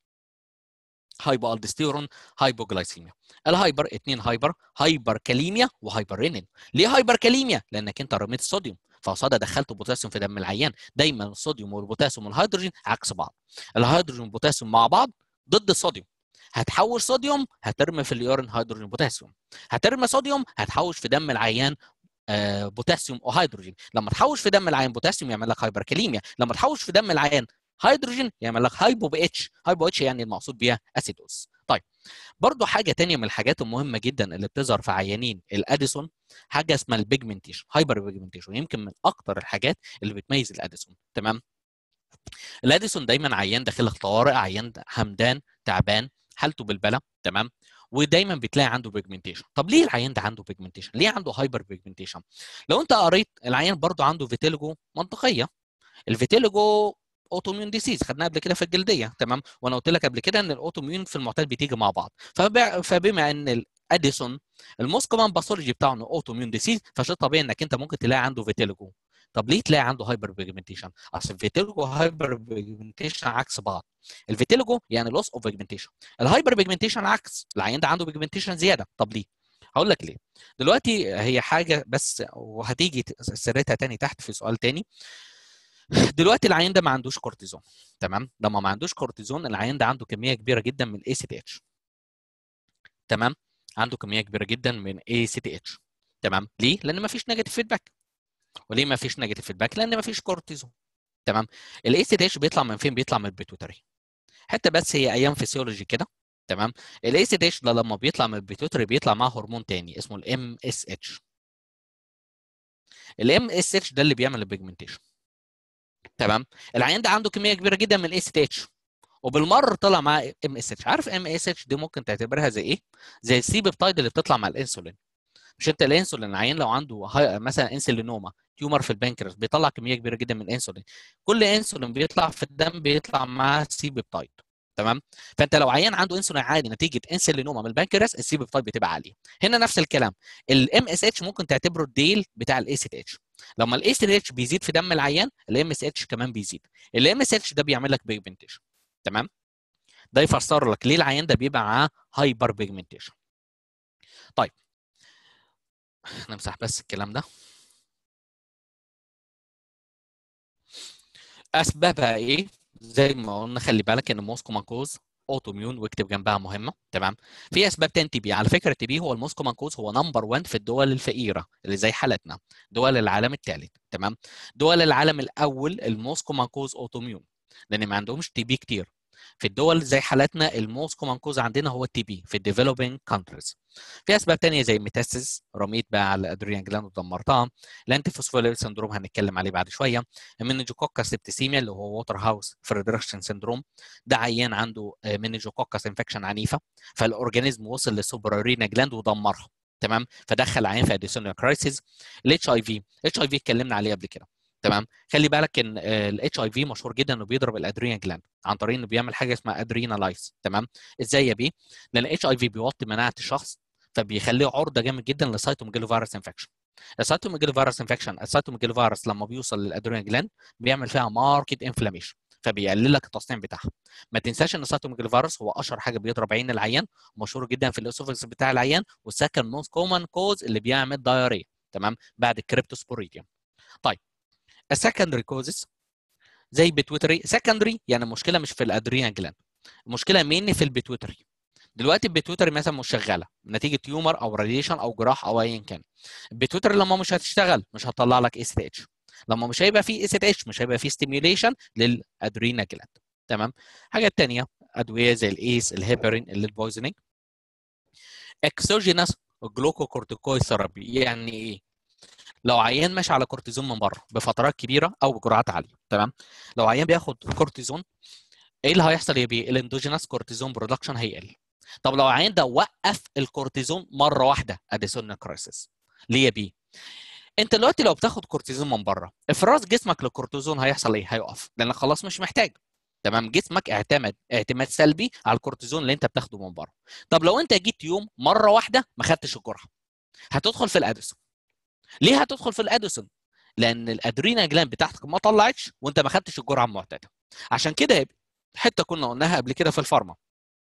هايبو الدستيرون هايبوجلايسيميا الهايبر اثنين هايبر هايبر كاليميا وهايبر رينين ليه هايبر كاليميا لانك انت رميت الصوديوم فقصادها دخلت بوتاسيوم في دم العيان دايما الصوديوم والبوتاسيوم والهيدروجين عكس بعض الهيدروجين والبوتاسيوم مع بعض ضد الصوديوم هتحول صوديوم هترمي في اليورين هيدروجين بوتاسيوم هترمي صوديوم هتحوش في دم العيان آه بوتاسيوم وهيدروجين لما تحوش في دم العيان بوتاسيوم يعمل لك هايبركاليميا لما تحوش في دم العيان هيدروجين يعمل لك هايبو بي اتش هايبو اتش يعني المقصود بيها اسيدوز طيب برضو حاجه تانية من الحاجات المهمه جدا اللي بتظهر في عيانين الاديسون حاجه اسمها البيجمنتيشن هايبر بيجمنتيشن يمكن من اكتر الحاجات اللي بتميز الاديسون تمام الاديسون دايما عيان داخل الطوارئ عيان همدان تعبان حالته بالبلا تمام ودايما بتلاقي عنده بيجمنتيشن طب ليه العيان ده عنده بيجمنتيشن ليه عنده هايبر بيجمنتيشن لو انت قريت العيان برضو عنده فيتيلجو منطقيه الفيتيلجو اوتوميون ديسيز خدناها قبل كده في الجلديه تمام وانا قلت لك قبل كده ان الاوتوميون في المعتاد بتيجي مع بعض فبما ان الاديسون الموست كومن باثولوجي بتاعه انه اوتوميون ديسيز فشيء طبيعي انك انت ممكن تلاقي عنده فيتيلجو طب ليه تلاقي عنده هايبر بيجمنتيشن اصل الفيتيلجو هايبر بيجمنتيشن عكس بعض الفيتيلجو يعني لوس اوف بيجمنتيشن الهايبر بيجمنتيشن عكس العيان ده عنده بيجمنتيشن زياده طب ليه هقول لك ليه دلوقتي هي حاجه بس وهتيجي سرتها تاني تحت في سؤال تاني دلوقتي العيان ده ما عندوش كورتيزون تمام لما ما عندوش كورتيزون العيان ده عنده كميه كبيره جدا من اي سي تي اتش تمام عنده كميه كبيره جدا من اي سي تي اتش تمام ليه لان ما فيش نيجاتيف فيدباك وليه ما فيش نيجاتيف فيدباك لان ما فيش كورتيزون تمام الاي سي تي اتش بيطلع من فين بيطلع من البيتوتري حتى بس هي ايام فيسيولوجي كده تمام الاي سي تي اتش ده لما بيطلع من البيتوتري بيطلع معاه هرمون تاني اسمه الام اس اتش الام اس اتش ده اللي بيعمل البيجمنتيشن تمام العيان ده عنده كميه كبيره جدا من الاي سي تي اتش وبالمره طلع معاه ام اس اتش عارف ام اس اتش دي ممكن تعتبرها زي ايه زي السي بيبتايد اللي بتطلع مع الانسولين مش انت الانسولين العيان لو عنده مثلا انسولينوما تيومر في البنكرياس بيطلع كميه كبيره جدا من الانسولين كل انسولين بيطلع في الدم بيطلع معاه سي بيبتايد تمام فانت لو عيان عنده انسولين عالي نتيجه انسولينوما من البنكرياس السي بيبتايد بتبقى عاليه هنا نفس الكلام الام اس اتش ممكن تعتبره الديل بتاع الاي سي اتش لما الاي سي اتش بيزيد في دم العيان الام اس اتش كمان بيزيد الام اس اتش ده بيعمل لك بيجمنتيشن تمام ده يفسر لك ليه العيان ده بيبقى معاه هايبر بيجمنتيشن طيب نمسح بس الكلام ده اسبابها ايه زي ما قلنا خلي بالك ان موسكو مانكوز اوتوميون واكتب جنبها مهمه تمام في اسباب تاني تي بي على فكره تي بي هو الموسكو مانكوز هو نمبر 1 في الدول الفقيره اللي زي حالتنا دول العالم الثالث تمام دول العالم الاول الموسكو مانكوز اوتوميون لان ما عندهمش تي بي كتير في الدول زي حالتنا الموسكو مانكوز عندنا هو التي بي في الديفلوبينج كونتريز في اسباب تانية زي ميتاسيس رميت بقى على الادريان جلاند ودمرتها الانتي فوسفوليبيد سندروم هنتكلم عليه بعد شويه المنجوكوكا سيبتسيميا اللي هو ووتر هاوس فريدريكشن سندروم ده عيان عنده منجوكوكس انفكشن عنيفه فالاورجانيزم وصل للسوبرارينا جلاند ودمرها تمام فدخل عيان في اديسونيا كرايسيس الاتش اي في الاتش اي في اتكلمنا عليه قبل كده تمام خلي بالك ان الاتش اي في مشهور جدا انه بيضرب الادرينال جلاند عن طريق انه بيعمل حاجه اسمها ادرينالايز تمام ازاي يا بيه لان الاتش اي في بيوطي مناعه الشخص فبيخليه عرضه جامد جدا لسايتوميجالو فيروس انفكشن السايتوميجالو فيروس انفكشن السايتوميجالو فيروس لما بيوصل للادرينال جلاند بيعمل فيها ماركت انفلاميشن فبيقلل لك التصنيع بتاعها ما تنساش ان السايتوميجالو فيروس هو اشهر حاجه بيضرب عين العيان ومشهور جدا في الاسوفكس بتاع العيان والسكند موست كومن كوز اللي بيعمل دايريا تمام بعد الكريبتوسبوريديوم طيب السكندري كوزز زي بيتويتري سكندري يعني المشكله مش في الادرينال جلاند المشكله مين في البيتويتري دلوقتي البيتوتري مثلا مش شغاله نتيجه تيومر او راديشن او جراح او ايا كان البيتوتري لما مش هتشتغل مش هتطلع لك اس تي اتش لما مش هيبقى فيه اس تي اتش مش هيبقى فيه ستيميوليشن للادرينا جلاند تمام حاجه تانية ادويه زي الايس الهيبرين البويزنينج اكسوجينس جلوكوكورتيكويد ثيرابي يعني ايه لو عيان ماشي على كورتيزون من بره بفترات كبيره او بجرعات عاليه تمام لو عيان بياخد كورتيزون ايه اللي هيحصل يا بيه الاندوجينس كورتيزون برودكشن هيقل طب لو العيان ده وقف الكورتيزون مره واحده اديسون كرايسيس ليه يا بيه انت دلوقتي لو بتاخد كورتيزون من بره افراز جسمك للكورتيزون هيحصل ايه هيقف لانك خلاص مش محتاج تمام جسمك اعتمد اعتماد سلبي على الكورتيزون اللي انت بتاخده من بره طب لو انت جيت يوم مره واحده ما خدتش الجرعه هتدخل في الاديسون ليه هتدخل في الاديسون لان الادرينا جلاند بتاعتك ما طلعتش وانت ما خدتش الجرعه المعتاده عشان كده حته كنا قلناها قبل كده في الفارما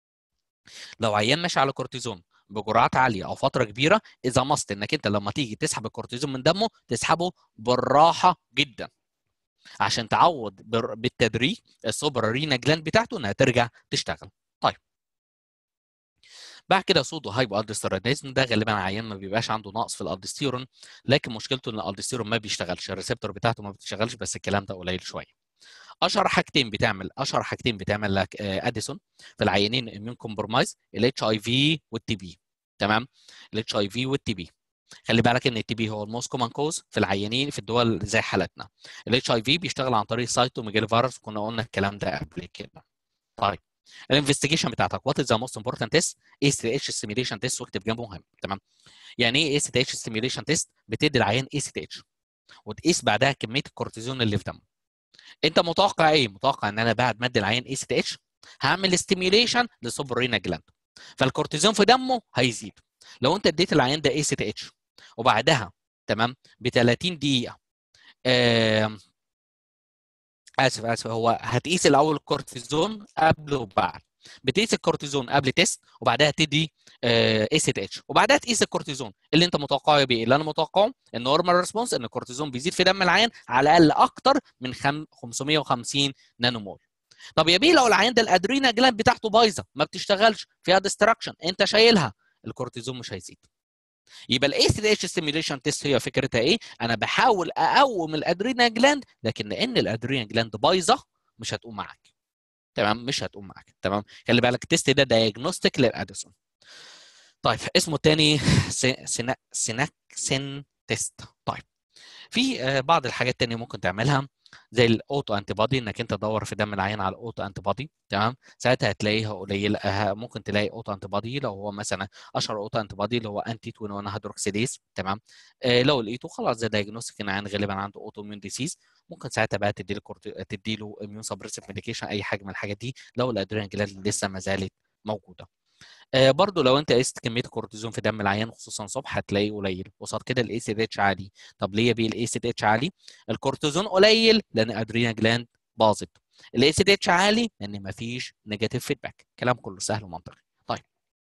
لو عيان ماشي على كورتيزون بجرعات عاليه او فتره كبيره اذا مست انك انت لما تيجي تسحب الكورتيزون من دمه تسحبه بالراحه جدا عشان تعود بالتدريج السوبر رينا جلاند بتاعته انها ترجع تشتغل طيب بعد كده سودو هايبو الدستيرونيزم ده غالبا عيان ما بيبقاش عنده نقص في الالدستيرون لكن مشكلته ان الالدستيرون ما بيشتغلش الريسبتور بتاعته ما بتشتغلش بس الكلام ده قليل شويه اشهر حاجتين بتعمل اشهر حاجتين بتعمل لك اديسون في العيانين اميون كومبرومايز الاتش اي في والتي بي تمام الاتش اي في والتي بي خلي بالك ان التي بي هو الموست كومن كوز في العيانين في الدول زي حالتنا الاتش اي في بيشتغل عن طريق سايتوميجالي فيروس كنا قلنا الكلام ده قبل كده طيب الانفستيجيشن بتاعتك وات از ذا موست امبورتنت تيست اي سي اتش ستيميليشن تيست واكتب جنبه مهم تمام يعني ايه اي سي اتش ستيميليشن تيست بتدي العيان اي سي اتش وتقيس بعدها كميه الكورتيزون اللي في دمه انت متوقع ايه متوقع ان انا بعد ما ادي العيان اي سي اتش هعمل ستيميوليشن للسوبرينا جلاند فالكورتيزون في دمه هيزيد لو انت اديت العيان ده اي سي اتش وبعدها تمام ب 30 دقيقه آه اسف اسف هو هتقيس الاول الكورتيزون قبل وبعد بتقيس الكورتيزون قبل تيست وبعدها تدي اي سي اتش وبعدها تقيس الكورتيزون اللي انت متوقعه بايه؟ اللي انا متوقعه النورمال ريسبونس ان الكورتيزون بيزيد في دم العيان على الاقل اكتر من 550 نانو مول طب يا بيه لو العيان ده الادرينا جلاند بتاعته بايظه ما بتشتغلش فيها ديستراكشن انت شايلها الكورتيزون مش هيزيد يبقى الاي سي اتش ستيميوليشن تيست هي فكرتها ايه؟ انا بحاول اقوم الادرينا جلاند لكن لان الادرينا جلاند بايظه مش هتقوم معاك تمام مش هتقوم معاك تمام خلي بالك التيست ده دايجنوستيك للاديسون طيب اسمه الثاني سيناكسين تيست طيب في بعض الحاجات الثانيه ممكن تعملها زي الاوتو انتي بودي انك انت تدور في دم العيان على الاوتو انتي بودي تمام ساعتها هتلاقيها قليله ممكن تلاقي اوتو انتي بودي لو هو مثلا اشهر اوتو انتي بودي اللي هو انتي 21 هيدروكسيديز تمام آه لو لقيته خلاص ده دايجنوستيك ان العيان غالبا عنده اوتو اميون ديسيز ممكن ساعتها بقى تدي له تدي له اميون سبريسيف ميديكيشن اي حاجه من الحاجات دي لو الادرينال جلاند لسه ما زالت موجوده آه برضو لو انت قست كميه الكورتيزون في دم العيان خصوصا الصبح هتلاقيه قليل قصاد كده الاي سي اتش عالي طب ليه بيه الاي سي اتش عالي الكورتيزون قليل لان ادرينا جلاند باظت الاي سي اتش عالي لان مفيش نيجاتيف فيدباك كلام كله سهل ومنطقي طيب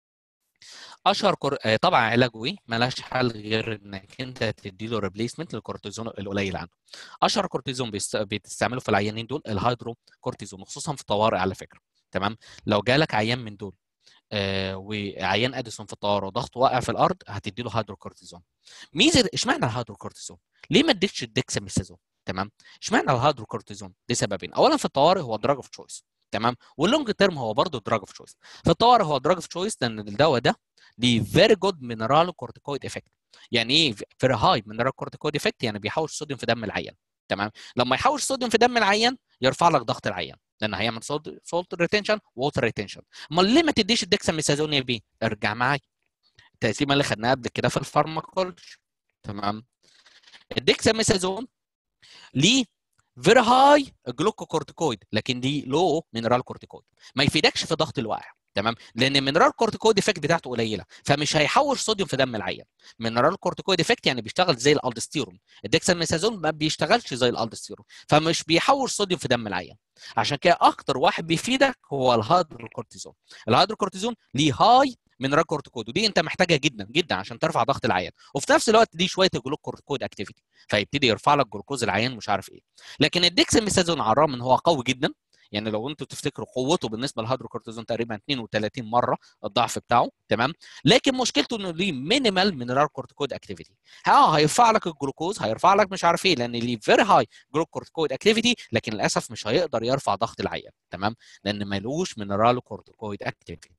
اشهر كور... آه طبعا علاجه ايه ملهاش حل غير انك انت تدي له ريبليسمنت للكورتيزون القليل عنده اشهر كورتيزون بيست... بتستعمله في العيانين دول الهيدرو كورتيزون خصوصا في الطوارئ على فكره تمام لو جالك عيان من دول آه وعيان اديسون في الطوارئ وضغطه واقع في الارض هتدي له هيدروكورتيزون ميزه اشمعنى الهيدروكورتيزون ليه ما اديتش الديكساميثازون تمام اشمعنى الهيدروكورتيزون لسببين اولا في الطوارئ هو دراج اوف تشويس تمام واللونج تيرم هو برضه دراج اوف تشويس في الطوارئ هو دراج اوف تشويس لان الدواء ده ليه فيري جود مينرال كورتيكويد افكت يعني ايه فيري هاي مينرال كورتيكويد افكت يعني بيحوش الصوديوم في دم العيان تمام لما يحوش الصوديوم في دم العيان يرفع لك ضغط العيان لان هيعمل سولت ريتنشن ووتر ريتنشن امال ليه ما تديش الدكساميثازون يا بيه ارجع معايا التقسيمه اللي خدناها قبل كده في الفارماكولوجي تمام الدكساميثازون ليه فيري هاي جلوكوكورتيكويد لكن دي لو مينرال كورتيكويد ما يفيدكش في ضغط الواقع تمام لان المينرال كورتيكويد افكت بتاعته قليله فمش هيحوش صوديوم في دم العيان مينرال كورتيكويد افكت يعني بيشتغل زي الالدستيرون الدكساميثازون ما بيشتغلش زي الالدستيرون فمش بيحوش صوديوم في دم العيان عشان كده اكتر واحد بيفيدك هو الهيدروكورتيزون الهيدروكورتيزون ليه هاي مينرال كورتيكويد ودي انت محتاجها جدا جدا عشان ترفع ضغط العيان وفي نفس الوقت دي شويه الجلوكورتيكويد اكتيفيتي فيبتدي يرفع لك جلوكوز العيان مش عارف ايه لكن الديكساميثازون على الرغم ان هو قوي جدا يعني لو انتوا تفتكروا قوته بالنسبه للهيدروكورتيزون تقريبا 32 مره الضعف بتاعه تمام لكن مشكلته انه ليه مينيمال مينرال كورتيكويد اكتيفيتي اه هيرفع لك الجلوكوز هيرفع لك مش عارف ايه لان ليه فيري هاي جلوكورتيكويد اكتيفيتي لكن للاسف مش هيقدر يرفع ضغط العيان تمام لان ملوش مينرال كورتيكويد اكتيفيتي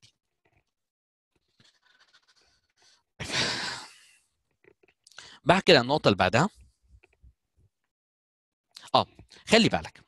بعد كده النقطه اللي بعدها اه خلي بالك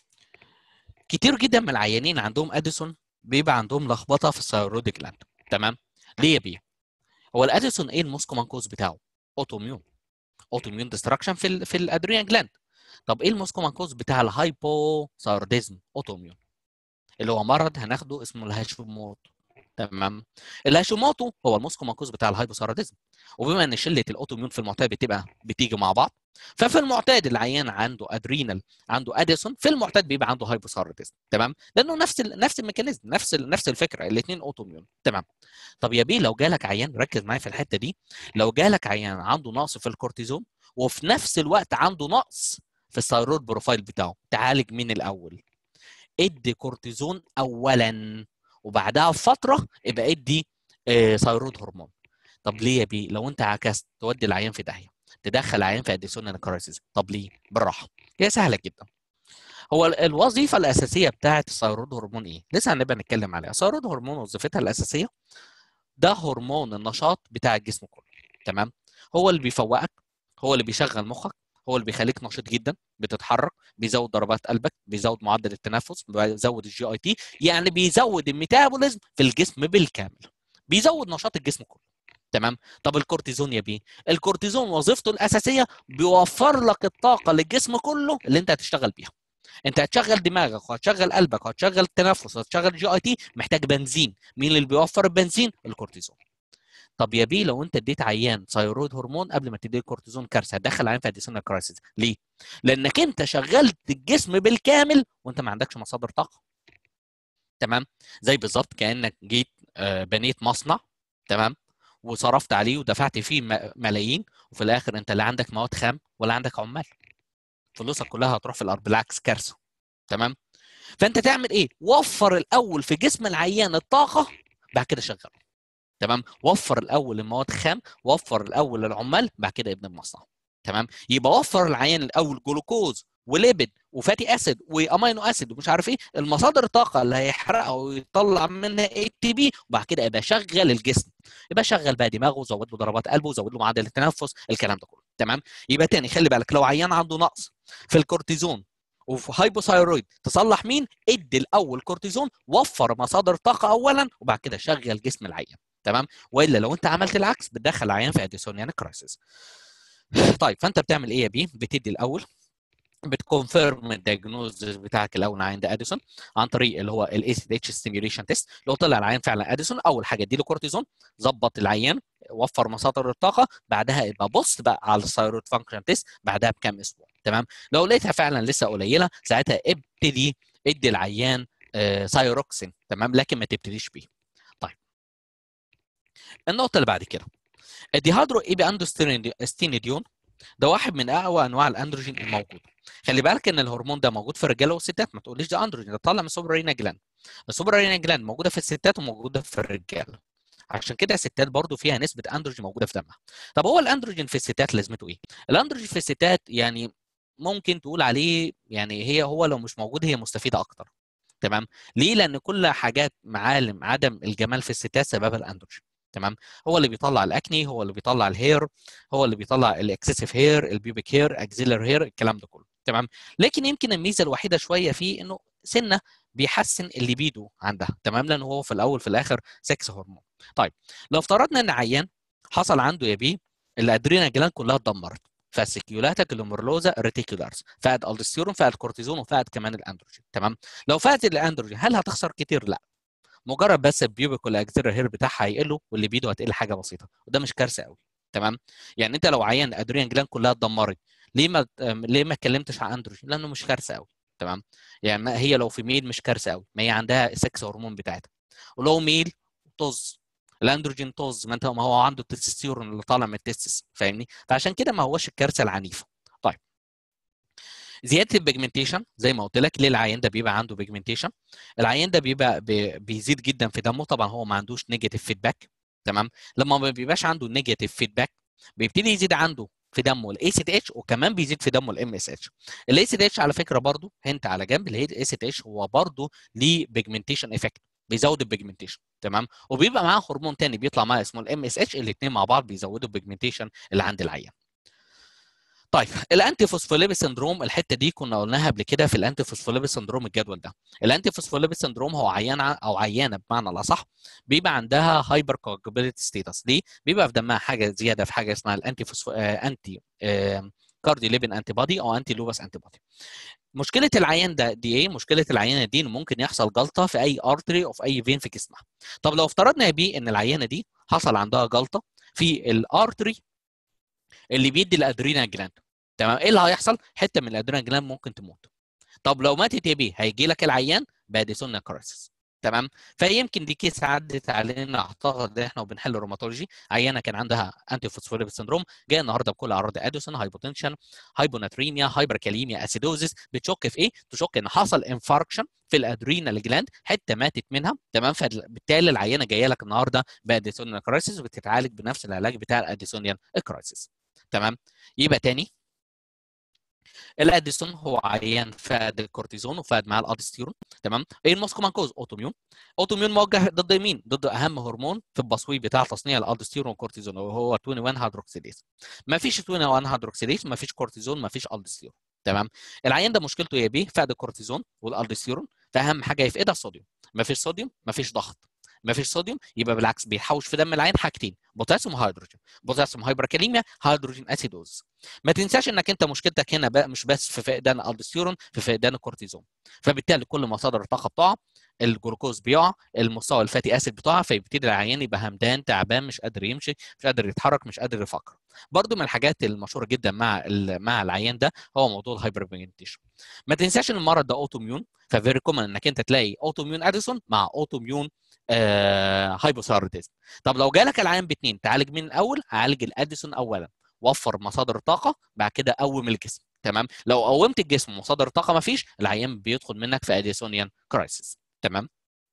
كتير جدا من العيانين عندهم اديسون بيبقى عندهم لخبطه في الثيرويد جلاند تمام ليه يا بيه هو الاديسون ايه الموسكو كوز بتاعه اوتو ميون اوتو ميون ديستراكشن في ال في الادرينال جلاند طب ايه الموسكو كوز بتاع الهايبوثايروديزم اوتو ميون اللي هو مرض هناخده اسمه الهاشيموتو تمام الهاشيموتو هو الموسكو كوز بتاع الهايبوثايروديزم وبما ان شله الاوتوميون في المعتاد بتبقى بتيجي مع بعض ففي المعتاد العيان عنده ادرينال عنده اديسون في المعتاد بيبقى عنده هايبوثايروديزم تمام لانه نفس ال... نفس الميكانيزم نفس ال... نفس الفكره الاثنين اوتوميون تمام طب يا بيه لو جالك عيان ركز معايا في الحته دي لو جالك عيان عنده نقص في الكورتيزون وفي نفس الوقت عنده نقص في الثيرويد بروفايل بتاعه تعالج مين الاول ادي كورتيزون اولا وبعدها بفتره يبقى ادي ثيرويد هرمون طب ليه يا بيه لو انت عكست تودي العيان في داهيه تدخل العيان في اديسونال كرايسيس طب ليه بالراحه هي سهله جدا هو الوظيفه الاساسيه بتاعه الثيرويد هرمون ايه لسه هنبقى نتكلم عليها الثيرويد هرمون وظيفتها الاساسيه ده هرمون النشاط بتاع الجسم كله تمام هو اللي بيفوقك هو اللي بيشغل مخك هو اللي بيخليك نشيط جدا بتتحرك بيزود ضربات قلبك بيزود معدل التنفس بيزود الجي اي تي يعني بيزود الميتابوليزم في الجسم بالكامل بيزود نشاط الجسم كله تمام طب الكورتيزون يا بيه الكورتيزون وظيفته الاساسيه بيوفر لك الطاقه للجسم كله اللي انت هتشتغل بيها انت هتشغل دماغك وهتشغل قلبك وهتشغل التنفس وهتشغل جي اي تي محتاج بنزين مين اللي بيوفر البنزين الكورتيزون طب يا بيه لو انت اديت عيان ثيرويد هرمون قبل ما تديه كورتيزون كارثه هتدخل عيان في اديسونال كرايسيس ليه لانك انت شغلت الجسم بالكامل وانت ما عندكش مصادر طاقه تمام زي بالظبط كانك جيت بنيت مصنع تمام وصرفت عليه ودفعت فيه ملايين وفي الاخر انت لا عندك مواد خام ولا عندك عمال فلوسك كلها هتروح في الارض بالعكس كارثه تمام فانت تعمل ايه وفر الاول في جسم العيان الطاقه بعد كده شغله تمام وفر الاول المواد خام وفر الاول العمال بعد كده ابن المصنع تمام يبقى وفر العيان الاول جلوكوز وليبيد وفاتي اسيد وامينو اسيد ومش عارف ايه المصادر الطاقه اللي هيحرقها ويطلع منها اي تي بي وبعد كده يبقى شغل الجسم يبقى شغل بقى دماغه وزود له ضربات قلبه وزود له معدل التنفس الكلام ده كله تمام يبقى تاني خلي بالك لو عيان عنده نقص في الكورتيزون وفي هايبوثايرويد تصلح مين ادي الاول كورتيزون وفر مصادر طاقه اولا وبعد كده شغل جسم العيان تمام والا لو انت عملت العكس بتدخل العيان في اديسونيان كرايسيس طيب فانت بتعمل ايه يا بي بتدي الاول بتكونفيرم الدياجنوز بتاعك الاول عند اديسون عن طريق اللي هو الاي سي اتش ستيميوليشن تيست لو طلع العيان فعلا اديسون اول حاجه اديله كورتيزون ظبط العيان وفر مصادر الطاقه بعدها يبقى بص بقى على الثايرويد فانكشن تيست بعدها بكام اسبوع تمام لو لقيتها فعلا لسه قليله ساعتها ابتدي ادي العيان آه سايروكسين تمام لكن ما تبتديش بيه طيب النقطه اللي بعد كده الديهادرو ايبي اندوستينيديون ده واحد من اقوى انواع الاندروجين الموجوده خلي بالك ان الهرمون ده موجود في الرجاله والستات ما تقوليش ده اندروجين ده طالع من السوبرارينا جلاند السوبرارينا جلاند موجوده في الستات وموجوده في الرجاله عشان كده الستات برضو فيها نسبه اندروجين موجوده في دمها طب هو الاندروجين في الستات لازمته ايه الاندروجين في الستات يعني ممكن تقول عليه يعني هي هو لو مش موجود هي مستفيده اكتر تمام ليه لان كل حاجات معالم عدم الجمال في الستات سببها الاندروجين تمام هو اللي بيطلع الاكني هو اللي بيطلع الهير هو اللي بيطلع الاكسسيف هير البيبك هير اكزيلر هير الكلام ده كله تمام لكن يمكن الميزه الوحيده شويه فيه انه سنه بيحسن الليبيدو عندها تمام لانه هو في الاول في الاخر سكس هرمون طيب لو افترضنا ان عيان حصل عنده يا بيه الادرينال جلاند كلها اتدمرت فاسيكيولاتا كلوميرلوزا ريتيكولارز فقد الدستيرون فقد كورتيزون وفقد كمان الاندروجين تمام لو فقد الاندروجين هل هتخسر كتير لا مجرد بس البيوبك والاكزيلر هير بتاعها هيقله واللي بيده هتقل حاجه بسيطه وده مش كارثه قوي تمام يعني انت لو عيان ادريان جلاند كلها اتدمرت ليه ما ليه ما اتكلمتش عن اندروجين لانه مش كارثه قوي تمام يعني ما هي لو في ميل مش كارثه قوي ما هي عندها السكس هرمون بتاعتها ولو ميل طز الاندروجين طز ما انت ما هو عنده التستيرون اللي طالع من التستس فاهمني فعشان كده ما هوش الكارثه العنيفه طيب زياده البيجمنتيشن زي ما قلت لك ليه العيان ده بيبقى عنده بيجمنتيشن العيان ده بيبقى بي- بيزيد جدا في دمه طبعا هو ما عندوش نيجاتيف فيدباك تمام لما ما بيبقاش عنده نيجاتيف فيدباك بيبتدي يزيد عنده في دمه الاي سي تي اتش وكمان بيزيد في دمه الام اس اتش الاي سي تي اتش على فكره برضو هنت على جنب الاي سي تي اتش هو برضو ليه بيجمنتيشن افكت بيزود البيجمنتيشن تمام وبيبقى معاه هرمون تاني بيطلع معاه اسمه الام اس اتش الاثنين مع بعض بيزودوا البيجمنتيشن اللي عند العيان طيب الانتي فوسفوليبيد سندروم الحته دي كنا قلناها قبل كده في الانتي فوسفوليبيد سندروم الجدول ده الانتي فوسفوليبيد سندروم هو عيان او عيانه بمعنى الاصح بيبقى عندها هايبر كوجبيليتي ستيتس ليه بيبقى في دمها حاجه زياده في حاجه اسمها الانتي فوسفو... آه انتي آه كاردي ليبن انتي بودي او انتي لوبس انتي بودي مشكله العيان ده دي ايه مشكله العيانه دي انه ممكن يحصل جلطه في اي ارتري او في اي فين في جسمها طب لو افترضنا يا بيه ان العيانه دي حصل عندها جلطه في الارتري اللي بيدي الادرينال جلاند تمام ايه اللي هيحصل حته من الادرينال جلاند ممكن تموت طب لو ماتت يا بيه هيجي لك العيان باديسون كرايسيس تمام فيمكن دي كيس عدت علينا اعتقد احنا وبنحل روماتولوجي عيانه كان عندها انتي فوسفوليبيد سندروم جايه النهارده بكل اعراض اديسون هايبوتنشن هايبوناتريميا هايبركاليميا اسيدوزيس بتشك في ايه تشك ان حصل انفاركشن في الادرينال جلاند حته ماتت منها تمام فبالتالي العيانه جايه لك النهارده باديسون كرايسيس وبتتعالج بنفس العلاج بتاع الاديسونيان كرايسيس تمام يبقى تاني الاديسون هو عيان فاد الكورتيزون وفاد مع الادستيرون تمام ايه الموست كومن كوز اوتوميون اوتوميون موجه ضد مين ضد اهم هرمون في البصوي بتاع تصنيع الادستيرون والكورتيزون وهو 21 هيدروكسيديز ما فيش 21 هيدروكسيديز ما فيش كورتيزون ما فيش الدستيرون تمام العيان ده مشكلته ايه بيه فقد الكورتيزون والالدستيرون فاهم حاجه يفقدها الصوديوم ما فيش صوديوم ما فيش ضغط ما فيش صوديوم يبقى بالعكس بيحوش في دم العين حاجتين بوتاسيوم وهيدروجين بوتاسيوم هايبركاليميا هيدروجين اسيدوز ما تنساش انك انت مشكلتك هنا بقى مش بس في فقدان الالدستيرون في فقدان الكورتيزون فبالتالي كل مصادر الطاقه بتقع الجلوكوز بيقع المستوى الفاتي اسيد بتقع فيبتدي العيان يبقى همدان تعبان مش قادر يمشي مش قادر يتحرك مش قادر يفكر برضو من الحاجات المشهوره جدا مع مع العيان ده هو موضوع الهايبر بيجمنتيشن ما تنساش ان المرض ده اوتوميون ففيري كومن انك انت تلاقي اوتوميون اديسون مع اوتوميون آه هايبوثايروديزم طب لو جالك العيان باثنين تعالج مين الاول عالج الاديسون اولا وفر مصادر طاقه بعد كده قوم الجسم تمام لو قومت الجسم ومصادر الطاقه ما فيش العيان بيدخل منك في اديسونيان كرايسيس تمام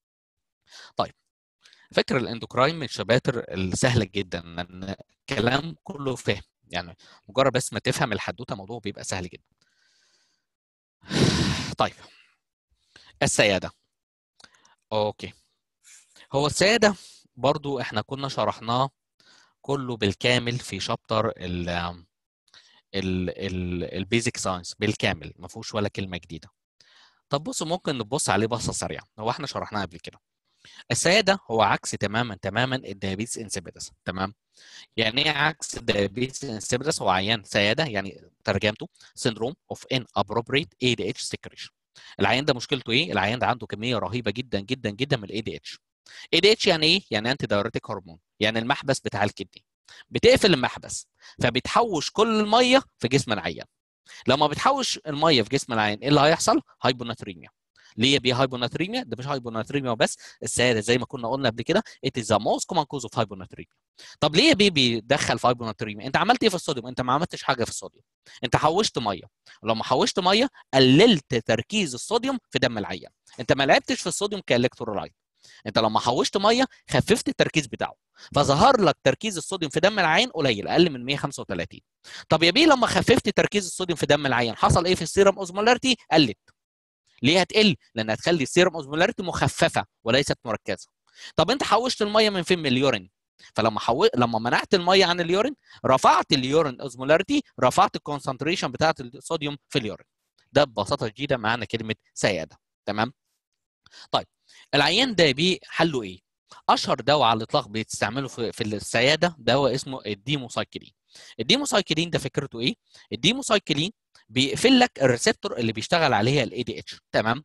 طيب فكر الاندوكراين من الشباتر السهله جدا لان الكلام كله فهم يعني مجرد بس ما تفهم الحدوته الموضوع بيبقى سهل جدا طيب السياده اوكي هو السياده برضو احنا كنا شرحناه كله بالكامل في شابتر ال البيزك ساينس بالكامل ما فيهوش ولا كلمه جديده طب بصوا ممكن نبص عليه بصه سريعه هو احنا شرحناه قبل كده السياده هو عكس تماما تماما الديابيتس انسيبيدس تمام يعني ايه عكس الديابيتس انسيبيدس هو عيان سياده يعني ترجمته سيندروم اوف ان ابروبريت اي دي اتش سكريشن العيان ده مشكلته ايه العيان ده عنده كميه رهيبه جدا جدا جدا من الاي دي اتش اي دي اتش يعني ايه يعني انتي دايوريتيك هرمون يعني المحبس بتاع الكدني بتقفل المحبس فبتحوش كل الميه في جسم العيان لما بتحوش الميه في جسم العيان ايه اللي هيحصل هايبوناتريميا ليه بيه هايبوناتريميا ده مش هايبوناتريميا وبس السياده زي ما كنا قلنا قبل كده it is the most common cause of hyponatremia طب ليه بيه بيدخل في هايبوناتريميا انت عملت ايه في الصوديوم انت ما عملتش حاجه في الصوديوم انت حوشت ميه ولما حوشت ميه قللت تركيز الصوديوم في دم العيان انت ما لعبتش في الصوديوم كالكترولايت انت لما حوشت ميه خففت التركيز بتاعه فظهر لك تركيز الصوديوم في دم العين قليل اقل من 135 طب يا بيه لما خففت تركيز الصوديوم في دم العين حصل ايه في السيرم اوزمولاريتي قلت ليه هتقل لان هتخلي السيرم اوزمولاريتي مخففه وليست مركزه طب انت حوشت الميه من فين من اليورين فلما حو... لما منعت الميه عن اليورين رفعت اليورين اوزمولاريتي رفعت الكونسنتريشن بتاعه الصوديوم في اليورين ده ببساطه شديده معنى كلمه سياده تمام طيب العيان ده بيه حله ايه اشهر دواء على الاطلاق بيستعمله في, في السياده دواء اسمه الديموسايكلين الديموسايكلين ده فكرته ايه الديموسايكلين بيقفل لك الريسبتور اللي بيشتغل عليها الاي دي اتش تمام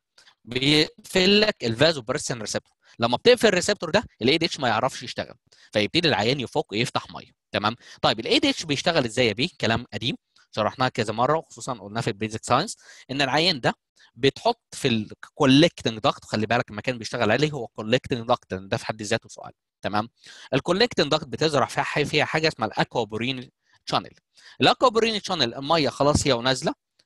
بيقفل لك الفازو بريسن ريسبتور لما بتقفل الريسبتور ده الاي دي اتش ما يعرفش يشتغل فيبتدي العيان يفك يفتح ميه تمام طيب الاي دي اتش بيشتغل ازاي يا بيه كلام قديم شرحناه كذا مره وخصوصا قلناه في البيزك ساينس ان العيان ده بتحط في الكولكتنج داكت خلي بالك المكان بيشتغل عليه هو كولكتنج داكت ده في حد ذاته سؤال تمام الكولكتنج داكت بتزرع فيها فيها حاجه اسمها الاكوابورين شانل الاكوابورين شانل الميه خلاص هي ونازله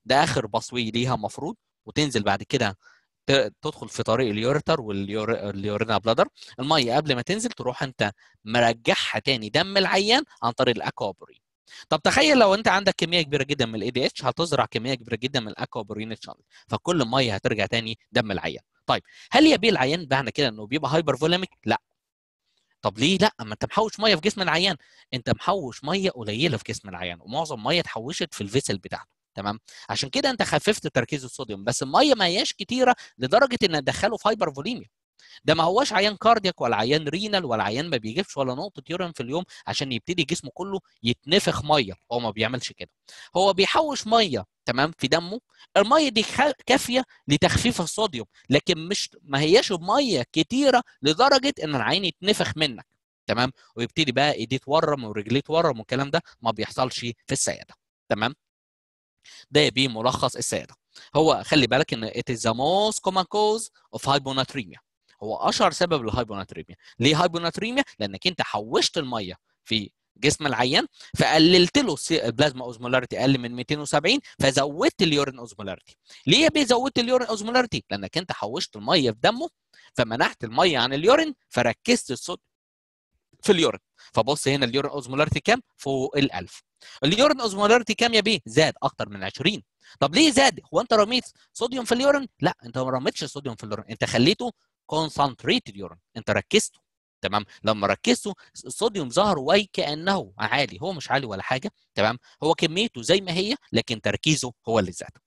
ده اخر بصوي ليها مفروض وتنزل بعد كده تدخل في طريق اليوريتر واليورينا بلادر الميه قبل ما تنزل تروح انت مرجعها تاني دم العيان عن طريق الاكوابرين طب تخيل لو انت عندك كميه كبيره جدا من الاي دي اتش هتزرع كميه كبيره جدا من الاكوابرين شانل فكل الميه هترجع تاني دم العيان طيب هل يا بيه العيان معنى كده انه بيبقى هايبر فوليميك لا طب ليه لا ما انت محوش ميه في جسم العيان انت محوش ميه قليله في جسم العيان ومعظم ميه اتحوشت في الفيسل بتاعته تمام عشان كده انت خففت تركيز الصوديوم بس الميه ما هياش كتيره لدرجه ان تدخله في هايبر فوليميا ده ما هواش عيان كاردياك ولا عيان رينال ولا عيان ما بيجيبش ولا نقطه يورين في اليوم عشان يبتدي جسمه كله يتنفخ ميه هو ما بيعملش كده هو بيحوش ميه تمام في دمه الميه دي كافيه لتخفيف الصوديوم لكن مش ما هياش ميه كتيره لدرجه ان العين يتنفخ منك تمام ويبتدي بقى ايديه تورم ورجليه تورم والكلام ده ما بيحصلش في السياده تمام ده يبقى ملخص السياده هو خلي بالك ان it is the most common cause of hyponatremia هو اشهر سبب للهايبوناتريميا ليه هايبوناتريميا لانك انت حوشت الميه في جسم العيان فقللت له البلازما اوزمولاريتي اقل من 270 فزودت اليورين اوزمولاريتي ليه بيه زودت اليورين اوزمولاريتي لانك انت حوشت الميه في دمه فمنعت الميه عن اليورين فركزت الصوت في اليورين فبص هنا اليورين اوزمولاريتي كام فوق ال 1000 اليورين اوزمولاريتي كام يا بيه زاد اكتر من 20 طب ليه زاد هو انت رميت صوديوم في اليورين لا انت ما رميتش صوديوم في اليورين انت خليته كونسنتريتد يورين انت ركزته تمام لما ركزته الصوديوم ظهر وكانه عالي هو مش عالي ولا حاجه تمام هو كميته زي ما هي لكن تركيزه هو اللي زاد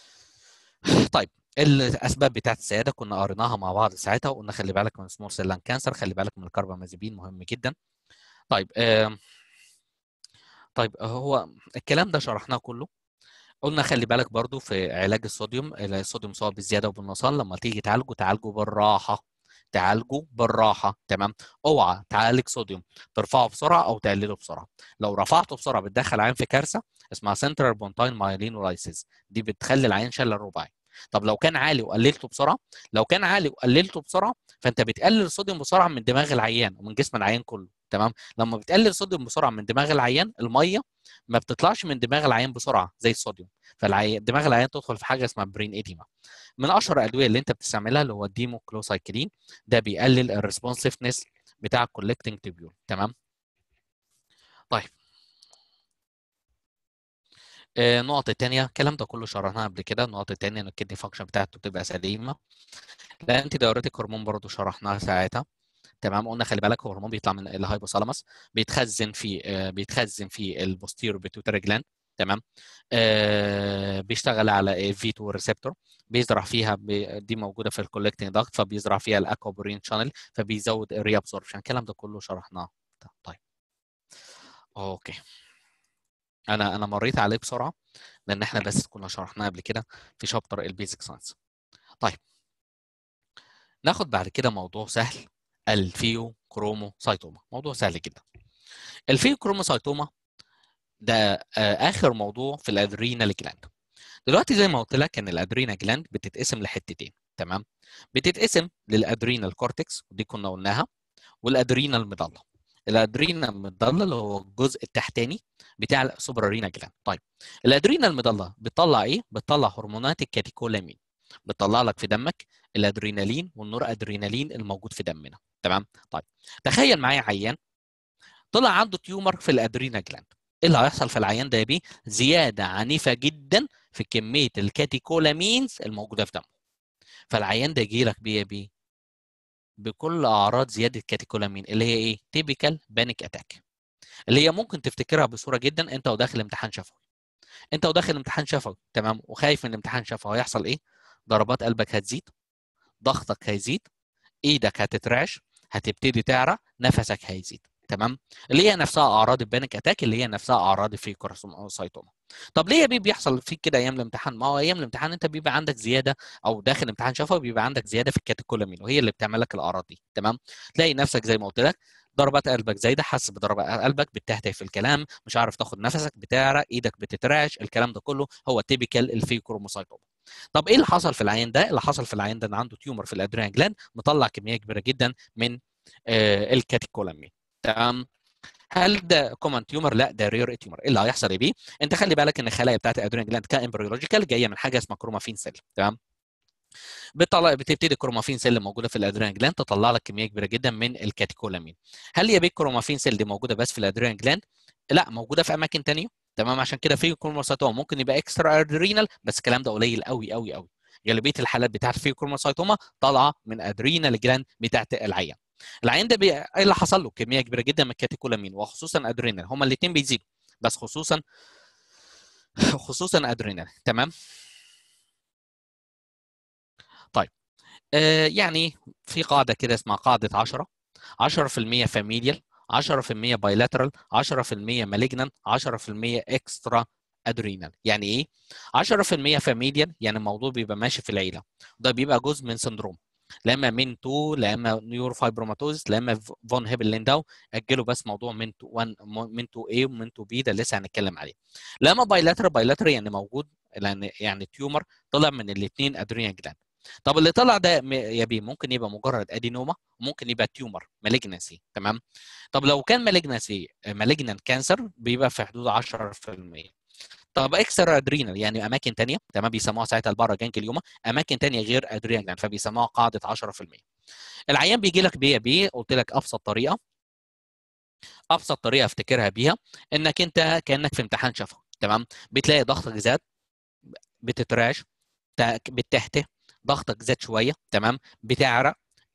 طيب الاسباب بتاعت السياده كنا قريناها مع بعض ساعتها وقلنا خلي بالك من سمول سيل لان كانسر خلي بالك من الكربامازيبين مهم جدا طيب آه طيب هو الكلام ده شرحناه كله قلنا خلي بالك برضو في علاج الصوديوم الصوديوم سواء بالزياده وبالنقصان لما تيجي تعالجه تعالجه بالراحه تعالجه بالراحه تمام اوعى تعالج صوديوم ترفعه بسرعه او تقلله بسرعه لو رفعته بسرعه بتدخل عين في كارثه اسمها سنترال بونتاين مايلينولايسيس دي بتخلي العين شلل رباعي طب لو كان عالي وقللته بسرعه لو كان عالي وقللته بسرعه فانت بتقلل الصوديوم بسرعه من دماغ العيان ومن جسم العيان كله تمام لما بتقلل الصوديوم بسرعه من دماغ العيان الميه ما بتطلعش من دماغ العيان بسرعه زي الصوديوم فدماغ العيان تدخل في حاجه اسمها برين ايديما من اشهر الادويه اللي انت بتستعملها اللي هو الديموكلوسايكلين ده بيقلل الريسبونسفنس بتاع الكولكتنج تيبيول تمام طيب النقط الثانيه الكلام ده كله شرحناه قبل كده النقط الثانيه ان الكدني فانكشن بتاعته تبقى سليمه الانتي دايوريتيك هرمون برضه شرحناها ساعتها تمام قلنا خلي بالك هرمون بيطلع من الهايبوثالاموس بيتخزن في بيتخزن في البوستيرو بيتوتري جلاند تمام آه بيشتغل على في 2 ريسبتور بيزرع فيها بي دي موجوده في الكولكتنج داكت فبيزرع فيها الاكوبرين شانل فبيزود الري ابسوربشن الكلام ده كله شرحناه طيب اوكي انا انا مريت عليه بسرعه لان احنا بس كنا شرحناه قبل كده في شابتر البيزك ساينس طيب ناخد بعد كده موضوع سهل الفيو كروموسايتوما موضوع سهل جدا الفيو كروموسايتوما ده اخر موضوع في الادرينال جلاند دلوقتي زي ما قلت لك ان الادرينال جلاند بتتقسم لحتتين تمام بتتقسم للادرينال كورتكس ودي كنا قلناها والادرينال مضله الادرينال مضله اللي هو الجزء التحتاني بتاع السوبرارينا جلاند طيب الادرينال مضله بتطلع ايه بتطلع هرمونات الكاتيكولامين بتطلع لك في دمك الادرينالين والنور ادرينالين الموجود في دمنا تمام طيب تخيل معايا عيان طلع عنده تيومر في الادرينا جلاند ايه اللي هيحصل في العيان ده يا بيه زياده عنيفه جدا في كميه الكاتيكولامينز الموجوده في دمه فالعيان ده يجي لك بيه يا بيه بكل اعراض زياده كاتيكولامين اللي هي ايه تيبيكال بانيك اتاك اللي هي ممكن تفتكرها بصوره جدا انت وداخل امتحان شفوي انت وداخل امتحان شفوي تمام وخايف من الامتحان شفوي هيحصل ايه ضربات قلبك هتزيد ضغطك هيزيد ايدك هتترعش هتبتدي تعرق نفسك هيزيد تمام اللي هي نفسها اعراض البانيك اتاك اللي هي نفسها اعراض الفيكروسايتوما طب ليه يا بيه بيحصل فيك كده ايام الامتحان ما هو ايام الامتحان انت بيبقى عندك زياده او داخل امتحان شفوي بيبقى عندك زياده في الكاتيكولامين وهي اللي بتعمل لك الاعراض دي تمام تلاقي نفسك زي ما قلت لك ضربات قلبك زايده حاسس بضربات قلبك بتهتف في الكلام مش عارف تاخد نفسك بتعرق ايدك بتترعش الكلام ده كله هو تيبيكال الفيكروموسايتوما طب ايه اللي حصل في العيان ده؟ اللي حصل في العيان ده ان عنده تيومر في الادرينال جلاند مطلع كميه كبيره جدا من آه الكاتيكولامين تمام هل ده كومن تيومر؟ لا ده رير تيومر، ايه اللي هيحصل ايه بيه؟ انت خلي بالك ان الخلايا بتاعت الادرينال جلاند كامبريولوجيكال جايه من حاجه اسمها كرومافين سيل تمام؟ بتطلع بتبتدي الكرومافين سيل موجوده في الادرينال جلاند تطلع لك كميه كبيره جدا من الكاتيكولامين. هل يا بيه الكرومافين سيل دي موجوده بس في الادرينال جلاند؟ لا موجوده في اماكن ثانيه تمام عشان كده في كروموسايتوما ممكن يبقى اكسترا ادرينال بس الكلام ده قليل قوي قوي قوي. غالبيه الحالات بتاعت في كروموسايتوما طالعه من ادرينال جلاند بتاعت العيان. العيان ده بي... ايه اللي حصل له؟ كميه كبيره جدا من الكاتيكولامين وخصوصا ادرينال هما الاثنين بيزيدوا بس خصوصا خصوصا ادرينال تمام؟ طيب آه يعني في قاعده كده اسمها قاعده 10 10% فاميليال 10% بايلاترال 10% مالجنان 10% اكسترا ادرينال يعني ايه 10% فاميليال يعني الموضوع بيبقى ماشي في العيله ده بيبقى جزء من سندروم لا اما من 2 لا اما نيورو فايبروماتوز لا اما فون هيبل لينداو اجلوا بس موضوع من 1 من 2 a ومن 2 b ده لسه هنتكلم عليه لا اما بايلاترال بايلاترال يعني موجود يعني يعني تيومر طلع من الاثنين ادرينال جلاند طب اللي طلع ده يا بيه ممكن يبقى مجرد ادينوما ممكن يبقى تيومر مالجنسي تمام طب لو كان مالجنسي مالجنان كانسر بيبقى في حدود 10% طب اكسترا ادرينال يعني اماكن ثانيه تمام بيسموها ساعتها البارا جانجليوما اماكن ثانيه غير ادرينال فبيسموها قاعده 10% العيان بيجي لك بيه بيه قلت لك ابسط طريقه ابسط طريقه افتكرها بيها انك انت كانك في امتحان شفوي تمام بتلاقي ضغطك زاد بتتراش بتهته ضغطك زاد شويه تمام بتعرق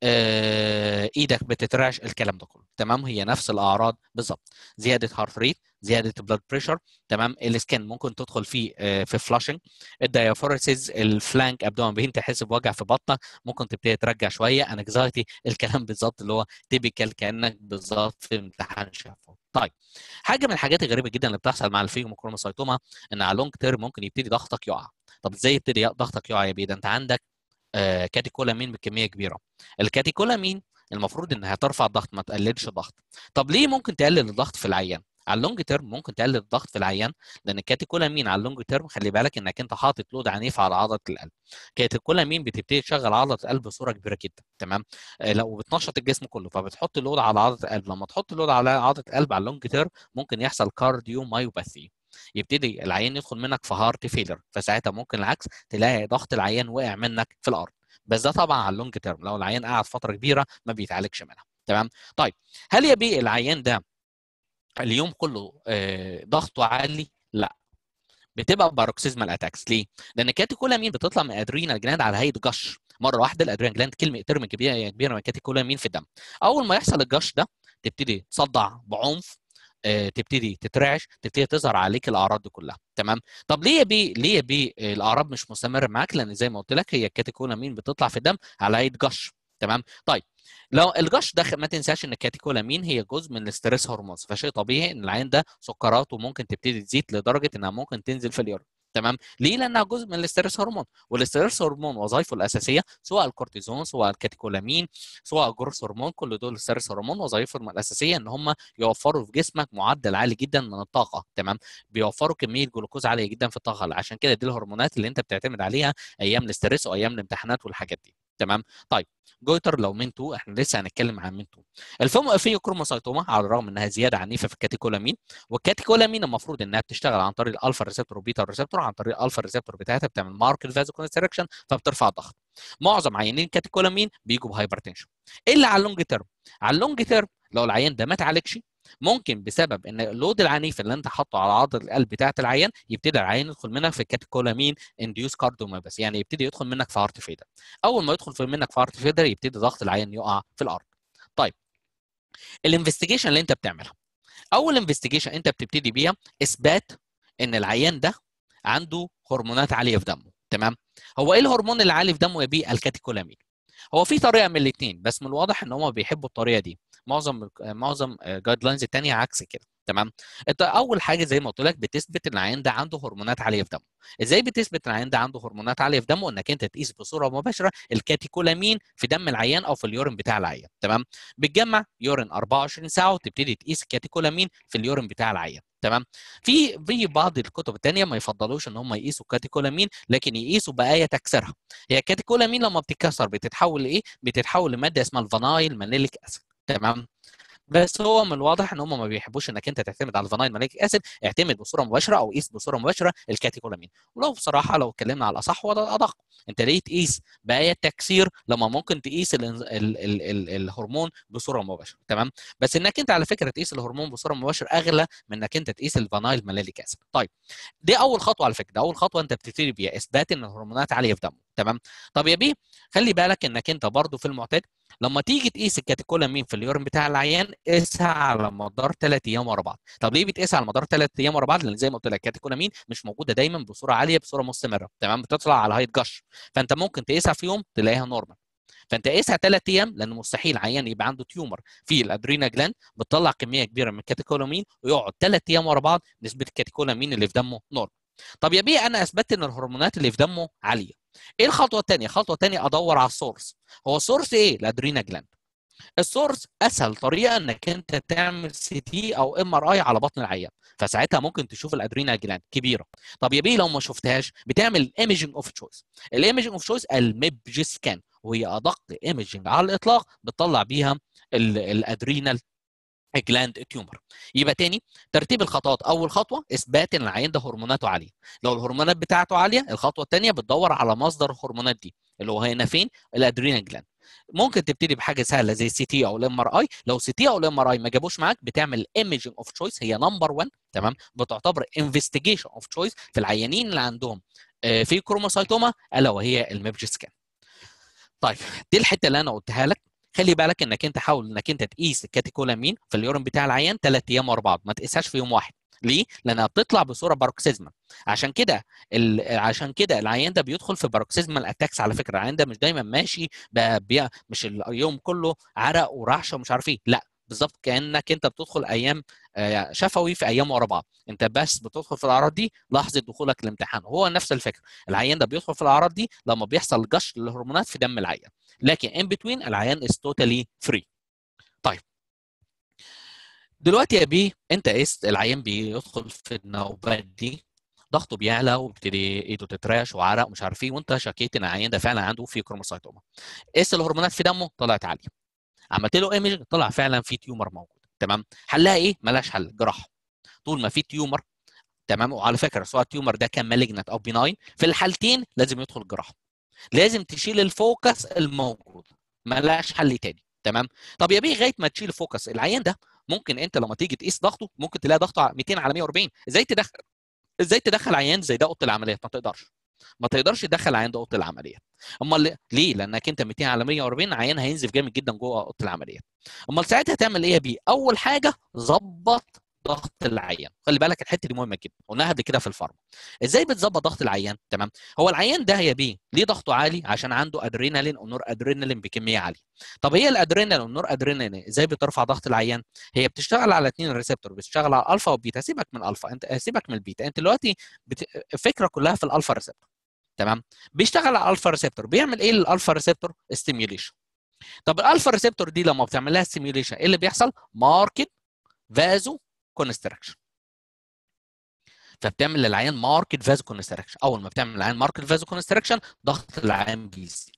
آه، ايدك بتترعش الكلام ده كله تمام هي نفس الاعراض بالظبط زياده هارت ريت زياده بلاد بريشر تمام السكن ممكن تدخل فيه آه، في فلاشنج الدايافورسيز الفلانك ابدومن بين تحس بوجع في بطنك ممكن تبتدي ترجع شويه انكزايتي الكلام بالظبط اللي هو تيبيكال كانك بالظبط في امتحان شفوي طيب حاجه من الحاجات الغريبه جدا اللي بتحصل مع الفيجموكروموسايتوما ان على لونج تيرم ممكن يبتدي ضغطك يقع طب ازاي يبتدي ضغطك يقع يا بيه ده انت عندك آه كاتيكولامين بكميه كبيره الكاتيكولامين المفروض انها ترفع الضغط ما تقللش الضغط طب ليه ممكن تقلل الضغط في العيان على اللونج تيرم ممكن تقلل الضغط في العيان لان الكاتيكولامين على اللونج تيرم خلي بالك انك انت حاطط لود عنيف على عضله القلب الكاتيكولامين بتبتدي تشغل عضله القلب بصوره كبيره جدا تمام آه لو بتنشط الجسم كله فبتحط لود على عضله القلب لما تحط لود على عضله القلب على اللونج تيرم ممكن يحصل كارديو مايوباثي يبتدي العيان يدخل منك في هارت فيلر فساعتها ممكن العكس تلاقي ضغط العيان وقع منك في الارض بس ده طبعا على اللونج تيرم لو العيان قعد فتره كبيره ما بيتعالجش منها تمام طيب هل يا بيه العيان ده اليوم كله آه ضغطه عالي لا بتبقى باروكسيزمال اتاكس ليه؟ لان الكاتيكولامين بتطلع من ادرينال جلاند على هيئه جش مره واحده الادرينال جلاند كلمه ترم كبيره كبيره من الكاتيكولامين في الدم اول ما يحصل الجش ده تبتدي تصدع بعنف تبتدي تترعش تبتدي تظهر عليك الاعراض دي كلها تمام طب ليه يا بي ليه يا بي الاعراض مش مستمره معاك لان زي ما قلت لك هي الكاتيكولامين بتطلع في الدم على هيئه جش تمام طيب لو الجش ده ما تنساش ان الكاتيكولامين هي جزء من الاستريس هرمونز فشيء طبيعي ان العين ده سكراته ممكن تبتدي تزيد لدرجه انها ممكن تنزل في اليورين تمام ليه لانها جزء من الاسترس هرمون والاسترس هرمون وظائفه الاساسيه سواء الكورتيزون سواء الكاتيكولامين سواء الجروس هرمون كل دول الاسترس هرمون وظائفهم الاساسيه ان هم يوفروا في جسمك معدل عالي جدا من الطاقه تمام بيوفروا كميه جلوكوز عاليه جدا في الطاقه عشان كده دي الهرمونات اللي انت بتعتمد عليها ايام الاسترس وايام الامتحانات والحاجات دي تمام طيب جويتر لو من 2 احنا لسه هنتكلم عن من 2 الفم في كروموسايتوما على الرغم انها زياده عنيفه في الكاتيكولامين والكاتيكولامين المفروض انها بتشتغل عن طريق الالفا ريسبتور وبيتا ريسبتور عن طريق الالفا ريسبتور بتاعتها بتعمل مارك الفازو كونستريكشن فبترفع الضغط معظم عيانين الكاتيكولامين بيجوا بهايبرتنشن الا على اللونج تيرم على اللونج تيرم لو العيان ده ما اتعالجش ممكن بسبب ان اللود العنيف اللي انت حاطه على عضله القلب بتاعه العيان يبتدي العيان يدخل منك في الكاتيكولامين انديوس كارديوميوباثي يعني يبتدي يدخل منك في هارت فيدر اول ما يدخل في منك في هارت فيدر يبتدي ضغط العيان يقع في الارض طيب الانفستيجيشن اللي انت بتعملها اول انفستيجيشن انت بتبتدي بيها اثبات ان العيان ده عنده هرمونات عاليه في دمه تمام هو ايه الهرمون اللي عالي في دمه يا بيه الكاتيكولامين هو في طريقه من الاثنين بس من الواضح ان هم بيحبوا الطريقه دي معظم معظم جايد لاينز الثانيه عكس كده تمام انت اول حاجه زي ما قلت لك بتثبت ان العيان ده عنده هرمونات عاليه في دمه ازاي بتثبت ان العيان ده عنده هرمونات عاليه في دمه انك انت تقيس بصوره مباشره الكاتيكولامين في دم العيان او في اليورين بتاع العيان تمام بتجمع يورين 24 ساعه وتبتدي تقيس الكاتيكولامين في اليورين بتاع العيان تمام في في بعض الكتب الثانيه ما يفضلوش ان هم يقيسوا الكاتيكولامين لكن يقيسوا بآية تكسرها هي الكاتيكولامين لما بتتكسر بتتحول لايه بتتحول لماده اسمها الفانايل مانيليك اسيد تمام بس هو من الواضح ان هم ما بيحبوش انك انت تعتمد على الفانايل ماليك اسيد اعتمد بصوره مباشره او قيس بصوره مباشره الكاتيكولامين ولو بصراحه لو اتكلمنا على الاصح هو ده الادق انت ليه تقيس باقي تكسير لما ممكن تقيس ال ال ال ال الهرمون بصوره مباشره تمام بس انك انت على فكره تقيس الهرمون بصوره مباشره اغلى من انك انت تقيس الفانايل ماليك اسيد طيب دي اول خطوه على فكره ده اول خطوه انت بتبتدي بيها اثبات ان الهرمونات عاليه في دمه تمام طب يا بيه خلي بالك انك انت برضو في المعتاد لما تيجي تقيس الكاتيكولامين في اليورين بتاع العيان قيسها على مدار ثلاث ايام ورا بعض طب ليه بتقيسها على مدار ثلاث ايام ورا بعض لان زي ما قلت لك الكاتيكولامين مش موجوده دايما بصوره عاليه بصوره مستمره تمام بتطلع على هايت جش فانت ممكن تقيسها في يوم تلاقيها نورمال فانت قيسها ثلاث ايام لان مستحيل عيان يبقى عنده تيومر في الادرينا جلاند بتطلع كميه كبيره من الكاتيكولامين ويقعد ثلاث ايام ورا بعض نسبه الكاتيكولامين اللي في دمه نورمال طب يا بيه انا اثبتت ان الهرمونات اللي في دمه عاليه ايه الخطوه الثانيه الخطوه الثانيه ادور على السورس هو السورس ايه الادرينا جلاند السورس اسهل طريقه انك انت تعمل سي تي او ام ار اي على بطن العيان فساعتها ممكن تشوف الادرينا جلاند كبيره طب يا بيه لو ما شفتهاش بتعمل ايميجنج اوف تشويس الايميجنج اوف تشويس الميبج سكان وهي ادق ايميجنج على الاطلاق بتطلع بيها الادرينال جلاند تيومر يبقى تاني ترتيب الخطوات اول خطوه اثبات ان العيان ده هرموناته عاليه لو الهرمونات بتاعته عاليه الخطوه الثانيه بتدور على مصدر الهرمونات دي اللي هو هنا فين الادرينال جلاند ممكن تبتدي بحاجه سهله زي السي تي او الام ار اي لو سي تي او الام ار اي ما جابوش معاك بتعمل ايميجنج اوف تشويس هي نمبر 1 تمام بتعتبر انفستيجيشن اوف تشويس في العيانين اللي عندهم في كروموسايتوما الا وهي الميبج سكان طيب دي الحته اللي انا قلتها لك خلي بالك انك انت حاول انك انت تقيس الكاتيكولامين في اليورين بتاع العيان ثلاث ايام ورا بعض ما تقيسهاش في يوم واحد ليه؟ لانها بتطلع بصوره باروكسيزما عشان كده ال... عشان كده العيان ده بيدخل في باروكسيزمال اتاكس على فكره العيان ده مش دايما ماشي بي... مش اليوم كله عرق ورعشه ومش عارف ايه لا بالظبط كانك انت بتدخل ايام شفوي في ايام ورا بعض انت بس بتدخل في الاعراض دي لحظه دخولك الامتحان هو نفس الفكره العيان ده بيدخل في الاعراض دي لما بيحصل جش للهرمونات في دم العيان لكن ان بتوين العيان از توتالي فري طيب دلوقتي يا بيه انت قست العيان بيدخل في النوبات دي ضغطه بيعلى وبيبتدي ايده تتراش وعرق ومش عارف ايه وانت شكيت ان العيان ده فعلا عنده في كروموسايتوما قست الهرمونات في دمه طلعت عاليه عملت له ايمج طلع فعلا في تيومر موجود تمام حلها ايه ملاش حل جراحه طول ما في تيومر تمام وعلى فكره سواء التيومر ده كان مالجنت او بيناين في الحالتين لازم يدخل جراحه لازم تشيل الفوكس الموجود ملاش حل تاني تمام طب يا بيه لغايه ما تشيل الفوكس العيان ده ممكن انت لما تيجي تقيس ضغطه ممكن تلاقي ضغطه 200 على 140 ازاي تدخل ازاي تدخل عيان زي ده اوضه العمليات ما تقدرش ما تقدرش تدخل عيان ده اوضه العمليات امال ليه لانك انت 200 على 140 عيان هينزف جامد جدا جوه اوضه العمليات امال ساعتها تعمل ايه يا بيه اول حاجه ظبط ضغط العيان خلي بالك الحته دي مهمه جدا قلناها قبل كده في الفارما ازاي بتظبط ضغط العيان تمام هو العيان ده يا بيه ليه ضغطه عالي عشان عنده ادرينالين ونور ادرينالين بكميه عاليه طب هي الادرينالين والنور ادرينالين ازاي بترفع ضغط العيان هي بتشتغل على اثنين ريسبتور بتشتغل على الالفا وبيتا سيبك من الالفا انت سيبك من البيتا انت دلوقتي بت... الفكره كلها في الالفا ريسبتور تمام بيشتغل على الالفا ريسبتور بيعمل ايه للالفا ريسبتور ستيميوليشن طب الالفا ريسبتور دي لما بتعمل لها ستيميوليشن ايه اللي بيحصل ماركت فازو كونستراكشن فبتعمل للعيان ماركت فازو كونستراكشن اول ما بتعمل للعيان ماركت فازو كونستراكشن ضغط العيان بيزيد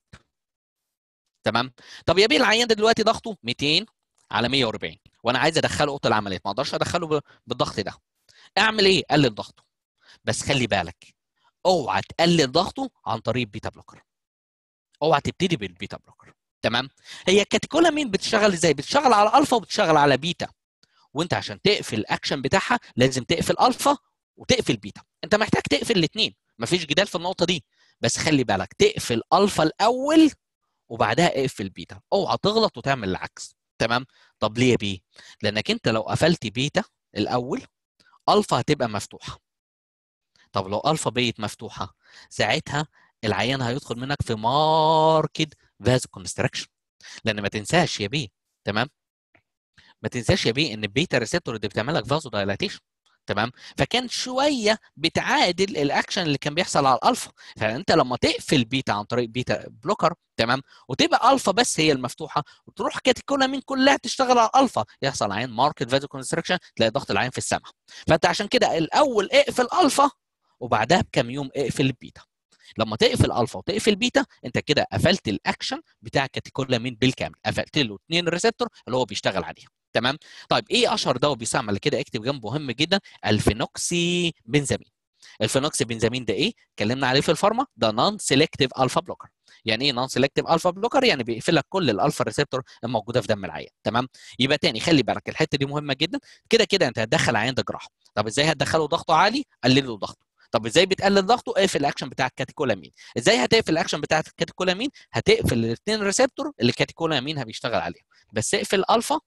تمام طب يا بيه العيان ده دلوقتي ضغطه 200 على 140 وانا عايز ادخله اوضه العمليات ما اقدرش ادخله بالضغط ده اعمل ايه قلل ضغطه بس خلي بالك اوعى تقلل ضغطه عن طريق بيتا بلوكر اوعى تبتدي بالبيتا بلوكر تمام هي الكاتيكولامين بتشتغل ازاي بتشتغل على الفا وبتشتغل على بيتا وانت عشان تقفل الاكشن بتاعها لازم تقفل الفا وتقفل بيتا انت محتاج تقفل الاثنين مفيش جدال في النقطه دي بس خلي بالك تقفل الفا الاول وبعدها اقفل بيتا اوعى تغلط وتعمل العكس تمام طب ليه بيه لانك انت لو قفلت بيتا الاول الفا هتبقى مفتوحه طب لو الفا بقت مفتوحه ساعتها العيان هيدخل منك في ماركت فاز كونستراكشن لان ما تنساش يا بيه تمام ما تنساش يا بيه ان البيتا ريسبتور اللي بتعمل لك فازو دايلاتيشن تمام فكان شويه بتعادل الاكشن اللي كان بيحصل على الالفا فانت لما تقفل بيتا عن طريق بيتا بلوكر تمام وتبقى الفا بس هي المفتوحه وتروح كاتيكولامين كلها تشتغل على الالفا يحصل عين ماركت فازو كونستراكشن تلاقي ضغط العين في السماء فانت عشان كده الاول اقفل الفا وبعدها بكام يوم اقفل البيتا لما تقفل الفا وتقفل بيتا انت كده قفلت الاكشن بتاع الكاتيكولامين بالكامل قفلت له اثنين ريسبتور اللي هو بيشتغل عليها تمام طيب ايه اشهر دواء بيستعمل كده اكتب جنبه مهم جدا الفينوكسي بنزامين الفينوكسي بنزامين ده ايه اتكلمنا عليه في الفارما ده نون سيلكتيف الفا بلوكر يعني ايه نون سيلكتيف الفا بلوكر يعني بيقفل لك كل الالفا ريسبتور الموجوده في دم العيان تمام يبقى تاني خلي بالك الحته دي مهمه جدا كده كده انت هتدخل عيان ده جراحه طب ازاي هتدخله ضغطه عالي قلل له ضغطه طب ازاي بتقلل ضغطه اقفل الاكشن بتاع الكاتيكولامين ازاي هتقفل الاكشن بتاع الكاتيكولامين هتقفل الاثنين ريسبتور اللي الكاتيكولامين بيشتغل عليهم بس اقفل الفا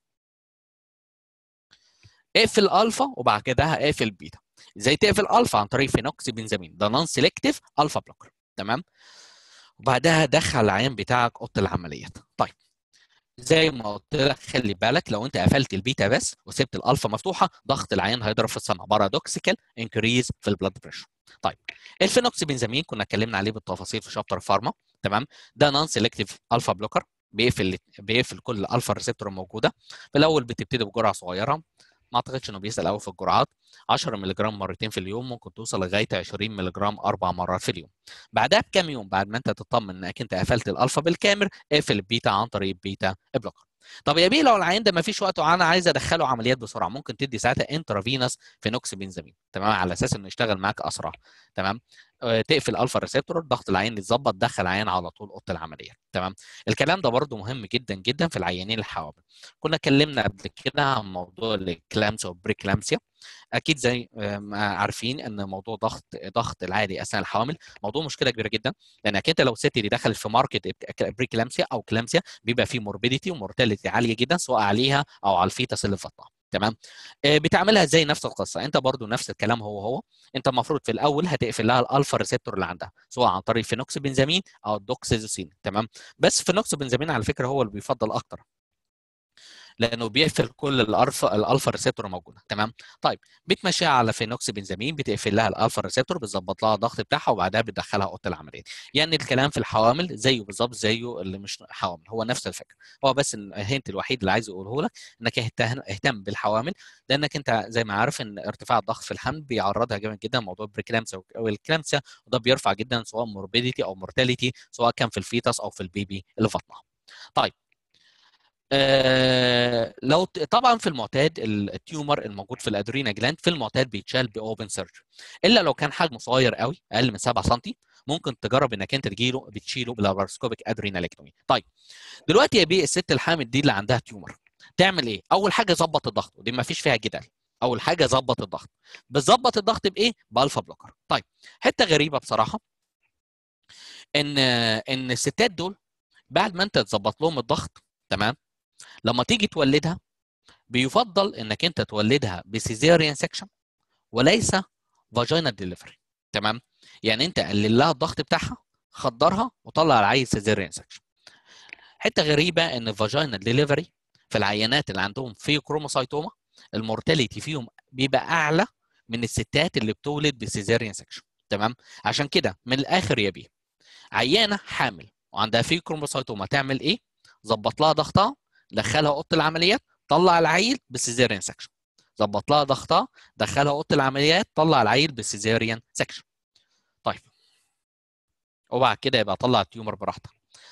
اقفل الفا وبعد كده هقفل بيتا ازاي تقفل الفا عن طريق فينوكسي بنزامين ده نون سيلكتيف الفا بلوكر تمام وبعدها دخل العيان بتاعك اوضه العمليات طيب زي ما قلت لك خلي بالك لو انت قفلت البيتا بس وسبت الالفا مفتوحه ضغط العيان هيضرب في السمع بارادوكسيكال انكريز في البلاد بريشر طيب الفينوكسي بنزامين كنا اتكلمنا عليه بالتفاصيل في شابتر فارما تمام ده نون سيلكتيف الفا بلوكر بيقفل بيقفل كل الالفا ريسبتور الموجوده في الاول بتبتدي بجرعه صغيره ما اعتقدش انه بيسال قوي في الجرعات 10 ملغ مرتين في اليوم ممكن توصل لغايه 20 ملغ اربع مرات في اليوم بعدها بكام يوم بعد ما انت تطمن انك انت قفلت الالفا بالكامل اقفل البيتا عن طريق البيتا بلوكر طب يا بيه لو العيان ده ما فيش وقت وانا عايز ادخله عمليات بسرعه ممكن تدي ساعتها انترافينوس فينوكس بنزامين تمام على اساس انه يشتغل معاك اسرع تمام أه تقفل الفا ريسبتور ضغط العيان يتظبط دخل العيان على طول اوضه العمليه تمام الكلام ده برده مهم جدا جدا في العيانين الحوامل كنا اتكلمنا قبل كده عن موضوع الكلامسيا والبريكلامسيا اكيد زي ما عارفين ان موضوع ضغط ضغط العالي اثناء الحوامل موضوع مشكله كبيره جدا لانك انت لو الست دي دخلت في ماركت بريكلامسيا او كلامسيا بيبقى فيه موربيديتي ومورتاليتي عاليه جدا سواء عليها او على الفيتس اللي في بطنها تمام بتعملها ازاي نفس القصه انت برضو نفس الكلام هو هو انت المفروض في الاول هتقفل لها الالفا ريسبتور اللي عندها سواء عن طريق فينوكس بنزامين او الدوكسيزوسين تمام بس فينوكس بنزامين على فكره هو اللي بيفضل اكتر لانه بيقفل كل الالفا الالفا ريسبتور الموجوده تمام طيب بتمشيها على فينوكس بنزامين بتقفل لها الالفا ريسبتور بتظبط لها الضغط بتاعها وبعدها بتدخلها اوضه العمليات يعني الكلام في الحوامل زيه بالظبط زيه اللي مش حوامل هو نفس الفكره هو بس الهنت الوحيد اللي عايز اقوله لك انك اهتم بالحوامل لانك انت زي ما عارف ان ارتفاع الضغط في الحمل بيعرضها جامد جدا موضوع البريكلامسيا او الكلامسيا وده بيرفع جدا سواء موربيديتي او مورتاليتي سواء كان في الفيتس او في البيبي اللي في بطنها طيب آه لو طبعا في المعتاد التيومر الموجود في الادرينا جلاند في المعتاد بيتشال باوبن سيرجري الا لو كان حجمه صغير قوي اقل من 7 سم ممكن تجرب انك انت تجيله بتشيله باللابارسكوبيك ادرينالكتومي طيب دلوقتي يا بيه الست الحامل دي اللي عندها تيومر تعمل ايه اول حاجه ظبط الضغط ودي ما فيش فيها جدال اول حاجه ظبط الضغط بتظبط الضغط بايه بالفا بلوكر طيب حته غريبه بصراحه ان ان الستات دول بعد ما انت تظبط لهم الضغط تمام لما تيجي تولدها بيفضل انك انت تولدها بسيزيريان سكشن وليس فاجينا ديليفري تمام يعني انت قلل لها الضغط بتاعها خدرها وطلع العيل سيزيريان سكشن حته غريبه ان فاجينا ديليفري في العينات اللي عندهم في كروموسايتوما المورتاليتي فيهم بيبقى اعلى من الستات اللي بتولد بسيزيريان سكشن تمام عشان كده من الاخر يا بيه عيانه حامل وعندها في كروموسايتوما تعمل ايه ظبط لها ضغطها دخلها اوضه العمليات طلع العيل بسيزيريان سكشن ظبط لها ضغطها دخلها اوضه العمليات طلع العيل بسيزيريان سكشن طيب وبعد كده يبقى طلع التيومر براحتك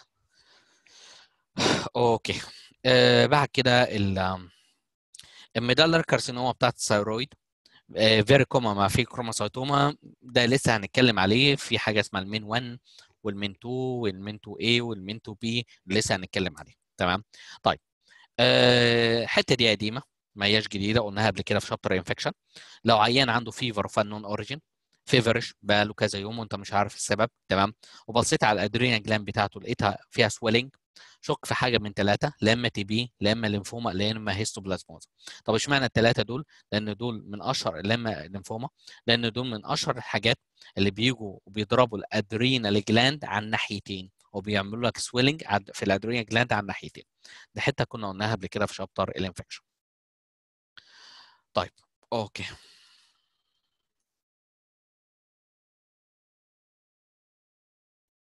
اوكي آه بعد كده الميدالر كارسينوما بتاعت الثيرويد فيري كوما ما في كروموسايتوما ده لسه هنتكلم عليه في حاجه اسمها المين 1 والمين 2 والمين 2 A والمين 2 B لسه هنتكلم عليه تمام طيب الحته أه دي قديمه ما هياش جديده قلناها قبل كده في شابتر انفكشن لو عيان عنده فيفر فان نون اوريجين فيفرش بقى له كذا يوم وانت مش عارف السبب تمام وبصيت على الادرينا جلان بتاعته لقيتها فيها سويلنج شك في حاجه من ثلاثه لا اما تي بي لا اما ليمفوما لا اما هيستوبلازموزا طب اشمعنى الثلاثه دول لان دول من اشهر لا اما ليمفوما لان دول من اشهر الحاجات اللي بيجوا وبيضربوا الادرينال جلاند على الناحيتين وبيعملوا لك سويلنج في الادرينال جلاند على الناحيتين دي حته كنا قلناها قبل كده في شابتر الانفكشن طيب اوكي